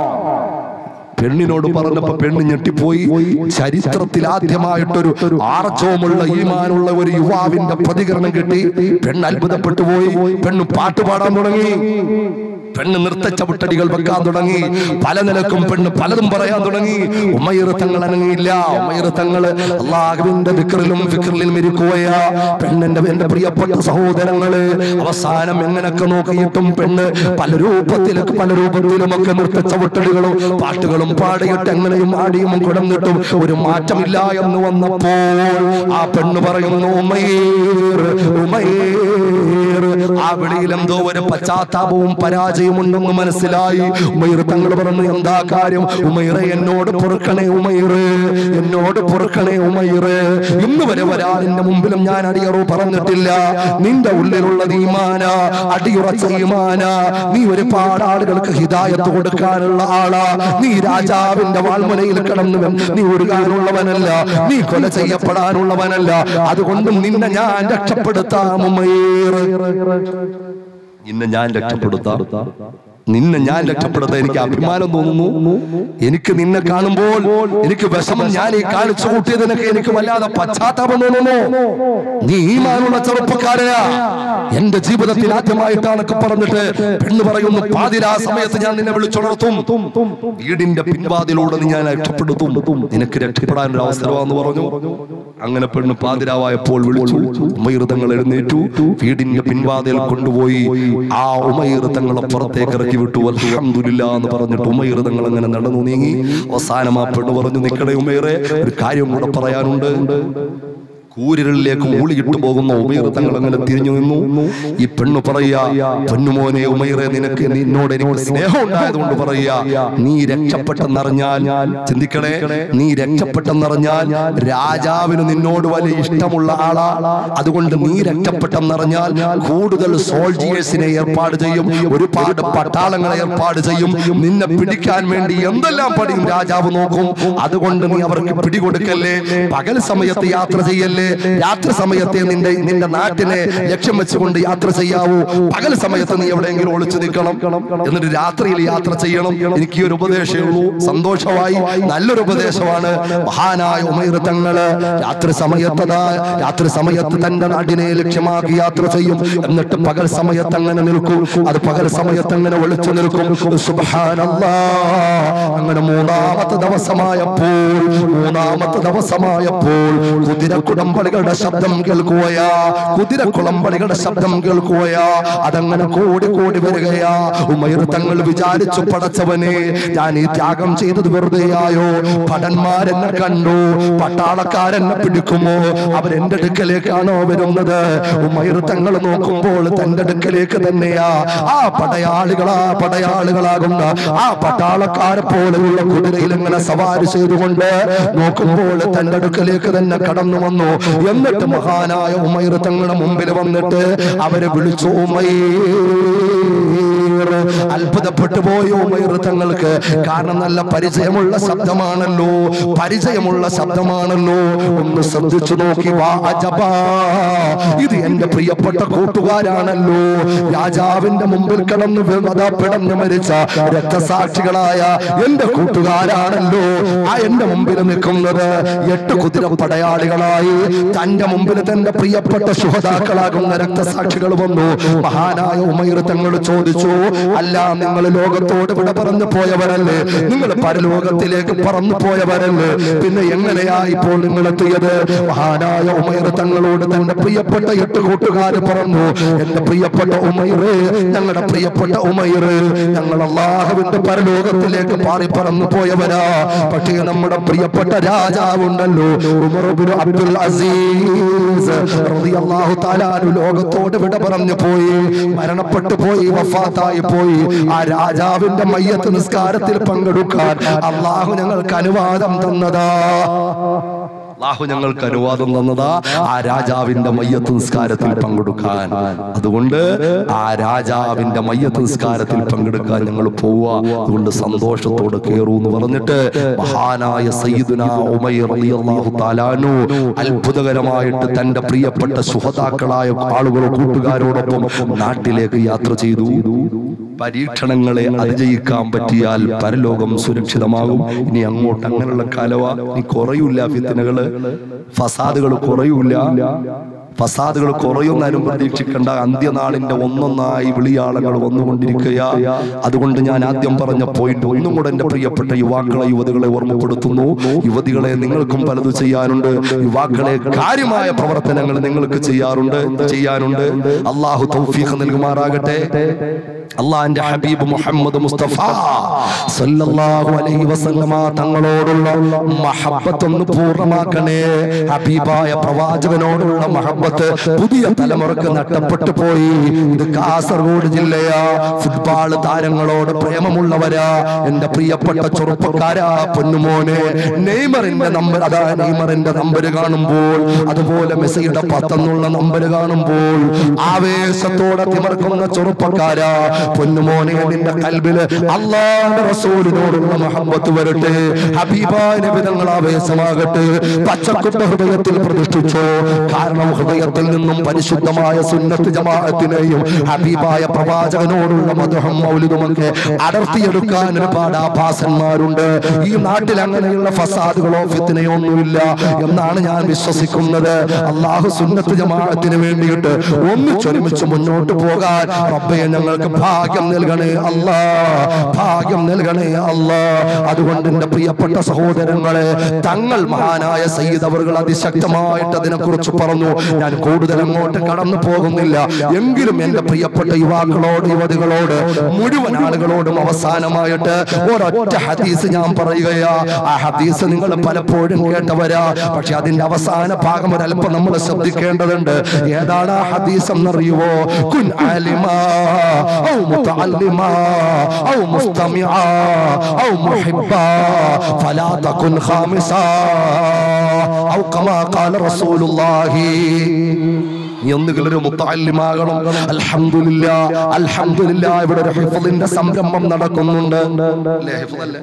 പെണ്ണിനോട് പറഞ്ഞപ്പോ പെണ്ണ് ഞെട്ടിപ്പോയി ചരിത്രത്തിൽ ആദ്യമായിട്ടൊരു ആർജവുമുള്ള ഈമാനുള്ള ഒരു യുവാവിന്റെ പ്രതികരണം കിട്ടി പെണ്ണ് അത്ഭുതപ്പെട്ടു പോയി പെണ്ണ് പാട്ട് പാടാൻ തുടങ്ങി പെണ്ണ് നൃത്ത ചവിട്ടടികൾ വെക്കാൻ തുടങ്ങി പല നിലക്കും പെണ്ണ് പലതും പറയാൻ തുടങ്ങി ഉമൈർ തങ്ങൾ അനങ്ങിയില്ല ഉമൈർ തങ്ങൾ അള്ളാഹുവിന്റെ വിക്രിലും ഫിക്രിലും ഇരിക്കുകയാ പെണ്ണിന്റെ എന്റെ പ്രിയപ്പെട്ട സഹോദരങ്ങള് അവസാനം എങ്ങനൊക്കെ നോക്കിയിട്ടും പെണ്ണ് പല രൂപത്തിലൊക്കെ പല രൂപത്തിലുമൊക്കെ നൃത്ത ചവിട്ടടികളും പാട്ടുകളും പാടിയിട്ട് എങ്ങനെയും ആടിയും കിടന്നിട്ടും ഒരു മാറ്റമില്ല എന്ന് വന്നപ്പോൾ ആ പെണ്ണ് പറയുന്നു ഉമൈർ ഉമൈർ ആ വിളിയിൽ എന്തോ ഒരു പശ്ചാത്താപവും പരാജയവും ഉണ്ടെന്ന് മനസ്സിലായി ഉമൈർ തങ്ങൾ പറഞ്ഞു എന്താ കാര്യം ഉമൈറെ എന്നോട് പൊറുക്കണേ ഉമൈറ് എന്നോട് പൊറുക്കണേ ഉമൈറ് ഇന്ന് വരെ ഒരാളിന്റെ മുമ്പിലും ഞാൻ അടിയറു പറഞ്ഞിട്ടില്ല നിന്റെ ഉള്ളിലുള്ള ഈമാന അടിയുറച്ച ഈമാന നീ ഒരുപാട് ആളുകൾക്ക് ഹിദായത്ത് കൊടുക്കാനുള്ള ആളാ നീ രാജാവിന്റെ വാൾമുനയിൽ കിടന്നു നീ ഒരുകാനുള്ളവനല്ല നീ കൊല ചെയ്യപ്പെടാനുള്ളവനല്ല അതുകൊണ്ടും നിന്നെ ഞാൻ രക്ഷപ്പെടുത്താം ഉമൈർ നിന്നെ ഞാൻ രക്ഷപ്പെടുത്താം നിന്നെ ഞാൻ രക്ഷപ്പെടുത്താൻ എനിക്ക് അഭിമാനം തോന്നുന്നു എനിക്ക് നിന്നെ കാണുമ്പോൾ എനിക്ക് വിഷമം ഞാൻ ഈ കാണിച്ചു കൂട്ടിയതിനൊക്കെ എനിക്ക് വല്ലാതെ പശ്ചാത്താപം തോന്നുന്നു നീ ഈ മാനുള്ള ചെറുപ്പക്കാരനാ എന്റെ ജീവിതത്തിൽ ആദ്യമായിട്ടാണൊക്കെ പറഞ്ഞിട്ട് പെണ്ണ് പറയുന്നു പാതിരാ സമയത്ത് ഞാൻ നിന്നെ വിളിച്ചുണർത്തും വീടിന്റെ പിൻവാതിലൂടെ നീ ഞാൻ രക്ഷപ്പെടുത്തും നിനക്ക് രക്ഷപ്പെടാൻ ഒരു അവസരമാണെന്ന് പറഞ്ഞു അങ്ങനെ പെണ്ണ് പാതിരാവായപ്പോൾ വിളിച്ചു ഉമൈർ തങ്ങൾ എഴുന്നേറ്റു വീടിന്റെ പിൻവാതിൽ കൊണ്ടുപോയി ആ ഉമൈർ തങ്ങളെ പുറത്തേക്ക് ഇറക്കി വിട്ടു അൽഹംദുലില്ലാ എന്ന് പറഞ്ഞിട്ട് ഉമൈർ തങ്ങൾ അങ്ങനെ നടന്നു നീങ്ങി അവസാനം ആ പെണ്ണ് പറഞ്ഞു നിക്കടെ ഉമൈറെ ഒരു കാര്യം കൂടെ പറയാനുണ്ട് കൂരികളിലേക്ക് മൂളിയിട്ട് പോകുന്ന ഉമൈർ തങ്ങൾ അങ്ങനെ തിരിഞ്ഞു നിന്നു ഈ പെണ്ണ് പറയാ പൊന്നുമോനെ ഉമൈറെ നിനക്ക് നിന്നോട് എനിക്ക് സ്നേഹം ഉണ്ടായതുകൊണ്ട് പറയാ നീ രക്ഷപ്പെട്ടെന്നറിഞ്ഞാൽ ചിന്തിക്കണേ നീ രക്ഷപ്പെട്ടെന്നറിഞ്ഞാൽ രാജാവിന് നിന്നോട് വലിയ ഇഷ്ടമുള്ള ആളാ അതുകൊണ്ട് നീ രക്ഷപ്പെട്ടെന്നറിഞ്ഞാൽ കൂടുതൽ സോൾജിയേഴ്സിനെ ഏർപ്പാട് ചെയ്യും ഒരുപാട് പട്ടാളങ്ങളെ ഏർപ്പാട് ചെയ്യും നിന്നെ പിടിക്കാൻ വേണ്ടി എന്തെല്ലാം പണിയും രാജാവ് നോക്കും അതുകൊണ്ട് നീ അവർക്ക് പിടികൊടുക്കല്ലേ പകൽ സമയത്ത് യാത്ര ചെയ്യല്ലേ രാത്രി സമയത്തെ നിന്റെ നിന്റെ നാട്ടിനെ ലക്ഷ്യം വെച്ചുകൊണ്ട് യാത്ര ചെയ്യാവൂ പകൽ സമയത്ത് നീ എവിടെയെങ്കിലും ഒളിച്ചു നിൽക്കണം എന്നിട്ട് രാത്രിയിൽ യാത്ര ചെയ്യണം എനിക്ക് ഈ ഒരു ഉപദേശമേ ഉള്ളൂ സന്തോഷമായി നല്ലൊരു ഉപദേശമാണ് മഹാനായ ഉമൈർ തങ്ങള് രാത്രി സമയത്ത് ദാ രാത്രി സമയത്ത് തന്റെ നാടിനെ ലക്ഷ്യമാക്കി യാത്ര ചെയ്യും എന്നിട്ട് പകൽ സമയത്ത് അങ്ങനെ നിൽക്കും അത് പകൽ സമയത്ത് അങ്ങനെ ഒളിച്ചു നിൽക്കും സുബ്ഹാനല്ലാ അങ്ങനെ മൂന്നാമത്തെ ദിവസമായപ്പോൾ മൂന്നാമത്തെ ദിവസമായപ്പോൾ കുതിര കുടമ്പളികളുടെ ശബ്ദം കേൾക്കുകയാ കുതിര കുളമ്പളികളുടെ ശബ്ദം കേൾക്കുകയാ അതങ്ങനെ കൂടി കൂടി വരികയാ ഉമൈർ തങ്ങൾ വിചാരിച്ചു പടച്ചവനെ ഞാൻ ഈ ത്യാഗം ചെയ്തത് വെറുതെയായോ ഭടന്മാരെന്നെ കണ്ടു പട്ടാളക്കാരെന്നെ പിടിക്കുമോ അവരെന്റെ അടുക്കലേക്കാണോ വരുന്നത് ഉമൈർ തങ്ങൾ നോക്കുമ്പോൾ തന്റെ അടുക്കലേക്ക് തന്നെയാ ആ പടയാളികളാ പടയാളികളാകുന്ന ആ പട്ടാളക്കാരെ പോലെയുള്ള കുതിരയിൽ ഇങ്ങനെ സവാരി ചെയ്തുകൊണ്ട് നോക്കുമ്പോൾ തന്റെ അടുക്കലേക്ക് തന്നെ കടന്നു വന്നു എന്നിട്ട് മഹാനായ ഉമൈർ തങ്ങളുടെ മുമ്പിൽ വന്നിട്ട് അവരെ വിളിച്ചു ഉമൈർ അത്ഭുതപ്പെട്ടു പോയി ഉമൈർ തങ്ങൾക്ക് കാരണം നല്ല പരിചയമുള്ള ശബ്ദമാണല്ലോ പരിചയമുള്ള ശബ്ദമാണല്ലോ ഒന്ന് ശ്രദ്ധിച്ചു നോക്കി വാ അജബാ ഇത് എന്റെ പ്രിയപ്പെട്ട കൂട്ടുകാരാണല്ലോ രാജാവിന്റെ മുമ്പിൽ കിടന്ന് അതാ പിടഞ്ഞു മരിച്ച രക്തസാക്ഷികളായ എന്റെ കൂട്ടുകാരാണല്ലോ ആ എന്റെ മുമ്പിൽ നിൽക്കുന്നത് എട്ട് കുതിര പടയാളികളായി തന്റെ മുമ്പിൽ തന്റെ പ്രിയപ്പെട്ട സുഹതാക്കളാകുന്ന രക്തസാക്ഷികൾ വന്നു മഹാനായ ഉമൈർ തങ്ങൾ ചോദിച്ചു അല്ല നിങ്ങൾ ലോകത്തോട് വിട പറഞ്ഞു പോയവരല്ലേ നിങ്ങൾ പരലോകത്തിലേക്ക് പറന്നു പോയവരല്ലേ പിന്നെ എങ്ങനെയാ ഇപ്പോൾ നിങ്ങൾ എത്തിയത് മഹാനായ ഉമൈർ തങ്ങളോട് തന്റെ പ്രിയപ്പെട്ട എട്ട് കൂട്ടുകാർ പറഞ്ഞു എന്റെ പ്രിയപ്പെട്ട ഉമൈറ് ഞങ്ങളുടെ പ്രിയപ്പെട്ട ഉമൈറ് ഞങ്ങൾ അള്ളാഹുവിന്റെ പരലോകത്തിലേക്ക് പാറി പറന്നു പോയവരാ പക്ഷേ നമ്മുടെ പ്രിയപ്പെട്ട രാജാവുണ്ടല്ലോ ഉമറുബിന് അബ്ദുൽ അസീസ് റളിയല്ലാഹു തആല അൻഹു ലോകത്തോട് വിട പറഞ്ഞു പോയി മരണപ്പെട്ടു പോയി വഫാത്തായി പോയി ആ രാജാവിന്റെ മയ്യത്ത് നിസ്കാരത്തിൽ പങ്കെടുക്കാൻ അള്ളാഹു ഞങ്ങൾക്ക് അനുവാദം തന്നതാ അള്ളാഹു ഞങ്ങൾക്ക് അനുവാദം തന്നതാ ആ രാജാവിന്റെ മയ്യത്ത് നിസ്കാരത്തിൽ പങ്കെടുക്കാൻ അതുകൊണ്ട് ആ രാജാവിന്റെ മയ്യത്ത് നിസ്കാരത്തിൽ പങ്കെടുക്കാൻ ഞങ്ങൾ പോവുക അതുകൊണ്ട് സന്തോഷത്തോടെ കയറൂ എന്ന് പറഞ്ഞിട്ട് മഹാനായ സയ്യിദുന ഉമൈർ റളിയല്ലാഹു തആലാനു അത്ഭുതകരമായിട്ട് തന്റെ പ്രിയപ്പെട്ട സുഹതാക്കളായ ആളുകൾ കൂട്ടുകാരോടൊപ്പം നാട്ടിലേക്ക് യാത്ര ചെയ്തു പരീക്ഷണങ്ങളെ അതിജയിക്കാൻ പറ്റിയാൽ പരലോകം സുരക്ഷിതമാകും ഇനി അങ്ങോട്ട് അങ്ങനെയുള്ള കാലവ ഇനി കുറയൂല ഫിത്തനകള് ഫസാദുകൾ കുറയൂല ഫസാദുകൾ കുറയുന്നാലും പ്രതീക്ഷിക്കേണ്ട അന്ത്യനാളിന്റെ ഒന്നൊന്നായി വിളിയാളങ്ങൾ വന്നുകൊണ്ടിരിക്കുക അതുകൊണ്ട് ഞാൻ ആദ്യം പറഞ്ഞ പോയിന്റ് ഒന്നും കൂടെ എന്റെ പ്രിയപ്പെട്ട യുവാക്കളെ യുവതികളെ ഓർമ്മപ്പെടുത്തുന്നു യുവതികളെ നിങ്ങൾക്കും പലത് ചെയ്യാനുണ്ട് യുവാക്കളെ കാര്യമായ പ്രവർത്തനങ്ങൾ നിങ്ങൾക്ക് ചെയ്യാറുണ്ട് ചെയ്യാനുണ്ട് അള്ളാഹു തൗഫീഖ് നൽകുമാറാകട്ടെ അള്ളാന്റെ ഹബീബ് മുഹമ്മദ് മുസ്തഫ സല്ലല്ലാഹു അലൈഹി വസല്ലമ തങ്ങളോടുള്ള മഹബ്ബത്ത് ഒന്ന് പൂർണ്ണമാക്കണേ ഹബീബായ പ്രവാചകനോടുള്ള മഹബ്ബത്ത് പുതിയ തലമുറക്ക് നഷ്ടപ്പെട്ടു പോയി ഇത് കാസർഗോഡ് ജില്ലയാ ഫുട്ബോൾ താരങ്ങളോട് പ്രേമമുള്ളവരാ എന്റെ പ്രിയപ്പെട്ട ചെറുപ്പക്കാരാ പൊന്നുമോനെ നെയ്മറിന്റെ നമ്പർ അതാ നെയ്മറിന്റെ നമ്പർ കാണുമ്പോൾ അതുപോലെ മെസ്സിയുടെ പത്തെന്നുള്ള നമ്പർ കാണുമ്പോൾ ആവേശത്തോടെ തിമർക്കുന്ന ചെറുപ്പക്കാരാ പൊന്നുമോനെ നിന്റെ കൽബില് അള്ളാന്റെ റസൂലിനോടുള്ള മഹബത്ത് വരട്ടെ ഹബീബായ നബിതങ്ങൾ ആവേശമാകട്ടെ പച്ചക്കുട്ട ഹൃദയത്തിൽ പ്രതിഷ്ഠിച്ചോ കാരണം ഹൃദയത്തിൽ നിന്നും പരിശുദ്ധമായ സുന്നത്ത് ജമാഅത്തിനെയും ഹബീബായ പ്രവാചകനോടുള്ള മധുഹം മൗലിതുമൊക്കെ അടർത്തിയെടുക്കാൻ ഒരുപാട് ആഭാസന്മാരുണ്ട് ഈ നാട്ടിൽ അങ്ങനെയുള്ള ഫസാദുകളോ ഫിത്തിനയോ ഒന്നുമില്ല എന്നാണ് ഞാൻ വിശ്വസിക്കുന്നത് അള്ളാഹു സുന്നത്ത് ജമാഅത്തിന് വേണ്ടിയിട്ട് ഒന്നിച്ചൊരുമിച്ച് മുന്നോട്ട് പോകാൻ റബ്ബെ ഞങ്ങൾക്ക് ഭാഗ്യം നൽകണേ അല്ലാ ഭാഗ്യം നൽകണേ അല്ലാ അതുകൊണ്ട് എന്റെ പ്രിയപ്പെട്ട സഹോദരങ്ങളെ തങ്ങൾ മഹാനായ സയ്യിദ് അവറുകൾ അതിശക്തമായിട്ട് അതിനെ കുറിച്ച് പറഞ്ഞു ഞാൻ കൂടുതൽ അങ്ങോട്ട് കടന്നു പോകുന്നില്ല എങ്കിലും എന്റെ പ്രിയപ്പെട്ട യുവാക്കളോട് യുവതികളോട് മുഴുവൻ ആളുകളോടും അവസാനമായിട്ട് ഒരൊറ്റ ഹദീസ് ഞാൻ പറയുകയാ ആ ഹദീസ് നിങ്ങൾ പലപ്പോഴും കേട്ടവരാ പക്ഷെ അതിന്റെ അവസാന ഭാഗം ഒരല്പം നമ്മൾ ശ്രദ്ധിക്കേണ്ടതുണ്ട് ഏതാണ് ആ ഹദീസ് എന്നറിയുവോ കുൻ ആലിമാ ഔ മുതഅല്ലിമാ ഔ മുസ്തമിആ ഔ മുഹിബ്ബാ ഫലാ തകുൻ ഖാമിസാ ഔ കമാ ഖാല റസൂലുള്ളാഹി നീ ഒന്നുകിൽ ഒരു മുത്തല്ലിമാകണം അൽഹംദുലില്ല അൽഹംദുലില്ല ഇവിടെ ഒരു ഹിഫ്ളിന്റെ സംരംഭം നടക്കുന്നുണ്ട് അല്ലേ ഹിഫ്ളല്ലേ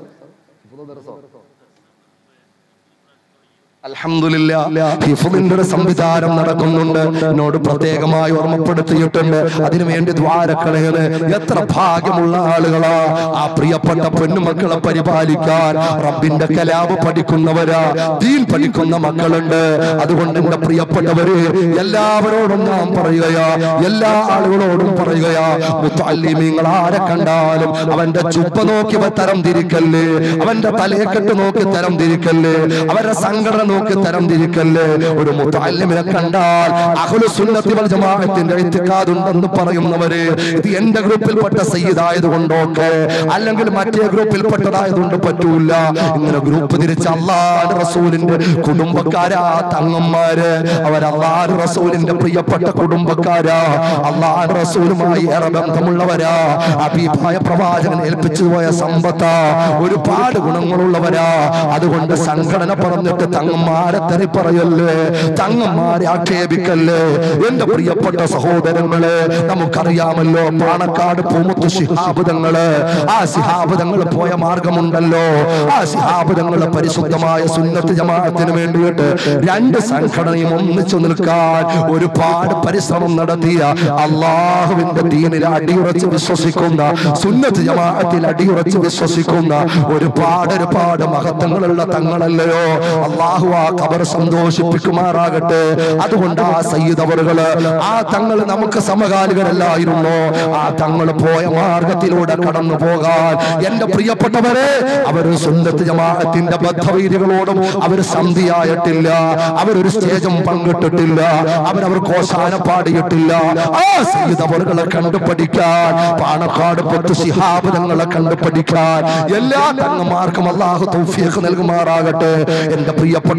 അൽഹംദുലില്ലാ ഹിഫ്ളിന്റെ ഒരു സംവിധാനം നടക്കുന്നുണ്ട് എന്നോട് പ്രത്യേകമായി ഓർമ്മപ്പെടുത്തിയിട്ടുണ്ട് അതിനുവേണ്ടി ദ്വാരക്കളകള് എത്ര ഭാഗ്യമുള്ള ആളുകളാ ആ പ്രിയപ്പെട്ട പെണ്ണുമക്കളെ പരിപാലിക്കാൻ റബ്ബിന്റെ കലാപ് പഠിക്കുന്നവരാ ദീൻ പഠിക്കുന്ന മക്കളുണ്ട് അതുകൊണ്ട് എന്റെ പ്രിയപ്പെട്ടവര് എല്ലാവരോടും ഞാൻ പറയുകയാ എല്ലാ ആളുകളോടും പറയുകയാ മുത്തല്ലിമീങ്ങൾ ആരെ കണ്ടാലും അവന്റെ ചുപ്പ നോക്കി അവ തരം തിരിക്കല്ലേ അവന്റെ തലയെക്കെട്ട് നോക്കി തരം തിരിക്കല്ലേ അവരുടെ സംഘടന നോക്കി തരം തിരിക്കല്ലേ ഒരു മുത്തല്ലിമിനെ കണ്ടാൽ അഹ്ലു സുന്നത്തി വൽ ജമാഅത്തിന്റെ ഇത്തിഖാദുണ്ടെന്ന് പറയുന്നവര് ഇത് എന്റെ ഗ്രൂപ്പിൽപ്പെട്ട സയ്യിദായത് കൊണ്ടൊക്കെ അല്ലെങ്കിൽ മറ്റേ ഗ്രൂപ്പിൽപ്പെട്ടതായതുകൊണ്ട് പറ്റൂല ഇങ്ങനെ ഗ്രൂപ്പ് തിരിച്ച അള്ളാഹ് റസൂലിന്റെ കുടുംബക്കാരാ തങ്ങന്മാര് അവർ അള്ളാഹ് റസൂലിന്റെ പ്രിയപ്പെട്ട കുടുംബക്കാരാ അള്ളാഹ് റസൂലുമായി ഏറെ ബന്ധമുള്ളവരാ അബീബായ പ്രവാചകൻ ഏൽപ്പിച്ചു പോയ സമ്പത്താ ഒരുപാട് ഗുണങ്ങളുള്ളവരാ അതുകൊണ്ട് സംഘടന പറഞ്ഞിട്ട് തങ്ങന്മാരെ തെറി പറയല്ലേ തങ്ങന്മാരെ ആക്ഷേപിക്കല്ലേ എന്റെ പ്രിയപ്പെട്ട സഹോദരങ്ങളെ നമുക്കറിയാമല്ലോ പാണക്കാട് പൂമുത്ത് ശിഹാബുദങ്ങള് ആ ശിഹാബുദങ്ങൾ പോയ മാർഗമുണ്ടല്ലോ ആ ശിഹാബുദങ്ങൾ പരിശുദ്ധമായ സുന്നത്ത് ജമാഅത്തിന് വേണ്ടിയിട്ട് രണ്ട് സംഘടനയും ഒന്നിച്ചു നിൽക്കാൻ ഒരുപാട് പരിശ്രമം നടത്തിയ അള്ളാഹുവിന്റെ ദീനിൽ അടിയുറച്ച് വിശ്വസിക്കുന്ന സുന്നത്ത് ജമാഅത്തിൽ അടിയുറച്ച് വിശ്വസിക്കുന്ന ഒരുപാട് ഒരുപാട് മഹത്വങ്ങളുള്ള തങ്ങളല്ലയോ അള്ളാഹു ആ കബർ സന്തോഷിപ്പിക്കുമാറാകട്ടെ അതുകൊണ്ട് ആ സയ്യിദ് അവറുകള് ആ തങ്ങൾ നമുക്ക് സമകാലികരല്ലായിരുന്നു ആ തങ്ങൾ പോയ മാർഗത്തിലൂടെ കടന്നു പോകാൻ എന്റെ പ്രിയപ്പെട്ടവരെ അവര് സുന്നത്ത് ജമാഅത്തിന്റെ ബദ്ധവൈരികളോടും അവർ സന്ധിയായിട്ടില്ല അവരൊരു സ്റ്റേജും പങ്കിട്ടിട്ടില്ല അവരവർ കോശാന പാടിയിട്ടില്ല ആ സയ്യിദ് അവറുകളെ കണ്ടു പഠിക്കാൻ പാണക്കാട് പൊത്തു ശിഹാബ് തങ്ങളെ കണ്ടു പഠിക്കാൻ എല്ലാ തങ്ങന്മാർക്കും അള്ളാഹു തൗഫീഖ് നൽകുമാറാകട്ടെ എന്റെ പ്രിയപ്പെട്ട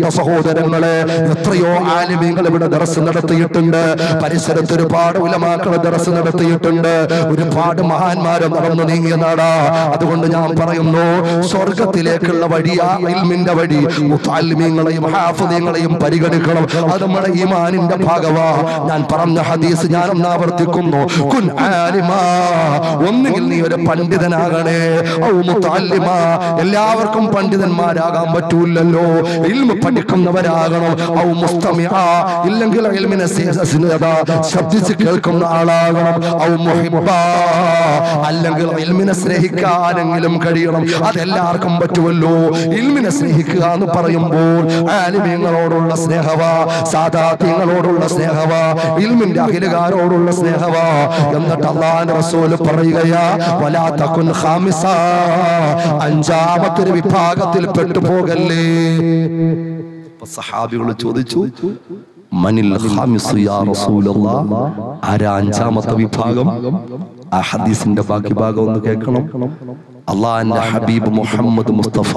പ്രിയപ്പെട്ട സഹോദരങ്ങളെ എത്രയോ ആലിമീങ്ങൾ ഇവിടെ ദർസ് നടത്തിയിട്ടുണ്ട് പരിസരത്ത് ഒരുപാട് ഉലമാക്കൾ ദർസ് നടത്തിയിട്ടുണ്ട് ഒരുപാട് മഹാന്മാരെ നടന്നു നീങ്ങിയ നാടാ അതുകൊണ്ട് ഞാൻ പറയുന്നു സ്വർഗത്തിലേക്കുള്ള വഴിയാ ഇൽമിന്റെ വഴി മുത്താലിമീങ്ങളെയും ഹാഫിദീങ്ങളെയും പരിഗണിക്കണം അത് നമ്മുടെ ഈമാനിന്റെ ഭാഗമാ ഞാൻ പറഞ്ഞ ഹദീസ് ഞാൻ ഒന്ന് ആവർത്തിക്കുന്നു കുൻ ആലിമാ ഒന്നുകിൽ നീ ഒരു പണ്ഡിതനാകണേ ഔ മുത്തല്ലിമാ എല്ലാവർക്കും പണ്ഡിതന്മാരാകാൻ പറ്റൂലല്ലോ ഇൽമ പഠിക്കുന്നവരാകണം ഔ മുസ്തമിആ ഇല്ലെങ്കിൽ ഇൽമിനെ സീസസിനതാ ശബ്ദിച്ച് കേൾക്കുന്ന ആളാകണം ഔ മുഹിബ്ബാ അല്ലെങ്കിൽ ഇൽമിനെ സ്നേഹിക്കാനെങ്കിലും കഴിയണം അതെല്ലാവർക്കും പറ്റുമല്ലോ ഇൽമിനെ സ്നേഹിക്കുക എന്ന് പറയുമ്പോൾ ആലിമ്യങ്ങളോടുള്ള സ്നേഹവാ സാധാത്യങ്ങളോടുള്ള സ്നേഹവാ ഇൽമിന്റെ അഖിലുകാരോടുള്ള സ്നേഹവാ എന്നിട്ട് അള്ളാന്റെ റസൂല് പറയുകയാ വലാ തകുൻ ഖാമിസ അഞ്ചാമത്തെ ഒരു വിഭാഗത്തിൽ പെട്ടുപോകല്ലേ സഹാബികൾ ചോദിച്ചു മനിൽ ഖാമിസു യാ റസൂലല്ലാഹ് ആരാ അഞ്ചാമത്തെ വിഭാഗം ആ ഹദീസിന്റെ ബാക്കി ഭാഗം ഒന്ന് കേൾക്കണം അള്ളാഹിന്റെ ഹബീബ് മുഹമ്മദ് മുസ്തഫ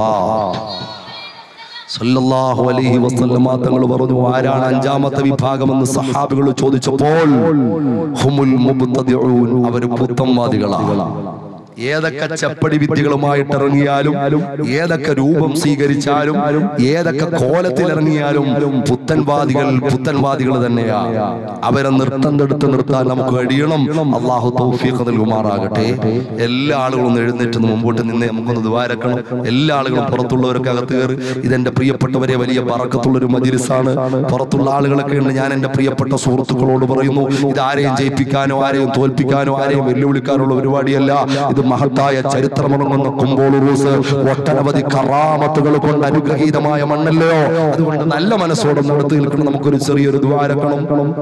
സല്ലല്ലാഹു അലൈഹി വസല്ലമ തങ്ങൾ പറഞ്ഞു ആരാണ് അഞ്ചാമത്തെ വിഭാഗം എന്ന് സഹാബികൾ ചോദിച്ചപ്പോൾ ഹുമുൽ മുബ്തദിഊൻ അവർ പുത്തംവാദികളാണ് ഏതൊക്കെ ചപ്പടി വിദ്യകളുമായിട്ട് ഇറങ്ങിയാലും ഏതൊക്കെ രൂപം സ്വീകരിച്ചാലും ഏതൊക്കെ കോലത്തിൽ ഇറങ്ങിയാലും പുത്തൻവാദികൾ പുത്തൻവാദികൾ തന്നെയാ അവരെ നൃത്തം എടുത്ത് നിർത്താൻ നമുക്ക് കഴിയണം അള്ളാഹു തൗഫീഖ് നൽകുമാറാകട്ടെ എല്ലാ ആളുകളും ഒന്ന് എഴുന്നേറ്റ് ഒന്ന് മുമ്പോട്ട് നിന്ന് നമുക്കൊന്ന് ദ്വാരക്കണം എല്ലാ ആളുകളും പുറത്തുള്ളവരൊക്കെ അകത്ത് കയറി ഇതെന്റെ പ്രിയപ്പെട്ടവരെ വലിയ പറക്കത്തുള്ള ഒരു മജിലിസാണ് പുറത്തുള്ള ആളുകളൊക്കെ ഉണ്ട് ഞാൻ എന്റെ പ്രിയപ്പെട്ട സുഹൃത്തുക്കളോട് പറയുന്നു ഇത് ആരെയും ജയിപ്പിക്കാനോ ആരെയും തോൽപ്പിക്കാനോ ആരെയും വെല്ലുവിളിക്കാനുള്ള പരിപാടിയല്ല ഇത് മഹത്തായ ചരിത്രമുണങ്ങുന്ന കുമ്പോളൂസ് ഒട്ടനവധി കറാമത്തുകൾ കൊണ്ട് അനുഗ്രഹീതമായ മണ്ണല്ലയോ അതുകൊണ്ട് നല്ല മനസ്സോടെ നടത്തി നിൽക്കണം നമുക്കൊരു ചെറിയൊരു ദ്വാരക്കണം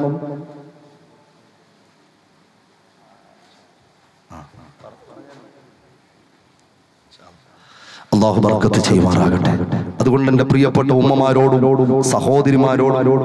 അള്ളാഹു ബർക്കത്ത് ചെയ്യുമാറാകട്ടെ അതുകൊണ്ട് എന്റെ പ്രിയപ്പെട്ട ഉമ്മമാരോടും സഹോദരിമാരോടും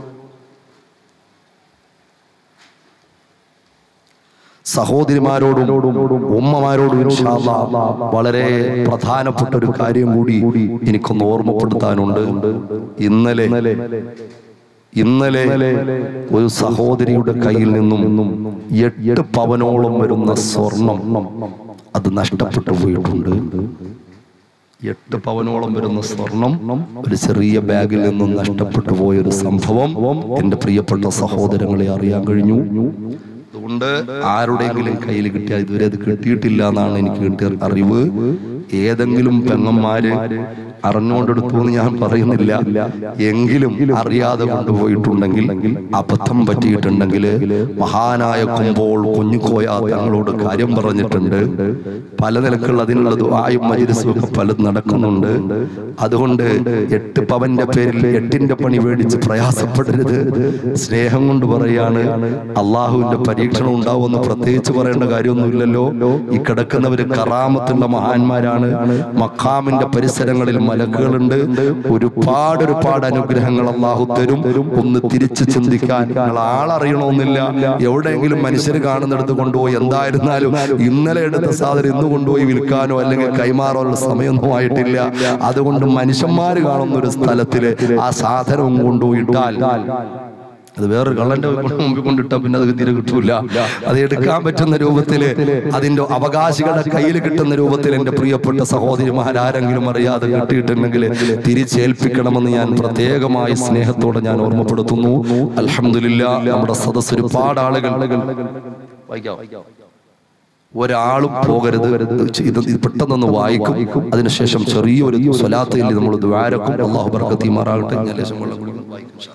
സഹോദരിമാരോടും ഉമ്മമാരോടും ഇൻഷാ അല്ലാ വളരെ പ്രധാനപ്പെട്ട ഒരു കാര്യം കൂടി എനിക്കൊന്ന് ഓർമ്മപ്പെടുത്താനുണ്ട് ഇന്നലെ ഇന്നലെ ഒരു സഹോദരിയുടെ കയ്യിൽ നിന്നും എട്ട് പവനോളം വരുന്ന സ്വർണം അത് നഷ്ടപ്പെട്ടു പോയിട്ടുണ്ട് എട്ട് പവനോളം വരുന്ന സ്വർണം ഒരു ചെറിയ ബാഗിൽ നിന്നും നഷ്ടപ്പെട്ടു പോയ ഒരു സംഭവം എന്റെ പ്രിയപ്പെട്ട സഹോദരങ്ങളെ അറിയാൻ കഴിഞ്ഞു അതുകൊണ്ട് ആരുടെയെങ്കിലും കയ്യിൽ കിട്ടിയാൽ ഇതുവരെ അത് കിട്ടിയിട്ടില്ല എന്നാണ് എനിക്ക് കിട്ടിയ അറിവ് ഏതെങ്കിലും പെങ്ങന്മാര് അറിഞ്ഞുകൊണ്ടെടുത്തു എന്ന് ഞാൻ പറയുന്നില്ല എങ്കിലും അറിയാതെ കൊണ്ടുപോയിട്ടുണ്ടെങ്കിൽ അബദ്ധം പറ്റിയിട്ടുണ്ടെങ്കിൽ മഹാനായ കുമ്പോൾ കുഞ്ഞുകോയ തങ്ങളോട് കാര്യം പറഞ്ഞിട്ടുണ്ട് പല നിലക്കുള്ള അതിനുള്ള ദുആയും മജിലിസും ഒക്കെ പലതും നടക്കുന്നുണ്ട് അതുകൊണ്ട് എട്ട് പവന്റെ പേരിൽ എട്ടിന്റെ പണി മേടിച്ച് പ്രയാസപ്പെടരുത് സ്നേഹം കൊണ്ട് പറയാണ് അള്ളാഹുവിന്റെ പരീക്ഷണം ഉണ്ടാവുമെന്ന് പ്രത്യേകിച്ച് പറയേണ്ട കാര്യമൊന്നുമില്ലല്ലോ ഈ കിടക്കുന്നവര് കറാമത്തുള്ള മഹാന്മാരാണ് മക്കാമിന്റെ പരിസരങ്ങളിൽ മലക്കുകളുണ്ട് ഒരുപാട് ഒരുപാട് അനുഗ്രഹങ്ങൾ അള്ളാഹു തരും ഒന്ന് തിരിച്ച് ചിന്തിക്കാൻ നിങ്ങൾ ആളറിയണമെന്നില്ല എവിടെയെങ്കിലും മനുഷ്യർ കാണുന്നിടത്ത് കൊണ്ടുപോയി എന്തായിരുന്നാലും ഇന്നലെ എടുത്ത സാധനം ഇന്ന് കൊണ്ടുപോയി വിൽക്കാനോ അല്ലെങ്കിൽ കൈമാറാനുള്ള സമയമൊന്നും ആയിട്ടില്ല അതുകൊണ്ട് മനുഷ്യന്മാര് കാണുന്ന ഒരു സ്ഥലത്തില് ആ സാധനവും കൊണ്ടുപോയിട്ടാൽ അത് വേറൊരു കള്ളന്റെ മുമ്പിൽ കൊണ്ടിട്ടാ പിന്നെ അത് തീരെ കിട്ടൂല അത് എടുക്കാൻ പറ്റുന്ന രൂപത്തില് അതിന്റെ അവകാശികളുടെ കയ്യിൽ കിട്ടുന്ന രൂപത്തിൽ എന്റെ പ്രിയപ്പെട്ട സഹോദരിമാരാരെങ്കിലും അറിയാതെ കിട്ടിയിട്ടുണ്ടെങ്കിൽ തിരിച്ചേൽപ്പിക്കണമെന്ന് ഞാൻ പ്രത്യേകമായി സ്നേഹത്തോടെ ഞാൻ ഓർമ്മപ്പെടുത്തുന്നു അൽഹംദുലില്ല നമ്മുടെ സദസ് ഒരുപാട് ആളുകൾ വായിക്കാം ഒരാളും പോകരുത് ഇത് ഇത് പെട്ടെന്നൊന്ന് വായിക്കും അതിനുശേഷം ചെറിയൊരു സ്വലാത്തയിൽ നമ്മൾ ദ്വാരക്കും അള്ളാഹു ബർക്കത്തി മാറാകട്ടെ ഞാൻ ലേശം വെള്ളം കുടിക്കുന്നു. വായിക്കും ഇൻഷാ അല്ലാ.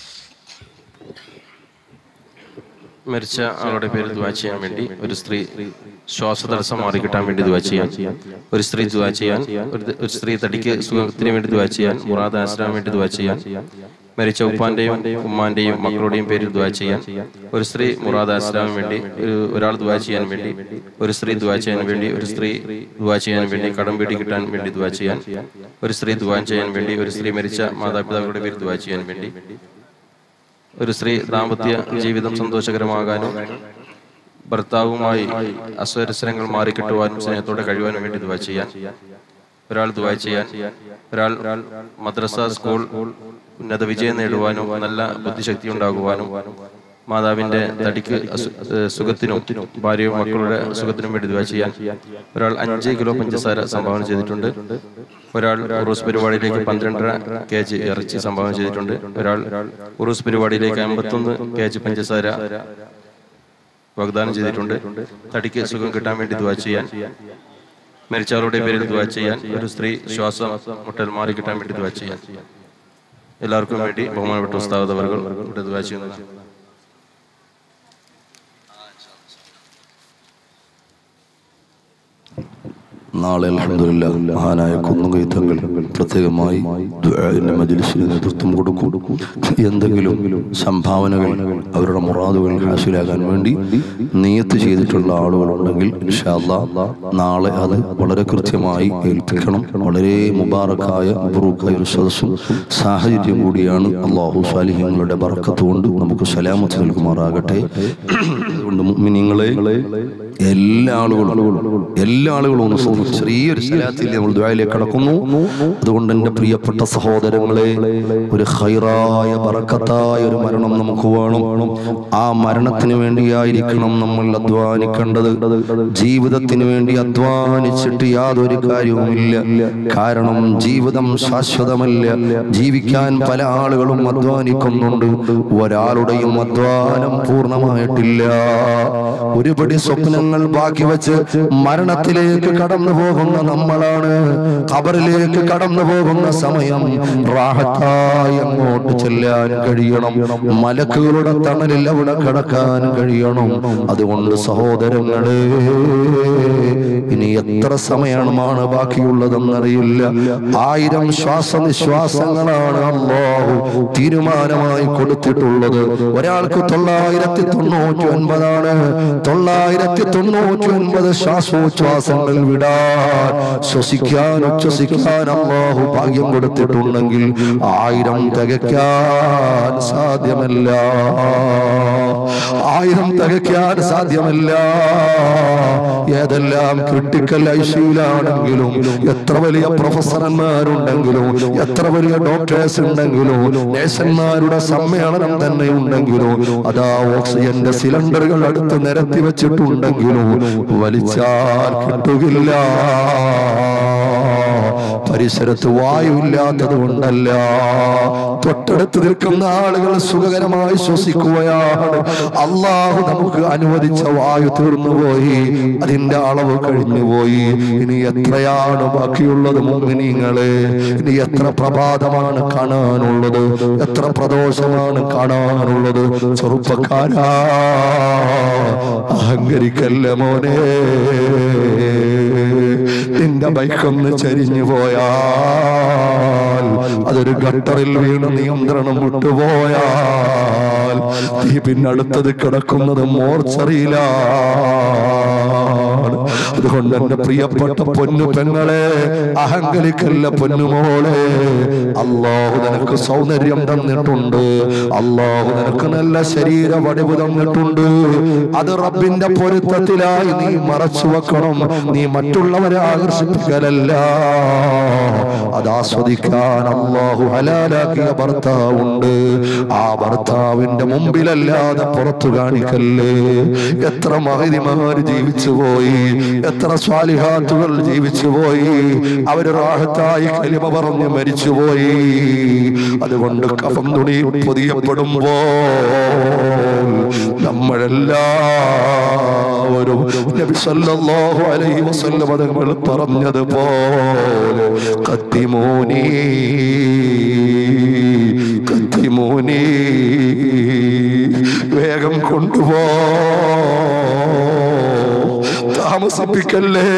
മരിച്ച ആളുടെ പേരിൽ ദുവാ ചെയ്യാൻ വേണ്ടി ഒരു സ്ത്രീ ശ്വാസതടസ്സം മാറിക്കിട്ടാൻ വേണ്ടി ദുവാ ചെയ്യാൻ ഒരു സ്ത്രീ ദുവാ ചെയ്യാൻ ഒരു ത- ഒരു സ്ത്രീ തടിക്ക് സുഖത്തിന് വേണ്ടി ദുവാ ചെയ്യാൻ മുറാദ് ആശ്രാൻ വേണ്ടി ദുവാ ചെയ്യാൻ മരിച്ച ഉപ്പാന്റെയും ഉമ്മാന്റെയും മക്കളുടെയും പേരിൽ ദുവാ ചെയ്യാൻ ഒരു സ്ത്രീ മുറാദ് ആശ്രാൻ വേണ്ടി ഒരു- ഒരാൾ ദുവാ ചെയ്യാൻ വേണ്ടി ഒരു സ്ത്രീ ദുവാ ചെയ്യാൻ വേണ്ടി ഒരു സ്ത്രീ ദുവാ ചെയ്യാൻ വേണ്ടി കടം വീടി കിട്ടാൻ വേണ്ടി ദുവാ ചെയ്യാൻ ഒരു സ്ത്രീ ദുവാ ചെയ്യാൻ വേണ്ടി ഒരു സ്ത്രീ മരിച്ച മാതാപിതാക്കളുടെ പേരിൽ ദുവാ ചെയ്യാൻ വേണ്ടി ഒരു സ്ത്രീ ദാമ്പത്യ ജീവിതം സന്തോഷകരമാകാനും ഭർത്താവുമായി അസ്വരസരങ്ങൾ മാറിക്കിട്ടുവാനും സ്നേഹത്തോടെ കഴിയുവാനും വേണ്ടി ദുവാ ചെയ്യാൻ ഒരാൾ ദുആ ചെയ്യാൻ ഒരാൾ മദ്രസ സ്കൂൾ ഉന്നത വിജയം നേടുവാനും നല്ല ബുദ്ധിശക്തി ഉണ്ടാകുവാനും മാതാവിന്റെ തടിക്ക് അസു- ഏഹ് സുഖത്തിനും ഭാര്യയും മക്കളുടെ സുഖത്തിനും വേണ്ടി ദുആ ചെയ്യാൻ ഒരാൾ അഞ്ച് കിലോ പഞ്ചസാര സംഭാവന ചെയ്തിട്ടുണ്ട് ഒരാൾ ഉറൂസ് പരിപാടിയിലേക്ക് പന്ത്രണ്ടര കെ ജി ഇറച്ചി സംഭാവന ചെയ്തിട്ടുണ്ട് ഒരാൾ ഉറൂസ് പരിപാടിയിലേക്ക് അമ്പത്തൊന്ന് കെ ജി പഞ്ചസാര വാഗ്ദാനം ചെയ്തിട്ടുണ്ട് തടിക്ക് സുഖം കിട്ടാൻ വേണ്ടി ദുആ ചെയ്യാൻ മരിച്ചവരുടെ പേരിൽ ദുആ ചെയ്യാൻ ഒരു സ്ത്രീ ശ്വാസം മുട്ടൽ മാറി കിട്ടാൻ വേണ്ടി ദുആ ചെയ്യാൻ എല്ലാവർക്കും വേണ്ടി ബഹുമാനപ്പെട്ട ഉസ്താദ് അവർകൾ ഇവിടെ ദുആ ചെയ്യുന്നു നാളെ അൽഹംദുലില്ലാ മഹാനായ കുന്നുകൈ തങ്ങൾ പ്രത്യേകമായി ദുആഇന്റെ മജ്ലിസിന് നേതൃത്വം കൊടുക്കും എന്തെങ്കിലും സംഭാവനകൾ അവരുടെ മുറാദുകൾ ഹാസിലാകാൻ വേണ്ടി നിയത്ത് ചെയ്തിട്ടുള്ള ആളുകളുണ്ടെങ്കിൽ ഇൻഷാ അല്ലാ നാളെ അത് വളരെ കൃത്യമായി ഏൽപ്പിക്കണം വളരെ മുബാറക്കായ മബ്രൂക്കായ ഒരു സദസ്സും സാഹചര്യം കൂടിയാണ് അള്ളാഹു സാലിഹ്യങ്ങളുടെ ബർക്കത്ത് കൊണ്ട് നമുക്ക് സലാമത്ത് നൽകുമാറാകട്ടെ അതുകൊണ്ട് മുഅ്മിനീങ്ങളെ എല്ലാ ആളുകളും എല്ലാ ആളുകളും ഒന്ന് ശ്രദ്ധിക്കുക. ചെറിയൊരു സ്ഥലത്തിൽ നമ്മൾ ദ്വായിലേക്ക് കടക്കുന്നു അതുകൊണ്ട് എൻ്റെ പ്രിയപ്പെട്ട സഹോദരങ്ങളെ ഒരു ഹൈറായ ബറക്കത്തായ ഒരു മരണം നമുക്ക് വേണം ആ മരണത്തിന് വേണ്ടിയായിരിക്കണം നമ്മൾ അധ്വാനിക്കേണ്ടത് ജീവിതത്തിന് വേണ്ടി അധ്വാനിച്ചിട്ട് യാതൊരു കാര്യവുമില്ല കാരണം ജീവിതം ശാശ്വതമല്ല ജീവിക്കാൻ പല ആളുകളും അധ്വാനിക്കുന്നുണ്ട് ഒരാളുടെയും അധ്വാനം പൂർണ്ണമായിട്ടില്ല ഒരുപടി സ്വപ്നങ്ങൾ ബാക്കി വെച്ച് മരണത്തിലേക്ക് കടന്നു പോകുന്ന നമ്മളാണ് ഖബറിലേക്ക് കടന്നു പോകുന്ന സമയം റാഹത്തായി അങ്ങോട്ട് ചെല്ലാൻ കഴിയണം മലക്കുകളുടെ തണലിൽ അവിടെ കടക്കാൻ കഴിയണം അതുകൊണ്ട് സഹോദരങ്ങളെ ഇനി എത്ര സമയമാണ് ബാക്കിയുള്ളതെന്നറിയില്ല ആയിരം ശ്വാസനിശ്വാസങ്ങളാണ് അള്ളാഹു തീരുമാനമായി കൊടുത്തിട്ടുള്ളത് ഒരാൾക്ക് തൊള്ളായിരത്തി തൊണ്ണൂറ്റി ഒൻപതാണ് തൊള്ളായിരത്തി തൊണ്ണൂറ്റി ഒൻപത് ശ്വാസോച്ഛ്വാസങ്ങൾ വിടാൻ ശ്വസിക്കാൻ ഉച്ഛസിക്കാൻ അള്ളാഹു ഭാഗ്യം കൊടുത്തിട്ടുണ്ടെങ്കിൽ ആയിരം തികയ്ക്കാൻ സാധ്യമല്ല ആയിരം തികയ്ക്കാൻ സാധ്യമല്ല ഏതെല്ലാം ക്രിട്ടിക്കൽ ഐസിയിലാണെങ്കിലും എത്ര വലിയ പ്രൊഫസർമാരുണ്ടെങ്കിലും എത്ര വലിയ ഡോക്ടേഴ്സ് ഉണ്ടെങ്കിലും നേഴ്സന്മാരുടെ സമ്മേളനം തന്നെ ഉണ്ടെങ്കിലും അതാ ഓക്സിജന്റെ സിലിണ്ടറുകൾ അടുത്ത് നിരത്തി വെച്ചിട്ടുണ്ടെങ്കിലും വലിച്ചാൽ കിട്ടുകില്ല പരിസരത്ത് വായുവില്ലാത്തത് കൊണ്ടല്ല തൊട്ടടുത്ത് നിൽക്കുന്ന ആളുകൾ സുഖകരമായി ശ്വസിക്കുകയാണ് അള്ളാഹു നമുക്ക് അനുവദിച്ച വായു തീർന്നുപോയി അതിന്റെ അളവ് കഴിഞ്ഞുപോയി ഇനി എത്രയാണ് ബാക്കിയുള്ളത് മുമ്പിനിങ്ങളെ ഇനി എത്ര പ്രഭാതമാണ് കാണാനുള്ളത് എത്ര പ്രദോഷമാണ് കാണാനുള്ളത് ചെറുപ്പക്കാരാ അഹങ്കരിക്കല്ല മോനെ നിന്റെ ബൈക്കൊന്ന് ചരിഞ്ഞു പോയാൽ അതൊരു ഗട്ടറിൽ വീണ് നിയന്ത്രണം വിട്ടുപോയാൽ നീ പിന്നെ അടുത്തത് കിടക്കുന്നത് മോർച്ചറിയിലാണ് അതുകൊണ്ട് എന്റെ പ്രിയപ്പെട്ട പൊന്നു പെങ്ങളെ അഹങ്കരിക്കല്ല പൊന്നുമോളെ അള്ളാഹു നിനക്ക് സൗന്ദര്യം തന്നിട്ടുണ്ട് അള്ളാഹു നിനക്ക് നല്ല ശരീര വടിവ് തന്നിട്ടുണ്ട് അത് റബ്ബിന്റെ പൊരുത്തത്തിലായി നീ മറച്ചു വെക്കണം നീ മറ്റുള്ളവരെ ആകർഷിപ്പിക്കലല്ല അത് ആസ്വദിക്കാൻ അള്ളാഹു ഹലാലാക്കിയ ഭർത്താവുണ്ട് ആ ഭർത്താവിന്റെ മുമ്പിലല്ലാതെ പുറത്തു കാണിക്കല്ലേ എത്ര മഹതിമാര് ജീവിച്ചു പോയി എത്ര സ്വാലിഹാത്തുകൾ ജീവിച്ചു പോയി അവര് റാഹത്തായി കലിമ പറഞ്ഞ് മരിച്ചുപോയി അതുകൊണ്ട് കഫം തുണി പൊതിയപ്പെടുമ്പോ നമ്മളെല്ലാവരും നബി സല്ലല്ലാഹു അലൈഹി വസല്ലം തങ്ങൾ പറഞ്ഞതുപോലെ കത്തിമോനി കത്തിമോനി വേഗം കൊണ്ടുപോ താമസിപ്പിക്കല്ലേ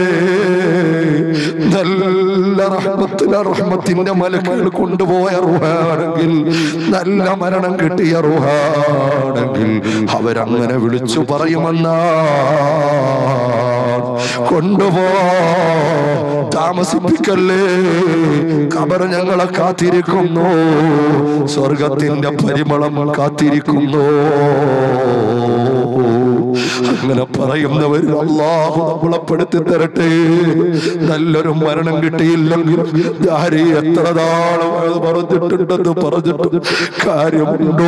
നല്ല റഹ്മത്തിന് റഹ്മത്തിന്റെ മലക്കുകൾ കൊണ്ടുപോയ റുഹാണെങ്കിൽ നല്ല മരണം കിട്ടിയ റുഹാണെങ്കിൽ അവരങ്ങനെ വിളിച്ചു പറയുമെന്നാ കൊണ്ടുപോ താമസിപ്പിക്കല്ലേ കബർ ഞങ്ങളെ കാത്തിരിക്കുന്നു സ്വർഗത്തിന്റെ പരിമളം കാത്തിരിക്കുന്നു അങ്ങനെ പറയുന്നവർ അള്ളാഹു നമ്മളെ പെടുത്തി തരട്ടെ നല്ലൊരു മരണം കിട്ടിയില്ലെങ്കിൽ ആരെ എത്ര നാളും അത് പറഞ്ഞിട്ടുണ്ടെന്ന് പറഞ്ഞിട്ട് കാര്യമുണ്ടോ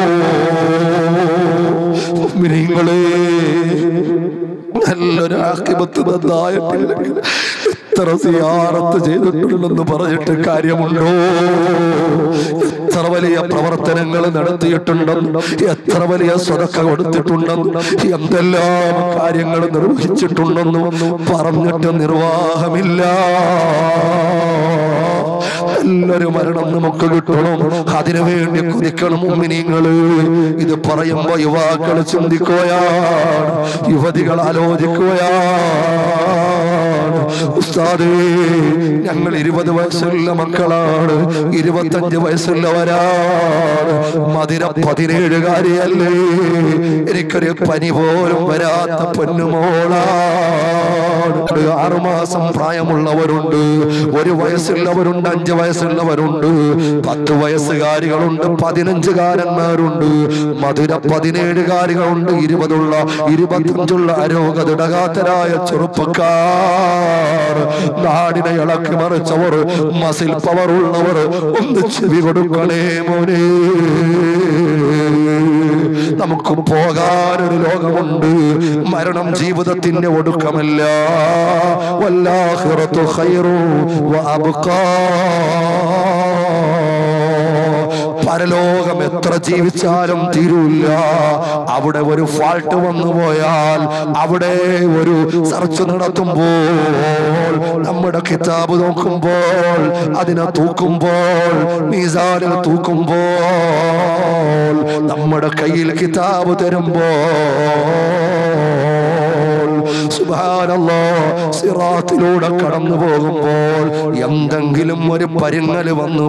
നിങ്ങളെ നല്ലൊരു ആക്കിപത്ത് നന്നായിട്ടില്ലെങ്കിൽ എത്ര സിയാറത്ത് ചെയ്തിട്ടുണ്ടെന്ന് പറഞ്ഞിട്ട് കാര്യമുണ്ടോ എത്ര വലിയ പ്രവർത്തനങ്ങൾ നടത്തിയിട്ടുണ്ടെന്നും എത്ര വലിയ സ്വതക്ക കൊടുത്തിട്ടുണ്ടെന്നും എന്തെല്ലാം കാര്യങ്ങൾ നിർവഹിച്ചിട്ടുണ്ടെന്നും പറഞ്ഞിട്ട് നിർവാഹമില്ല നല്ലൊരു മരണം നമുക്ക് കിട്ടണം അതിനു വേണ്ടി കുതിക്കണം ഉമ്മിനിങ്ങള് ഇത് പറയുമ്പോ യുവാക്കൾ ചിന്തിക്കുകയാണ് യുവതികൾ ആലോചിക്കുകയാണ് ഉസ്താദേ ഞങ്ങൾ ഇരുപത് വയസ്സുള്ള മക്കളാണ് ഇരുപത്തഞ്ച് വയസ്സുള്ളവരാണ് മധുര പതിനേഴുകാരിയല്ലേ എനിക്കൊരു പനി പോലും വരാത്ത പൊന്നുമോളാണ് ആറുമാസം പ്രായമുള്ളവരുണ്ട് ഒരു വയസ്സുള്ളവരുണ്ട് അഞ്ച് വയസ്സുള്ളവരുണ്ട് പത്ത് വയസ്സുകാരികളുണ്ട് പതിനഞ്ചുകാരന്മാരുണ്ട് മധുര പതിനേഴുകാരികളുണ്ട് ഇരുപതുള്ള ഇരുപത്തഞ്ചുള്ള അരോഗതിടകാത്തരായ ചെറുപ്പക്കാർ നാടിനെ ഇളക്കി മറിച്ചവർ മസിൽ പവർ ഉള്ളവർ ഒന്ന് ചെവി കൊടുക്കണേ മോനെ നമുക്ക് പോകാനൊരു ലോകമുണ്ട് മരണം ജീവിതത്തിന്റെ ഒടുക്കമല്ല വല്ലാഹിറത്തു ഖൈറു വഅബ്ഖാ പരലോകം എത്ര ജീവിച്ചാലും തീരൂല്ല അവിടെ ഒരു ഫാൾട്ട് വന്നു പോയാൽ അവിടെ ഒരു സെർച്ച് നടത്തുമ്പോൾ നമ്മുടെ കിതാബ് നോക്കുമ്പോൾ അതിനെ തൂക്കുമ്പോൾ മീസാനിൽ തൂക്കുമ്പോൾ നമ്മുടെ കയ്യിൽ കിതാബ് തരുമ്പോൾ സുബ്ഹാനല്ലാ സിറാത്തിലൂടെ കടന്നു പോകുമ്പോൾ എന്തെങ്കിലും ഒരു പരുങ്ങല് വന്നു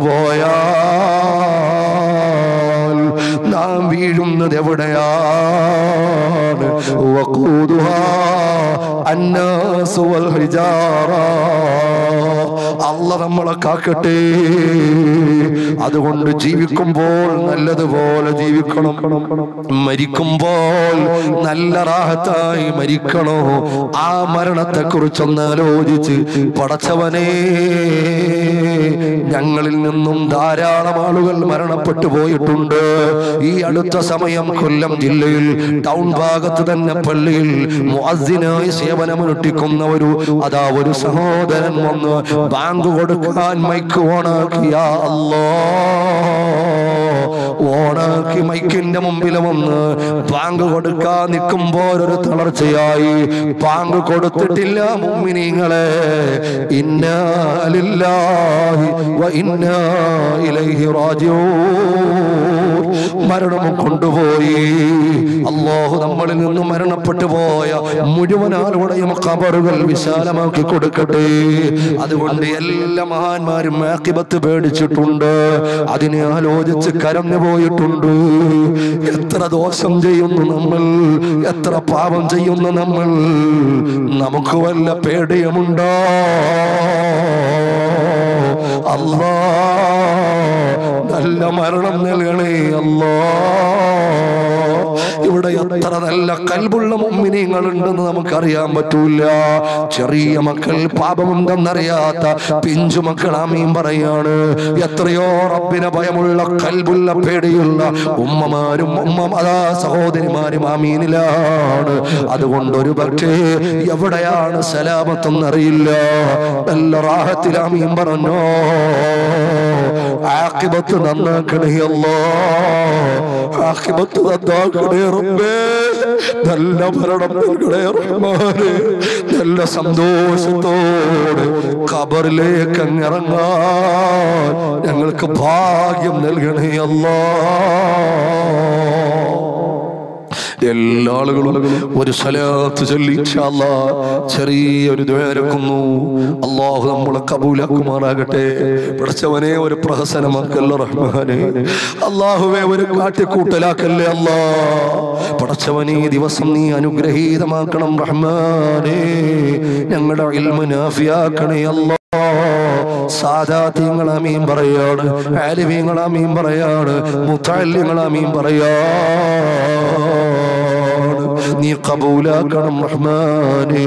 പോയാൽ നാം വീഴുന്നത് എവിടെയാണ് വഖൂദുഹാ അന്നാസു വൽ ഹിജാറ അല്ല നമ്മളെ കാക്കട്ടെ അതുകൊണ്ട് ജീവിക്കുമ്പോൾ നല്ലതുപോലെ ജീവിക്കണം മരിക്കുമ്പോൾ നല്ല റാഹത്തായി മരിക്കണോ ആ മരണത്തെ കുറിച്ചൊന്ന് ആലോചിച്ച് പടച്ചവനെ ഞങ്ങളിൽ നിന്നും ധാരാളം ആളുകൾ മരണപ്പെട്ടു പോയിട്ടുണ്ട് ഈ അടുത്ത സമയം കൊല്ലം ജില്ലയിൽ ടൗൺ ഭാഗത്ത് തന്നെ പള്ളിയിൽ മുഅസ്സിനായി സേവനമനുഷ്ഠിക്കുന്ന ഒരു അതാ ഒരു സഹോദരൻ വന്ന് ബാങ്ക് കൊടുക്കാൻ മൈക്ക് ഓണാക്കിയ അല്ലോ ഓണാക്കി മൈക്കിന്റെ മുമ്പിൽ വന്ന് ബാങ്ക് കൊടുക്കാൻ നിൽക്കുമ്പോൾ ഒരു തളർച്ചയായി ബാങ്ക് കൊടുത്തിട്ടില്ല മുമ്മിനിങ്ങളെ ഇന്നാലില്ലാഹി വ ഇന്നാ ഇലൈഹി റാജിഊൻ മരണം കൊണ്ടുപോയി അള്ളാഹു നമ്മളിൽ നിന്ന് മരണപ്പെട്ടു പോയ മുഴുവൻ ആളുടെയും കബറുകൾ വിശാലമാക്കി കൊടുക്കട്ടെ അതുകൊണ്ട് എല്ലാ മഹാന്മാരും ആക്കിബത്ത് പേടിച്ചിട്ടുണ്ട് അതിനെ ആലോചിച്ച് കരഞ്ഞു പോയിട്ടുണ്ട് എത്ര ദോഷം ചെയ്യുന്നു നമ്മൾ എത്ര പാപം ചെയ്യുന്നു നമ്മൾ നമുക്ക് വല്ല പേടിയുമുണ്ടോ അല്ലാ നല്ല മരണം നൽകണേ അല്ലാ ഇവിടെ എത്ര നല്ല കൽബുള്ള മുമ്മിനിങ്ങളുണ്ടെന്ന് നമുക്കറിയാൻ പറ്റൂല ചെറിയ മക്കൾ പാപമുണ്ടെന്നറിയാത്ത പിഞ്ചു മക്കൾ ആമീൻ പറയാണ് എത്രയോ റബ്ബിനെ ഭയമുള്ള കൽബുള്ള പേടിയുള്ള ഉമ്മമാരും ഉമ്മ അതാ സഹോദരിമാരും ആമീനിലാണ് അതുകൊണ്ട് ഒരു പക്ഷേ എവിടെയാണ് സലാമത്തെന്നറിയില്ല നല്ല റാഹത്തിൽ ആമീൻ പറഞ്ഞോ ആക്കിബത്ത് നന്നാക്കണേ അല്ലോ ആക്കിബത്ത് നന്നാക്കണേ റബ്ബേ നല്ല ഭരണം നൽകണേ റഹ്മാനെ നല്ല സന്തോഷത്തോടെ ഖബറിലേക്ക് അങ്ങിറങ്ങാൻ ഞങ്ങൾക്ക് ഭാഗ്യം നൽകണേ അല്ലാ എല്ലാ ആളുകളും ഒരു സലാത്ത് ചൊല്ലി ഇൻഷാ അല്ലാ ചെറിയൊരു ദ്വേരക്കുന്നു അള്ളാഹു നമ്മളെ കബൂലാക്കുമാറാകട്ടെ പഠിച്ചവനെ ഒരു പ്രഹസനമാക്കല്ല റഹ്മാനെ അള്ളാഹുവെ ഒരു കാട്ടിക്കൂട്ടലാക്കല്ലേ അല്ലാ പടച്ചവനെ ഈ ദിവസം നീ അനുഗ്രഹീതമാക്കണം റഹ്മാനെ ഞങ്ങളുടെ ഇൽമ നാഫിയാക്കണേ അല്ലാ സാദാത്യങ്ങളാമീൻ പറയാണ് ആലിമീങ്ങളാമീൻ പറയാണ് മുത്തല്യങ്ങളാമീൻ പറയാണ് നീ കബൂലാക്കണം റഹ്മാനേ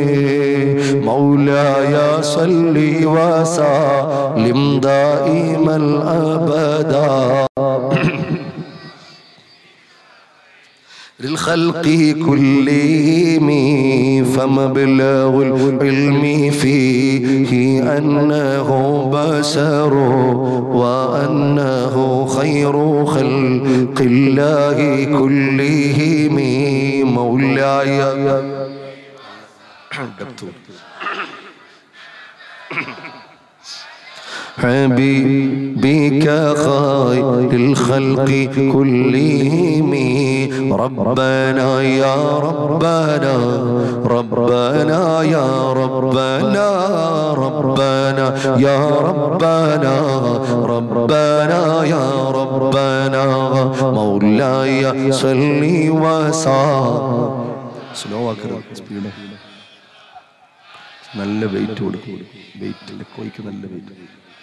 മൗലായ സല്ലി വസല്ലിം ദായിമൽ അബദാ للخلق كلهم فمبلغ العلم فيه أنه بشر وأنه خير خلق الله كلهم مولاي حبيبك خير الخلق كلهم ربنا يا ربنا ربنا يا ربنا ربنا يا ربنا ربنا يا ربنا مولاي صل وسلم സ്ലോ ആക്കരുത് സ്പീഡ് നല്ല വെയിറ്റ് കൊടുക്കും വെയിറ്റ് കോയ്ക്ക് നല്ല വെയിറ്റ്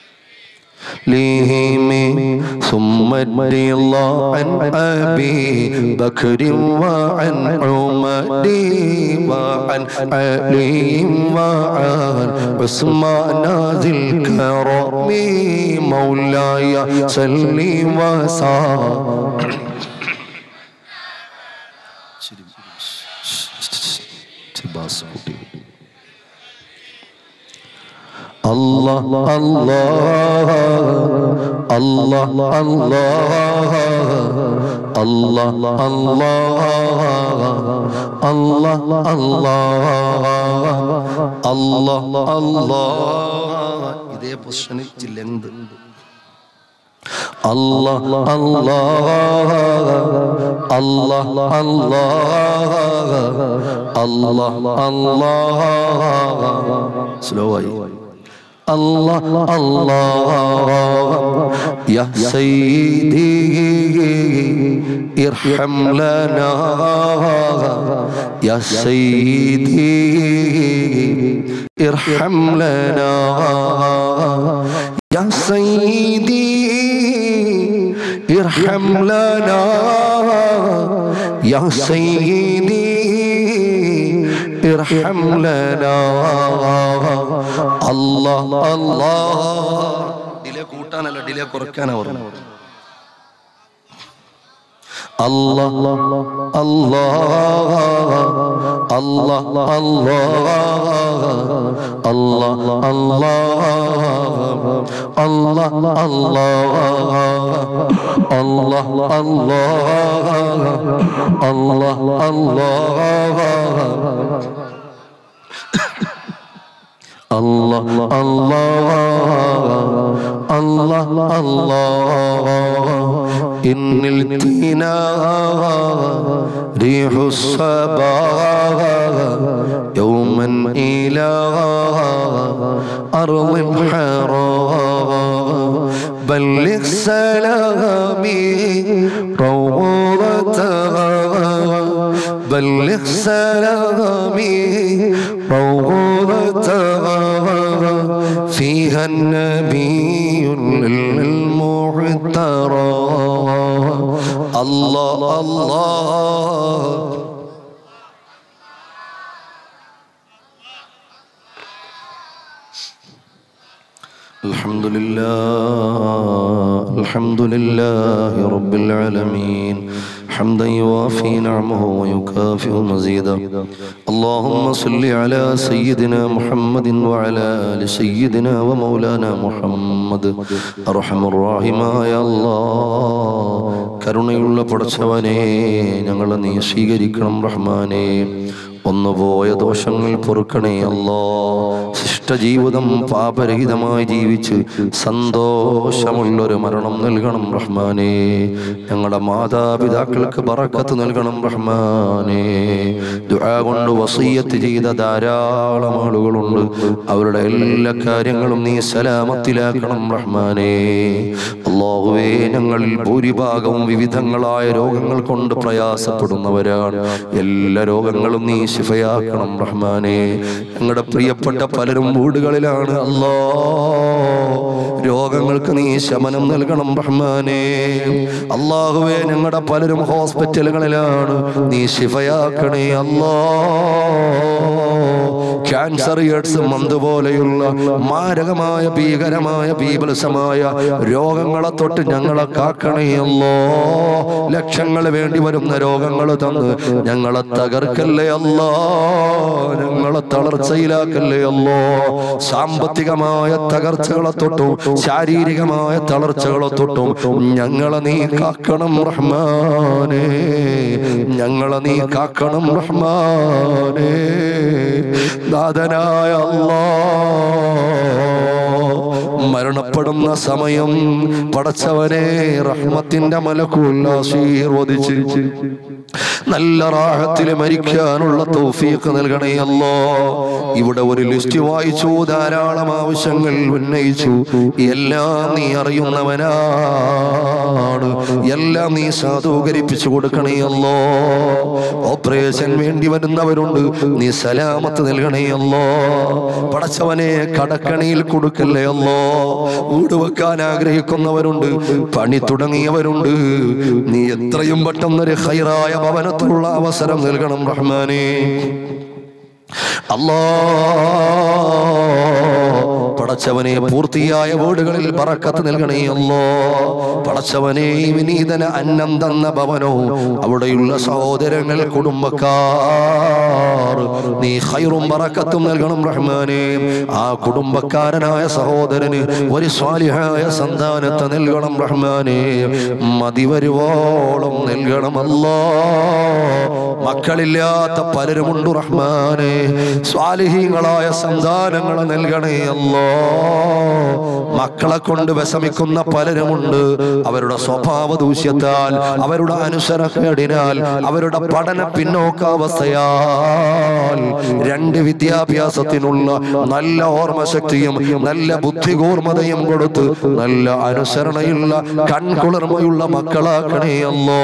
لهم ثم الله عن أبي بكر وعن عمر وعن علي وعن عثمان ذي الكرم مولاي صل وسلم الله الله الله الله الله الله الله الله الله ഇതേ പൊസിഷനിൽ ലെങ്ത് الله الله الله الله الله الله സ്ലോ ആയി الله الله يا سيدي ارحم لنا يا سيدي ارحم لنا يا سيدي ارحم لنا يا سيدي ارحم لنا الله الله ഡിലേ കൂട്ടാനല്ല ഡിലേ കുറയ്ക്കാനാ പറഞ്ഞു الله الله الله الله الله الله الله الله الله الله الله الله الله الله إن التنا ريح الصباح يوما إلى أرض الحرام بلغ سلامي روضتها بلغ سلامي روضتها فيها النبي المعترى الله الله الحمد لله الحمد لله رب العالمين حمدا يوافي نعمه ويكافئ مزيدا اللهم صل على سيدنا محمد وعلى آل سيدنا ومولانا محمد أرحم الراحماയ الله കരുണയുള്ള പടച്ചവനെ ഞങ്ങളെ നീ സ്വീകരിക്കണം റഹ്മാനെ ഒന്നുപോയ ദോഷങ്ങൾ പൊറുക്കണേ അല്ലോ ശിഷ്ടജീവിതം പാപരഹിതമായി ജീവിച്ച് സന്തോഷമുള്ളൊരു മരണം നൽകണം റഹ്മാനെ ഞങ്ങളുടെ മാതാപിതാക്കൾക്ക് ബറക്കത്ത് നൽകണം റഹ്മാനെ ദുആ കൊണ്ട് വസീയത്ത് ചെയ്ത ധാരാളം ആളുകളുണ്ട് അവരുടെ എല്ലാ കാര്യങ്ങളും നീ സലാമത്തിലാക്കണം റഹ്മാനെ അള്ളാഹുവേ ഞങ്ങളിൽ ഭൂരിഭാഗവും വിവിധങ്ങളായ രോഗങ്ങൾ കൊണ്ട് പ്രയാസപ്പെടുന്നവരാണ് എല്ലാ രോഗങ്ങളും നീ ശിഫയാക്കണം റഹ്മാനെ ഞങ്ങളുടെ പ്രിയപ്പെട്ട പലരും വീടുകളിലാണ് അല്ലോ രോഗങ്ങൾക്ക് നീ ശമനം നൽകണം റഹ്മാനേ അള്ളാഹുവേ ഞങ്ങളുടെ പലരും ഹോസ്പിറ്റലുകളിലാണ് നീ ശിഫയാക്കണേ അല്ലോ ക്യാൻസർ എയ്ഡ്സ് മന്ത് പോലെയുള്ള മാരകമായ ഭീകരമായ ഭീപലസമായ രോഗങ്ങളെ തൊട്ട് ഞങ്ങളെ കാക്കണേയല്ലോ ലക്ഷങ്ങൾ വേണ്ടി വരുന്ന രോഗങ്ങൾ തന്ന് ഞങ്ങളെ തകർക്കല്ലേ അല്ലോ ഞങ്ങളെ തളർച്ചയിലാക്കല്ലേ അല്ലോ സാമ്പത്തികമായ തകർച്ചകളെ തൊട്ടും ശാരീരികമായ തളർച്ചകളെ തൊട്ടും ഞങ്ങളെ നീ കാക്കണം റഹ്മാനേ ഞങ്ങളെ നീ കാക്കണം റഹ്മാനേ നാഥനായ അല്ലാ മരണപ്പെടുന്ന സമയം പടച്ചവനെ റഹ്മത്തിന്റെ മലക്കൂൽ ആശീർവദിച്ച് നല്ല റാഹത്തിൽ മരിക്കാനുള്ള തൗഫീഖ് നൽകണേ അല്ലോ ഇവിടെ ഒരു ലിസ്റ്റ് വായിച്ചു ധാരാളം ആവശ്യങ്ങൾ ഉന്നയിച്ചു എല്ലാം നീ അറിയുന്നവനാണ് എല്ലാം നീ സാധൂകരിപ്പിച്ചു കൊടുക്കണേ അല്ലോ ഓപ്പറേഷൻ വേണ്ടി വരുന്നവരുണ്ട് നീ സലാമത്ത് നൽകണേ അല്ലോ പടച്ചവനെ കടക്കണിയിൽ കൊടുക്കല്ലേ അല്ലോ വീട് വെക്കാൻ ആഗ്രഹിക്കുന്നവരുണ്ട് പണി തുടങ്ങിയവരുണ്ട് നീ എത്രയും പെട്ടെന്നൊരു ഹൈറായ ഭവനത്തിലുള്ള അവസരം നൽകണം റഹ്മാനേ അല്ലാ പടച്ചവനെ പൂർത്തിയായ വീടുകളിൽ പറക്കത്ത് നൽകണേ അല്ലോ പടച്ചവനെ വിനീതന അന്നം തന്ന ഭവനവും അവിടെയുള്ള സഹോദരങ്ങൾ കുടുംബക്കാർ നീ ഹൈറും പറക്കത്തും നൽകണം റഹ്മാനെ ആ കുടുംബക്കാരനായ സഹോദരന് ഒരു സ്വാലിഹായ സന്താനത്തെ നൽകണം റഹ്മാനെ മതി വരുവോളം നൽകണമല്ലോ മക്കളില്ലാത്ത പലരുമുണ്ട് റഹ്മാനെ സ്വാലിഹീങ്ങളായ സന്താനങ്ങളെ നൽകണേ അല്ലോ മക്കളെ കൊണ്ട് വിഷമിക്കുന്ന പലരുമുണ്ട് അവരുടെ സ്വഭാവ ദൂഷ്യത്താൽ അവരുടെ അനുസരണക്കേടിനാൽ അവരുടെ പഠന പിന്നോക്കാവസ്ഥയാൽ രണ്ട് വിദ്യാഭ്യാസത്തിനുള്ള നല്ല ഓർമ്മശക്തിയും നല്ല ബുദ്ധികൂർമ്മതയും കൊടുത്ത് നല്ല അനുസരണയുള്ള കൺകുളിർമയുള്ള മക്കളാക്കണേ അല്ലോ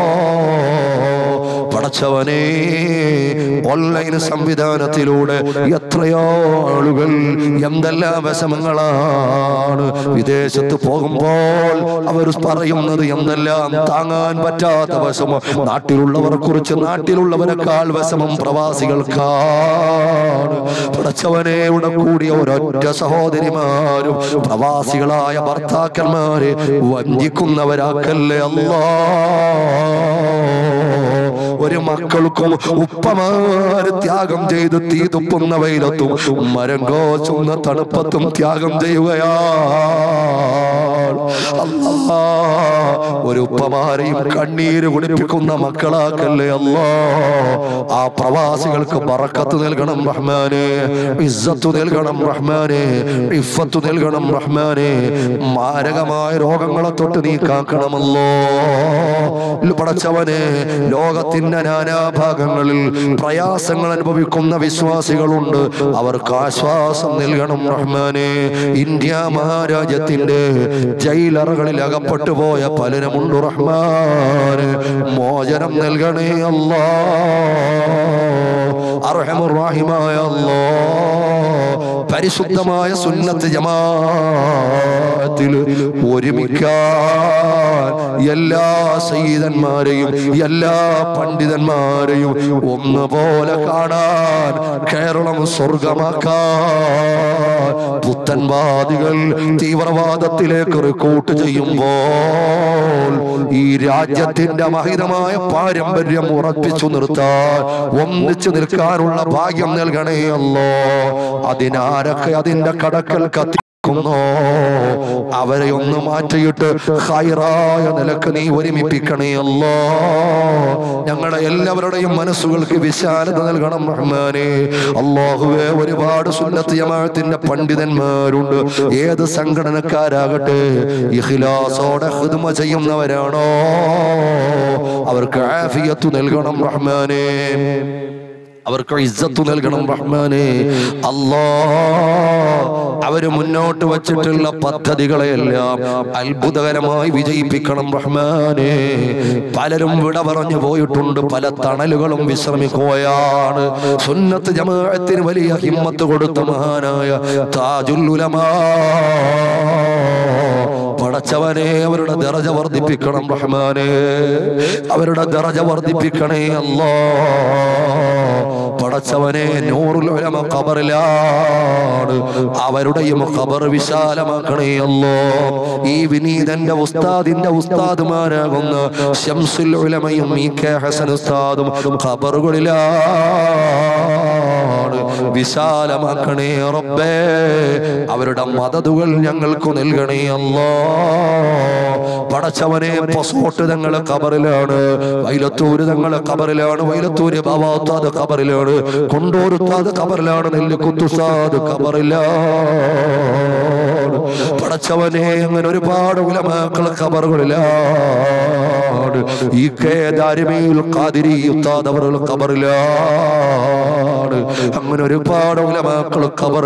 പടച്ചവനെ ഓൺലൈൻ സംവിധാനത്തിലൂടെ എത്രയോ ആളുകൾ എന്തെല്ലാം വിഷമങ്ങളാണ് വിദേശത്ത് പോകുമ്പോൾ അവർ പറയുന്നത് എന്തെല്ലാം താങ്ങാൻ പറ്റാത്ത വിഷമം നാട്ടിലുള്ളവരെ കുറിച്ച് നാട്ടിലുള്ളവരെക്കാൾ വിഷമം പ്രവാസികൾക്കാണ് പടച്ചവനെ ഇവിടെ കൂടിയ ഒരൊറ്റ സഹോദരിമാരും പ്രവാസികളായ ഭർത്താക്കന്മാരെ വഞ്ചിക്കുന്നവരാക്കല്ലേ അല്ലാ ഒരു മക്കൾക്കും ഉപ്പമാര് ത്യാഗം ചെയ്ത് തീ തുപ്പുന്ന വെയിലത്തും മരം കോച്ചുന്ന തണുപ്പത്തും ത്യാഗം ചെയ്യുകയാ അല്ലാ ഒരു ഉപ്പമാരെയും കണ്ണീര് കുടിപ്പിക്കുന്ന മക്കളാക്കല്ലേ അല്ലോ ആ പ്രവാസികൾക്ക് പറക്കത്ത് നൽകണം റഹ്മാനെ ഇസ്സത്ത് നൽകണം റഹ്മാനെ ഇഫത്ത് നൽകണം റഹ്മാനെ മാരകമായ രോഗങ്ങളെ തൊട്ട് നീ കാക്കണമല്ലോ പടച്ചവനെ ലോകത്തിന്റെ നാനാഭാഗങ്ങളിൽ പ്രയാസങ്ങൾ അനുഭവിക്കുന്ന വിശ്വാസികളുണ്ട് അവർക്ക് ആശ്വാസം നൽകണം റഹ്മാനെ ഇന്ത്യ മഹാരാജ്യത്തിന്റെ ജയിലറകളിൽ അകപ്പെട്ടു പോയ പലരുമുണ്ട് റഹ്മാന് മോചനം നൽകണേ അല്ലാ അർഹമുറാഹിമായ അല്ലാ പരിശുദ്ധമായ സുന്നത്ത് ജമാഅത്തിൽ ഒരുമിക്കാൻ എല്ലാ സയ്യിദന്മാരെയും എല്ലാ പണ്ഡിതന്മാരെയും ഒന്നുപോലെ കാണാൻ കേരളം സ്വർഗമാക്കാൻ പുത്തൻവാദികൾ തീവ്രവാദത്തിലേക്ക് റിക്രൂട്ട് ചെയ്യുമ്പോൾ ഈ രാജ്യത്തിന്റെ മഹിതമായ പാരമ്പര്യം ഉറപ്പിച്ചു നിർത്താൻ ഒന്നിച്ചു നിൽക്കാനുള്ള ഭാഗ്യം നൽകണേ അല്ലോ അതിനാരൊക്കെ അതിന്റെ കടക്കൽ കത്തി ക്കുന്നോ അവരെ ഒന്ന് മാറ്റിയിട്ട് ഹൈറായ നിലക്ക് നീ ഒരുമിപ്പിക്കണേ അല്ലോ ഞങ്ങളുടെ എല്ലാവരുടെയും മനസ്സുകൾക്ക് വിശാലത നൽകണം റഹ്മാനെ അള്ളാഹുവെ ഒരുപാട് സുന്നത്ത് ജമാഅത്തിന്റെ പണ്ഡിതന്മാരുണ്ട് ഏത് സംഘടനക്കാരാകട്ടെ ഇഖ്ലാസോടെ ഹിദ്മ ചെയ്യുന്നവരാണോ അവർക്ക് ആഫിയത്ത് നൽകണം റഹ്മാനെ അവർക്ക് ഇജ്ജത്ത് നൽകണം റഹ്മാനെ അല്ലാ അവര് മുന്നോട്ട് വച്ചിട്ടുള്ള പദ്ധതികളെയെല്ലാം അത്ഭുതകരമായി വിജയിപ്പിക്കണം റഹ്മാനെ പലരും വിട പറഞ്ഞു പോയിട്ടുണ്ട് പല തണലുകളും വിശ്രമിക്കുകയാണ് സുന്നത്ത് ജമാഅത്തിന് വലിയ ഹിമ്മത്ത് കൊടുത്ത മഹാനായ താജുൽ ഉലമാ പടച്ചവനെ അവരുടെ ദറജ വർദ്ധിപ്പിക്കണം റഹ്മാനെ അവരുടെ ദറജ വർദ്ധിപ്പിക്കണേ അല്ലാ പടച്ചവനെ നൂറുൽ ഉലമ ഖബറിലാണ് അവരുടെയും ഖബർ വിശാലമാക്കണേ അല്ലോ ഈ വിനീതന്റെ ഉസ്താദിന്റെ ഉസ്താദുമാരാകുന്ന ശംസുൽ ഉലമയും ഈ കെ ഹസൻ ഉസ്താദും ഖബറുകളിലാണ് വിശാലമാക്കണേ റബ്ബേ അവരുടെ മദതുകൾ ഞങ്ങൾക്ക് നൽകണേ അല്ലോ പടച്ചവനെ പൊസോട്ട് തങ്ങളെ ഖബറിലാണ് വൈലത്തൂര് തങ്ങളെ ഖബറിലാണ് വൈലത്തൂര് ബാവാത്താത് ഖബറിലാണ് കൊണ്ടോരുത്താത് ഖബറിലാണ് നെല്ലിക്കുത്തുസാദ് ഖബറിലാണ് പടച്ചവനെ അങ്ങനെ ഒരുപാട് ഉലമാക്കൾ ഖബറുകളിലാണ് ഈ കേ ദാരിമയിൽ ഖാദിരി ഉസ്താദ് അവർ ഖബറിലാണ് അങ്ങനെ ഒരുപാട് ഉലമാക്കൾ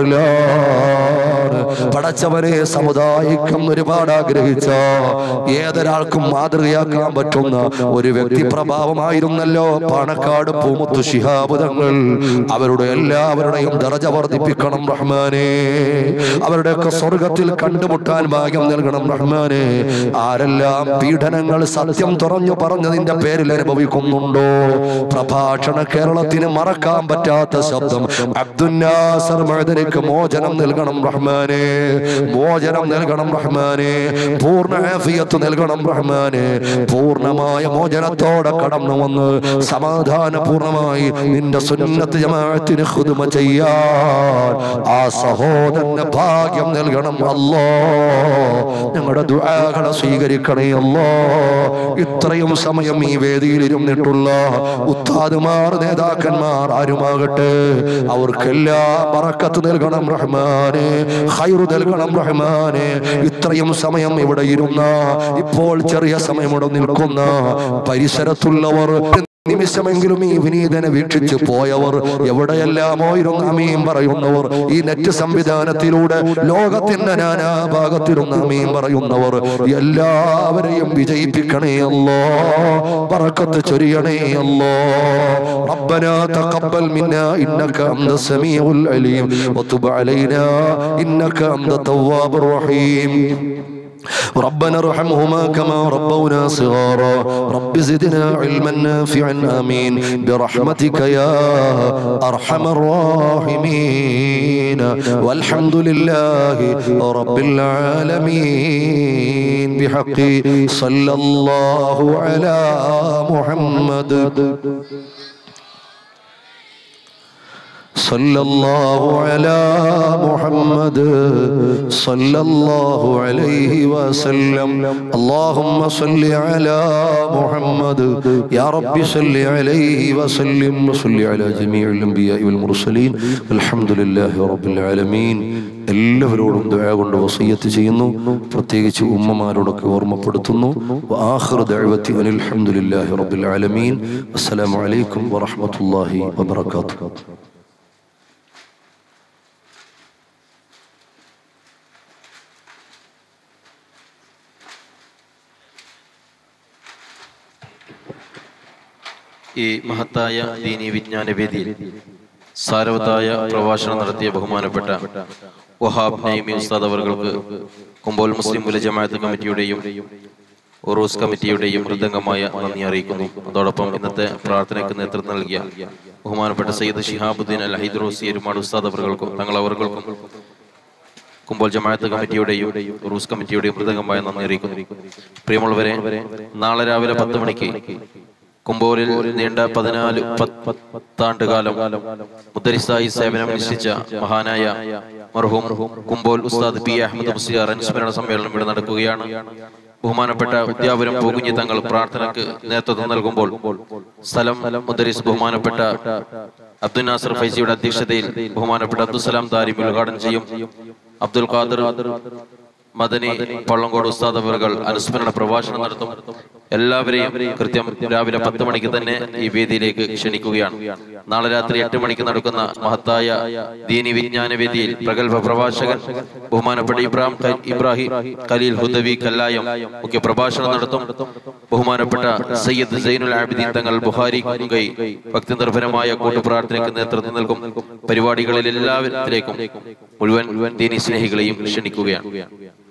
ഖബറിലാണ് പടച്ചവനെ സമുദായിക്കം ഒരുപാട് ആഗ്രഹിച്ച ഏതൊരാൾക്കും മാതൃകയാക്കാൻ പറ്റുന്ന ഒരു വ്യക്തി പ്രഭാവമായിരുന്നല്ലോ പാണക്കാട് പൂമുത്തു ശിഹാബ് തങ്ങൾ അവരുടെ എല്ലാവരുടെയും ദറജ വർദ്ധിപ്പിക്കണം റഹ്മാനെ അവരുടെയൊക്കെ സ്വർഗത്തിൽ കണ്ടുമുട്ടാൻ ഭാഗ്യം നൽകണം റഹ്മാനെ ആരെല്ലാം പീഡനങ്ങൾ സത്യം തുറഞ്ഞു പറഞ്ഞതിന്റെ പേരിൽ അനുഭവിക്കുന്നുണ്ടോ പ്രഭാഷണ കേരളത്തിന് മറക്കാൻ പറ്റാത്ത ശബ്ദം അബ്ദുന്നാസർ മഴതനിക്ക് മോചനം നൽകണം റഹ്മാനെ മോചനം നൽകണം റഹ്മാനെ പൂർണ്ണ ആഫിയത്ത് നൽകണം റഹ്മാനെ പൂർണ്ണമായ മോചനത്തോടെ കടന്നു വന്ന് സമാധാനപൂർണമായി നിന്റെ സുന്നത്ത് ജമാഅത്തിന് ഖുദ്മ ചെയ്യാൻ ആ സഹോദരന് ഭാഗ്യം നൽകണം അല്ലോ ഞങ്ങളുടെ ദുആകളെ സ്വീകരിക്കണേ അല്ലോ ഇത്രയും സമയം ഈ വേദിയിൽ ഇരുന്നിട്ടുള്ള ഉസ്താദുമാർ നേതാക്കന്മാർ ആരുമാകട്ടെ അവർക്കെല്ലാം ബറക്കത്ത് നൽകണം റഹ്മാനെ ഖൈറു നൽകണം റഹ്മാനെ ഇത്രയും സമയം ഇവിടെ ഇരുന്ന ഇപ്പോൾ ചെറിയ സമയം ഇവിടെ നിൽക്കുന്ന പരിസരത്തുള്ളവർ നിമിഷമെങ്കിലും ഈ വിനീതനെ വീക്ഷിച്ചു പോയവർ എവിടെയെല്ലാമോ ഇരുന്ന് അമീം പറയുന്നവർ ഈ നെറ്റ് സംവിധാനത്തിലൂടെ ലോകത്തിന്റെ നാനാഭാഗത്തിരുന്ന് അമീം പറയുന്നവർ എല്ലാവരെയും വിജയിപ്പിക്കണേ അല്ലോ പറക്കത്ത് ചൊരിയണേ അല്ലോ ربنا تقبل منا انك انت السميع العليم وتب علينا انك انت التواب الرحيم ربنا ارحمهما كما ربونا صغارا رب زدنا علما نافعا امين برحمتك يا ارحم الراحمين والحمد لله رب العالمين بحق صلى الله على محمد صلى الله على محمد صلى الله عليه وسلم اللهم صل على محمد يا رب صل عليه وسلم وصل على جميع الانبياء والمرسلين الحمد لله رب العالمين എല്ലാവരോടും ദയ കൊണ്ട് വസയ്യത്ത് ചെയ്യുന്നു പ്രത്യേകിച്ച് ഉമ്മമാരോടൊക്കെ ഓർമ്മപ്പെടുത്തുന്നു ആഖിർ ദഅവത്തി അനിൽ ഹംദുലില്ലാഹി റബ്ബിൽ ആലമീൻ അസ്സലാമു അലൈക്കും വറഹ്മത്തുള്ളാഹി വബറകാതുഹു ഈ മഹത്തായ ദീനി വിജ്ഞാന വേദിയിൽ സാരവത്തായ പ്രഭാഷണം നടത്തിയ ബഹുമാനപ്പെട്ട വഹാബ് നൈമി ഉസ്താദ് അവർക്ക് കുമ്പോൽ മുസ്ലിം ഉല ജമാഅത്ത് കമ്മിറ്റിയുടെയും ഉറൂസ് കമ്മിറ്റിയുടെയും മൃദംഗമായ നന്ദി അറിയിക്കുന്നു അതോടൊപ്പം ഇന്നത്തെ പ്രാർത്ഥനയ്ക്ക് നേതൃത്വം നൽകിയ ബഹുമാനപ്പെട്ട സയ്യിദ് ഷിഹാബുദ്ദീൻ അൽ ഹൈദ്രോസി എരുമാട് ഉസ്താദ് അവർക്കും തങ്ങൾ അവർക്കും കുമ്പോൾ ജമാഅത്ത് കമ്മിറ്റിയുടെയും റൂസ് കമ്മിറ്റിയുടെയും മൃദംഗമായ നന്ദി അറിയിക്കുന്നു പ്രിയമുള്ളവരെ നാളെ രാവിലെ പത്ത് മണിക്ക് കുമ്പോലിൽ നീണ്ട പതിനാല് പത്ത് പത്താണ്ട് കാലം മുദ്രിസായി സേവനം അനുഷ്ഠിച്ച മഹാനായ മർഹൂം കുമ്പോൽ ഉസ്താദ് പി അഹമ്മദ് മുസ്ലിയാർ അനുസ്മരണ സമ്മേളനം ഇവിടെ നടക്കുകയാണ് ബഹുമാനപ്പെട്ട ഉദ്യാപുരം പൂകുഞ്ഞി തങ്ങൾ പ്രാർത്ഥനക്ക് നേതൃത്വം നൽകുമ്പോൾ സ്ഥലം മുദ്രീസ് ബഹുമാനപ്പെട്ട അബ്ദുൽ നാസർ ഫൈസിയുടെ അധ്യക്ഷതയിൽ ബഹുമാനപ്പെട്ട അബ്ദുസലാം ദാരിം ഉദ്ഘാടനം ചെയ്യും അബ്ദുൽ ഖാദർ മദനി പള്ളങ്കോട് ഉസ്താദ് അവർ അനുസ്മരണ പ്രഭാഷണം നടത്തും എല്ലാവരെയും കൃത്യം രാവിലെ പത്ത് മണിക്ക് തന്നെ ഈ വേദിയിലേക്ക് ക്ഷണിക്കുകയാണ് നാളെ രാത്രി എട്ട് മണിക്ക് നടക്കുന്ന മഹത്തായ ദീനി വിജ്ഞാന വേദിയിൽ പ്രഗത്ഭ പ്രഭാഷകൻ ബഹുമാനപ്പെട്ട ഇബ്രാഹിം ഖ- ഇബ്രാഹിം ഖലീൽ ഹുദവി കല്ലായം മുഖ്യ പ്രഭാഷണം നടത്തും ബഹുമാനപ്പെട്ട സയ്യിദ് സൈനുൽ ആബിദീൻ തങ്ങൾ ബുഹാരി കുങ്കൈ ഭക്തി നിർഭരമായ കൂട്ടുപ്രാർത്ഥനയ്ക്ക് നേതൃത്വം നൽകും പരിപാടികളിൽ എല്ലാവരിലേക്കും മുഴുവൻ ദീനി സ്നേഹികളെയും ക്ഷണിക്കുകയാണ്